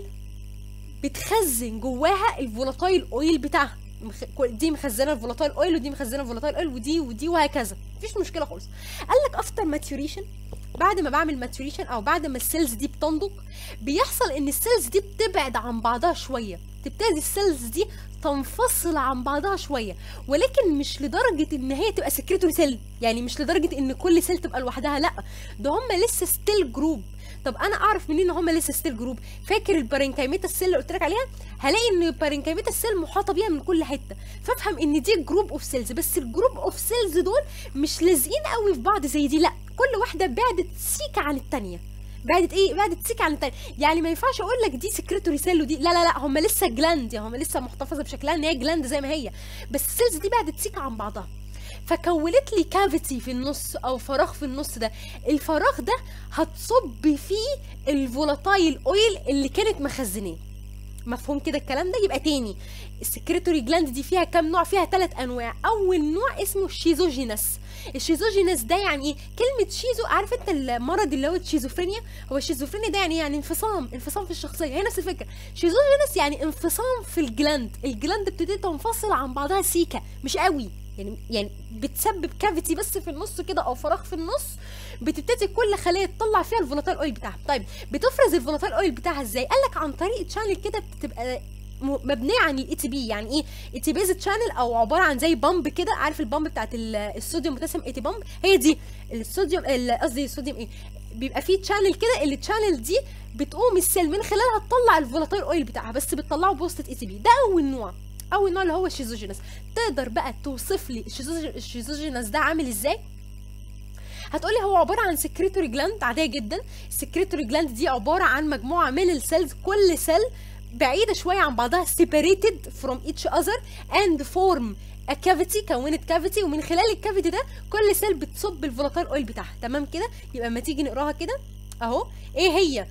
بتخزن جواها الفولاتايل اويل بتاعها مخ... كل- دي مخزنه الفولاتايل اويل ودي مخزنه الفولاتايل اويل ودي ودي وهكذا مفيش مشكله خالص قال لك افتر ماتيوريشن بعد ما بعمل ماتوريشن او بعد ما السيلز دي بتنضج بيحصل ان السيلز دي بتبعد عن بعضها شويه تبتدي السيلز دي تنفصل عن بعضها شويه ولكن مش لدرجه ان هي تبقى سكريتوري سيل يعني مش لدرجه ان كل سيل تبقى لوحدها لا ده هم لسه ستيل جروب طب انا اعرف منين ان هم لسه ستيل جروب فاكر البارنكايميتا السيل اللي قلت لك عليها هلاقي ان البارنكايميتا السيل محاطه بيها من كل حته فافهم ان دي جروب اوف سيلز بس الجروب اوف سيلز دول مش لازقين قوي في بعض زي دي لا كل واحده بعدت سيكه عن الثانيه بعدت ايه بعدت سيكه عن التانية يعني ما ينفعش اقول لك دي سكريتوري سيل ودي لا لا لا هم لسه جلاند هم لسه محتفظه بشكلها ان هي جلاند زي ما هي بس السيلز دي بعدت سيكه عن بعضها فكونت لي كافيتي في النص او فراغ في النص ده الفراغ ده هتصب فيه الفولاتايل اويل اللي كانت مخزناه مفهوم كده الكلام ده يبقى تاني السكريتوري جلاند دي فيها كام نوع فيها ثلاث انواع اول نوع اسمه الشيزوجينس الشيزوجينس ده يعني ايه كلمه شيزو عارف انت المرض اللي هو الشيزوفرينيا هو الشيزوفرينيا ده يعني يعني انفصام انفصام في الشخصيه هي نفس الفكره شيزوجينس يعني انفصام في الجلاند الجلاند بتبتدي تنفصل عن بعضها سيكه مش قوي يعني يعني بتسبب كافيتي بس في النص كده او فراغ في النص بتبتدي كل خليه تطلع فيها الفولاتايل اويل بتاعها طيب بتفرز الفولاتايل اويل بتاعها ازاي قال لك عن طريق تشانل كده بتبقى م- مبنيه عن الاي تي بي يعني ايه اي تي بيز تشانل او عباره عن زي بامب كده عارف البامب بتاعت ال- الصوديوم بوتاسيوم اي تي بامب هي دي الصوديوم ال- قصدي الصوديوم ايه بيبقى فيه تشانل كده اللي التشانل دي بتقوم السيل من خلالها تطلع الفولاتايل اويل بتاعها بس بتطلعه بواسطه اي تي بي ده اول نوع اول نوع اللي هو الشيزوجينس تقدر بقى توصف لي الشيزوج- الشيزوجينس ده عامل ازاي هتقولي هو عباره عن سكريتوري جلاند عاديه جدا السكريتوري جلاند دي عباره عن مجموعه من السيلز كل سيل بعيده شويه عن بعضها separated from each other and form a cavity كونت كافيتي ومن خلال الكافيتي ده كل سيل بتصب الفولاتايل اويل بتاعها تمام كده يبقى اما تيجي نقراها كده اهو ايه هي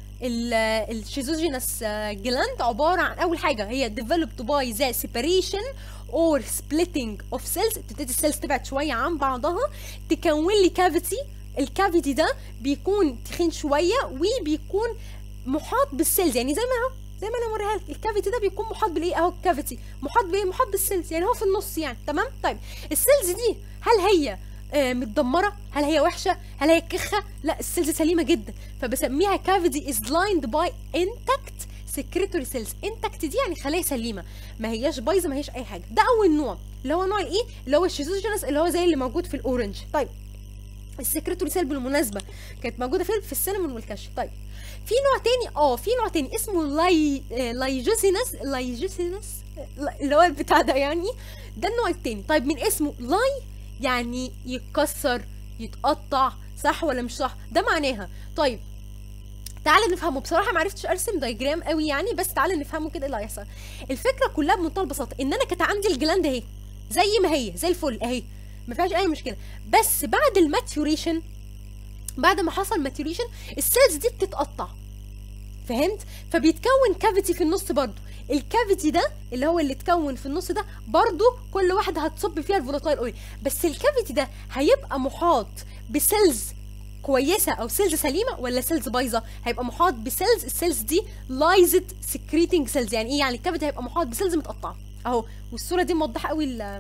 الشيزوجينس جلاند عباره عن اول حاجه هي developed by the separation or splitting of cells تبتدي السيلز تبعد شويه عن بعضها تكون لي كافيتي الكافيتي ده بيكون تخين شويه وبيكون محاط بالسيلز يعني زي ما اهو زي ما انا موريها لك الكافيتي ده بيكون محاط بالايه اهو الكافيتي محاط بايه محاط بالسيلز يعني هو في النص يعني تمام طيب السيلز دي هل هي آه، متدمره هل هي وحشه هل هي كخه لا السيلز سليمه جدا فبسميها كافيتي از لايند باي انتاكت سكريتوري سيلز انتاكت دي يعني خلايا سليمه ما هياش بايظه ما هياش اي حاجه ده اول نوع اللي هو نوع الايه اللي هو الشيزوجينس اللي هو زي اللي موجود في الاورنج طيب السكريتوري سيل بالمناسبه كانت موجوده فين في السينمون والكشف طيب في نوع تاني اه في نوع تاني اسمه لاي آه، لايجوسينس لايجوسينس لا- اللي هو البتاع ده يعني ده النوع التاني طيب من اسمه لاي يعني يتكسر يتقطع صح ولا مش صح ده معناها طيب تعالى نفهمه بصراحه ما عرفتش ارسم دايجرام قوي يعني بس تعالى نفهمه كده ايه اللي هيحصل الفكره كلها بمنتهى البساطه ان انا كانت عندي الجلاند اهي زي ما هي زي الفل اهي ما فيهاش اي مشكله بس بعد الماتيوريشن بعد ما حصل ماتيوريشن السيلز دي بتتقطع فهمت فبيتكون كافيتي في النص برضو الكافيتي ده اللي هو اللي اتكون في النص ده برضو كل واحده هتصب فيها الفولاتايل اويل بس الكافيتي ده هيبقى محاط بسيلز كويسه او سيلز سليمه ولا سيلز بايظه هيبقى محاط بسيلز السيلز دي لايزد سكريتنج سيلز يعني ايه يعني الكافيتي هيبقى محاط بسيلز متقطعه اهو والصوره دي موضحه قوي ال-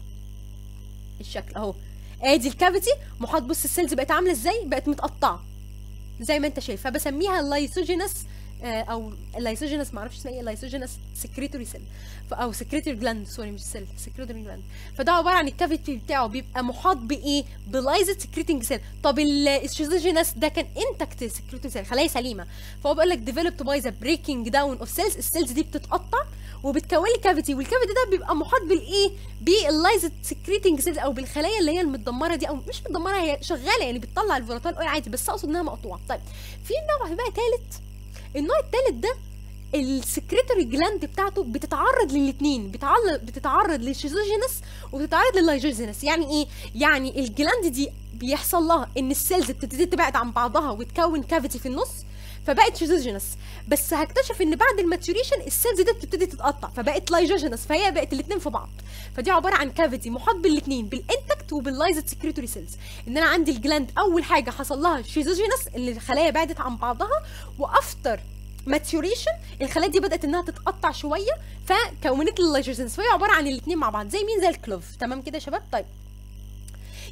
الشكل اهو ادي الكافيتي محاط بص السيلز بقت عامله ازاي بقت متقطعه زي ما انت شايف فبسميها اللايسوجينس آه، او اللايسوجينس ما اعرفش اسمها ايه اللايسوجينس سكريتوري سيل او سكريتوري جلاند سوري مش سيل سكريتوري جلاند فده عباره عن الكافيتي بتاعه بيبقى محاط بايه بلايزد سكريتنج سيل طب الشيزوجينس ده كان انتكت سكريتوري سيل خلايا سليمه فهو بيقول لك ديفلوبد باي ذا بريكنج داون اوف سيلز السيلز دي بتتقطع وبتكون لي كافيتي والكافيتي ده بيبقى محاط بالايه باللايزد سكريتنج سيلز او بالخلايا اللي هي المتدمره دي او مش متدمره هي شغاله يعني بتطلع الفولاتايل اويل عادي بس اقصد انها مقطوعه طيب في نوع بقى ثالث النوع الثالث ده السكريتوري جلاند بتاعته بتتعرض للاثنين بتتعرض بتتعرض للشيزوجينس وبتتعرض لللايجوجينس يعني ايه يعني الجلاند دي بيحصل لها ان السيلز بتبتدي تبعد عن بعضها وتكون كافيتي في النص فبقت شيزوجينس بس هكتشف ان بعد الماتوريشن السيلز دي بتبتدي تتقطع فبقت لايجوجينس فهي بقت الاثنين في بعض فدي عباره عن كافيتي محاط بالاثنين بالانتكت وباللايزد سكريتوري سيلز ان انا عندي الجلاند اول حاجه حصل لها شيزوجينس اللي الخلايا بعدت عن بعضها وافتر ماتيوريشن الخلايا دي بدات انها تتقطع شويه فكونت اللايجوجينس فهي عباره عن الاثنين مع بعض زي مين زي الكلوف تمام كده يا شباب طيب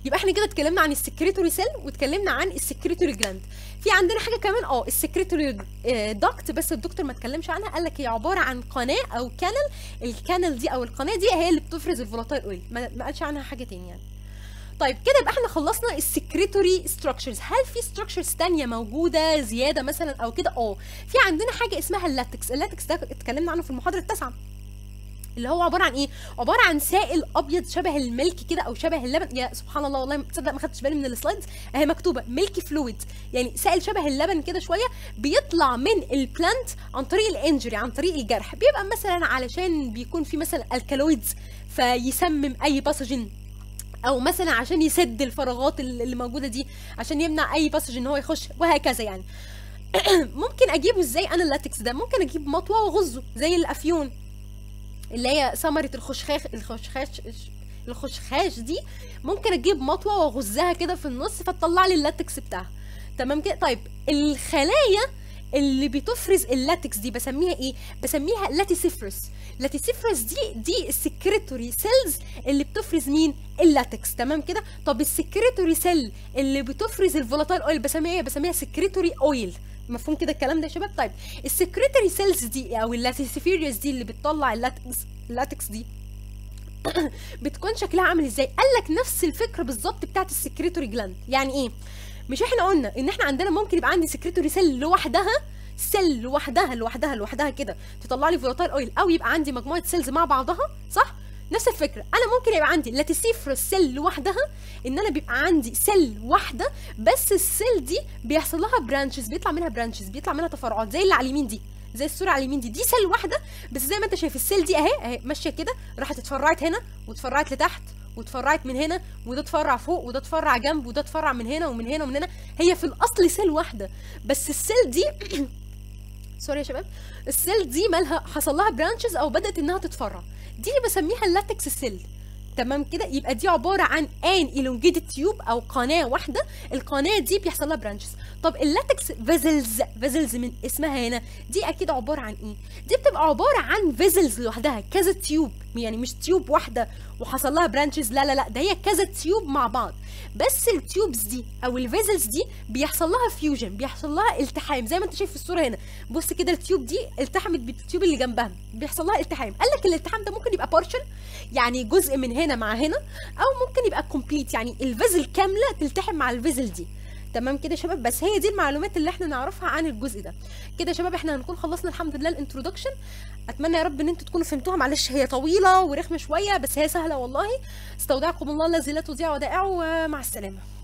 يبقى احنا كده اتكلمنا عن السكريتوري سيل واتكلمنا عن السكريتوري جلاند في عندنا حاجه كمان اه السكريتوري داكت بس الدكتور ما اتكلمش عنها قال لك هي عباره عن قناه او كانل الكانل دي او القناه دي هي اللي بتفرز الفولاتايل اويل ما ما قالش عنها حاجه تاني يعني طيب كده يبقى احنا خلصنا السكريتوري ستراكشرز هل في ستراكشرز تانية موجوده زياده مثلا او كده اه في عندنا حاجه اسمها اللاتكس اللاتكس ده اتكلمنا عنه في المحاضره التاسعه اللي هو عباره عن ايه عباره عن سائل ابيض شبه الملك كده او شبه اللبن يا سبحان الله والله تصدق ما خدتش بالي من السلايدز اهي مكتوبه ميلكي فلويد يعني سائل شبه اللبن كده شويه بيطلع من البلانت عن طريق الانجري عن طريق الجرح بيبقى مثلا علشان بيكون في مثلا الكالويدز فيسمم اي باثوجين او مثلا عشان يسد الفراغات اللي موجوده دي عشان يمنع اي باثوجين ان هو يخش وهكذا يعني ممكن اجيبه ازاي انا اللاتكس ده ممكن اجيب مطوه واغزه زي الافيون اللي هي ثمره الخشخاش الخشخاش الخشخاش دي ممكن اجيب مطوه واغزها كده في النص فتطلع لي اللاتكس بتاعها تمام كده طيب الخلايا اللي بتفرز اللاتكس دي بسميها ايه بسميها لاتيسيفرس لاتيسيفرس دي دي السكريتوري سيلز اللي بتفرز مين اللاتكس تمام كده طب السكريتوري سيل اللي بتفرز الفولاتايل اويل بسميها ايه بسميها سكريتوري اويل مفهوم كده الكلام ده يا شباب طيب السكريتوري سيلز دي او اللاتيسيفيريوس دي اللي بتطلع اللاتكس اللاتكس دي بتكون شكلها عامل ازاي قال لك نفس الفكره بالظبط بتاعت السكريتوري جلاند يعني ايه مش احنا قلنا ان احنا عندنا ممكن يبقى عندي سكريتوري سيل لوحدها سيل لوحدها لوحدها لوحدها كده تطلع لي فولاتايل اويل او يبقى عندي مجموعه سيلز مع بعضها صح نفس الفكره انا ممكن يبقى عندي لاتيسيفرس سيل لوحدها ان انا بيبقى عندي سيل واحده بس السيل دي بيحصل لها برانشز بيطلع منها برانشز بيطلع منها تفرعات زي اللي على اليمين دي زي الصوره على اليمين دي دي سيل واحده بس زي ما انت شايف السيل دي اهي اهي ماشيه كده راحت اتفرعت هنا واتفرعت لتحت واتفرعت من هنا وده اتفرع فوق وده اتفرع جنب وده اتفرع من هنا ومن هنا ومن هنا هي في الاصل سيل واحده بس السيل دي سوري يا شباب السيل دي مالها حصل لها برانشز او بدات انها تتفرع دي اللي بسميها اللاتكس سيل تمام كده يبقى دي عباره عن ان elongated تيوب او قناه واحده القناه دي بيحصل لها برانشز طب اللاتكس فيزلز فيزلز من اسمها هنا دي اكيد عباره عن ايه دي بتبقى عباره عن فيزلز لوحدها كذا تيوب يعني مش تيوب واحده وحصل لها برانشز لا لا لا ده هي كذا تيوب مع بعض بس التيوبز دي او الفيزلز دي بيحصل لها فيوجن بيحصل لها التحام زي ما انت شايف في الصوره هنا بص كده التيوب دي التحمت بالتيوب اللي جنبها بيحصل لها التحام قال لك الالتحام ده ممكن يبقى بارشل يعني جزء من هنا مع هنا او ممكن يبقى كومبليت يعني الفيزل كامله تلتحم مع الفيزل دي تمام كده يا شباب بس هي دي المعلومات اللي احنا نعرفها عن الجزء ده كده يا شباب احنا هنكون خلصنا الحمد لله الانترودكشن اتمنى يا رب ان انتوا تكونوا فهمتوها معلش هي طويله ورخمه شويه بس هي سهله والله استودعكم الله الذي لا تضيع ودائعه ومع السلامه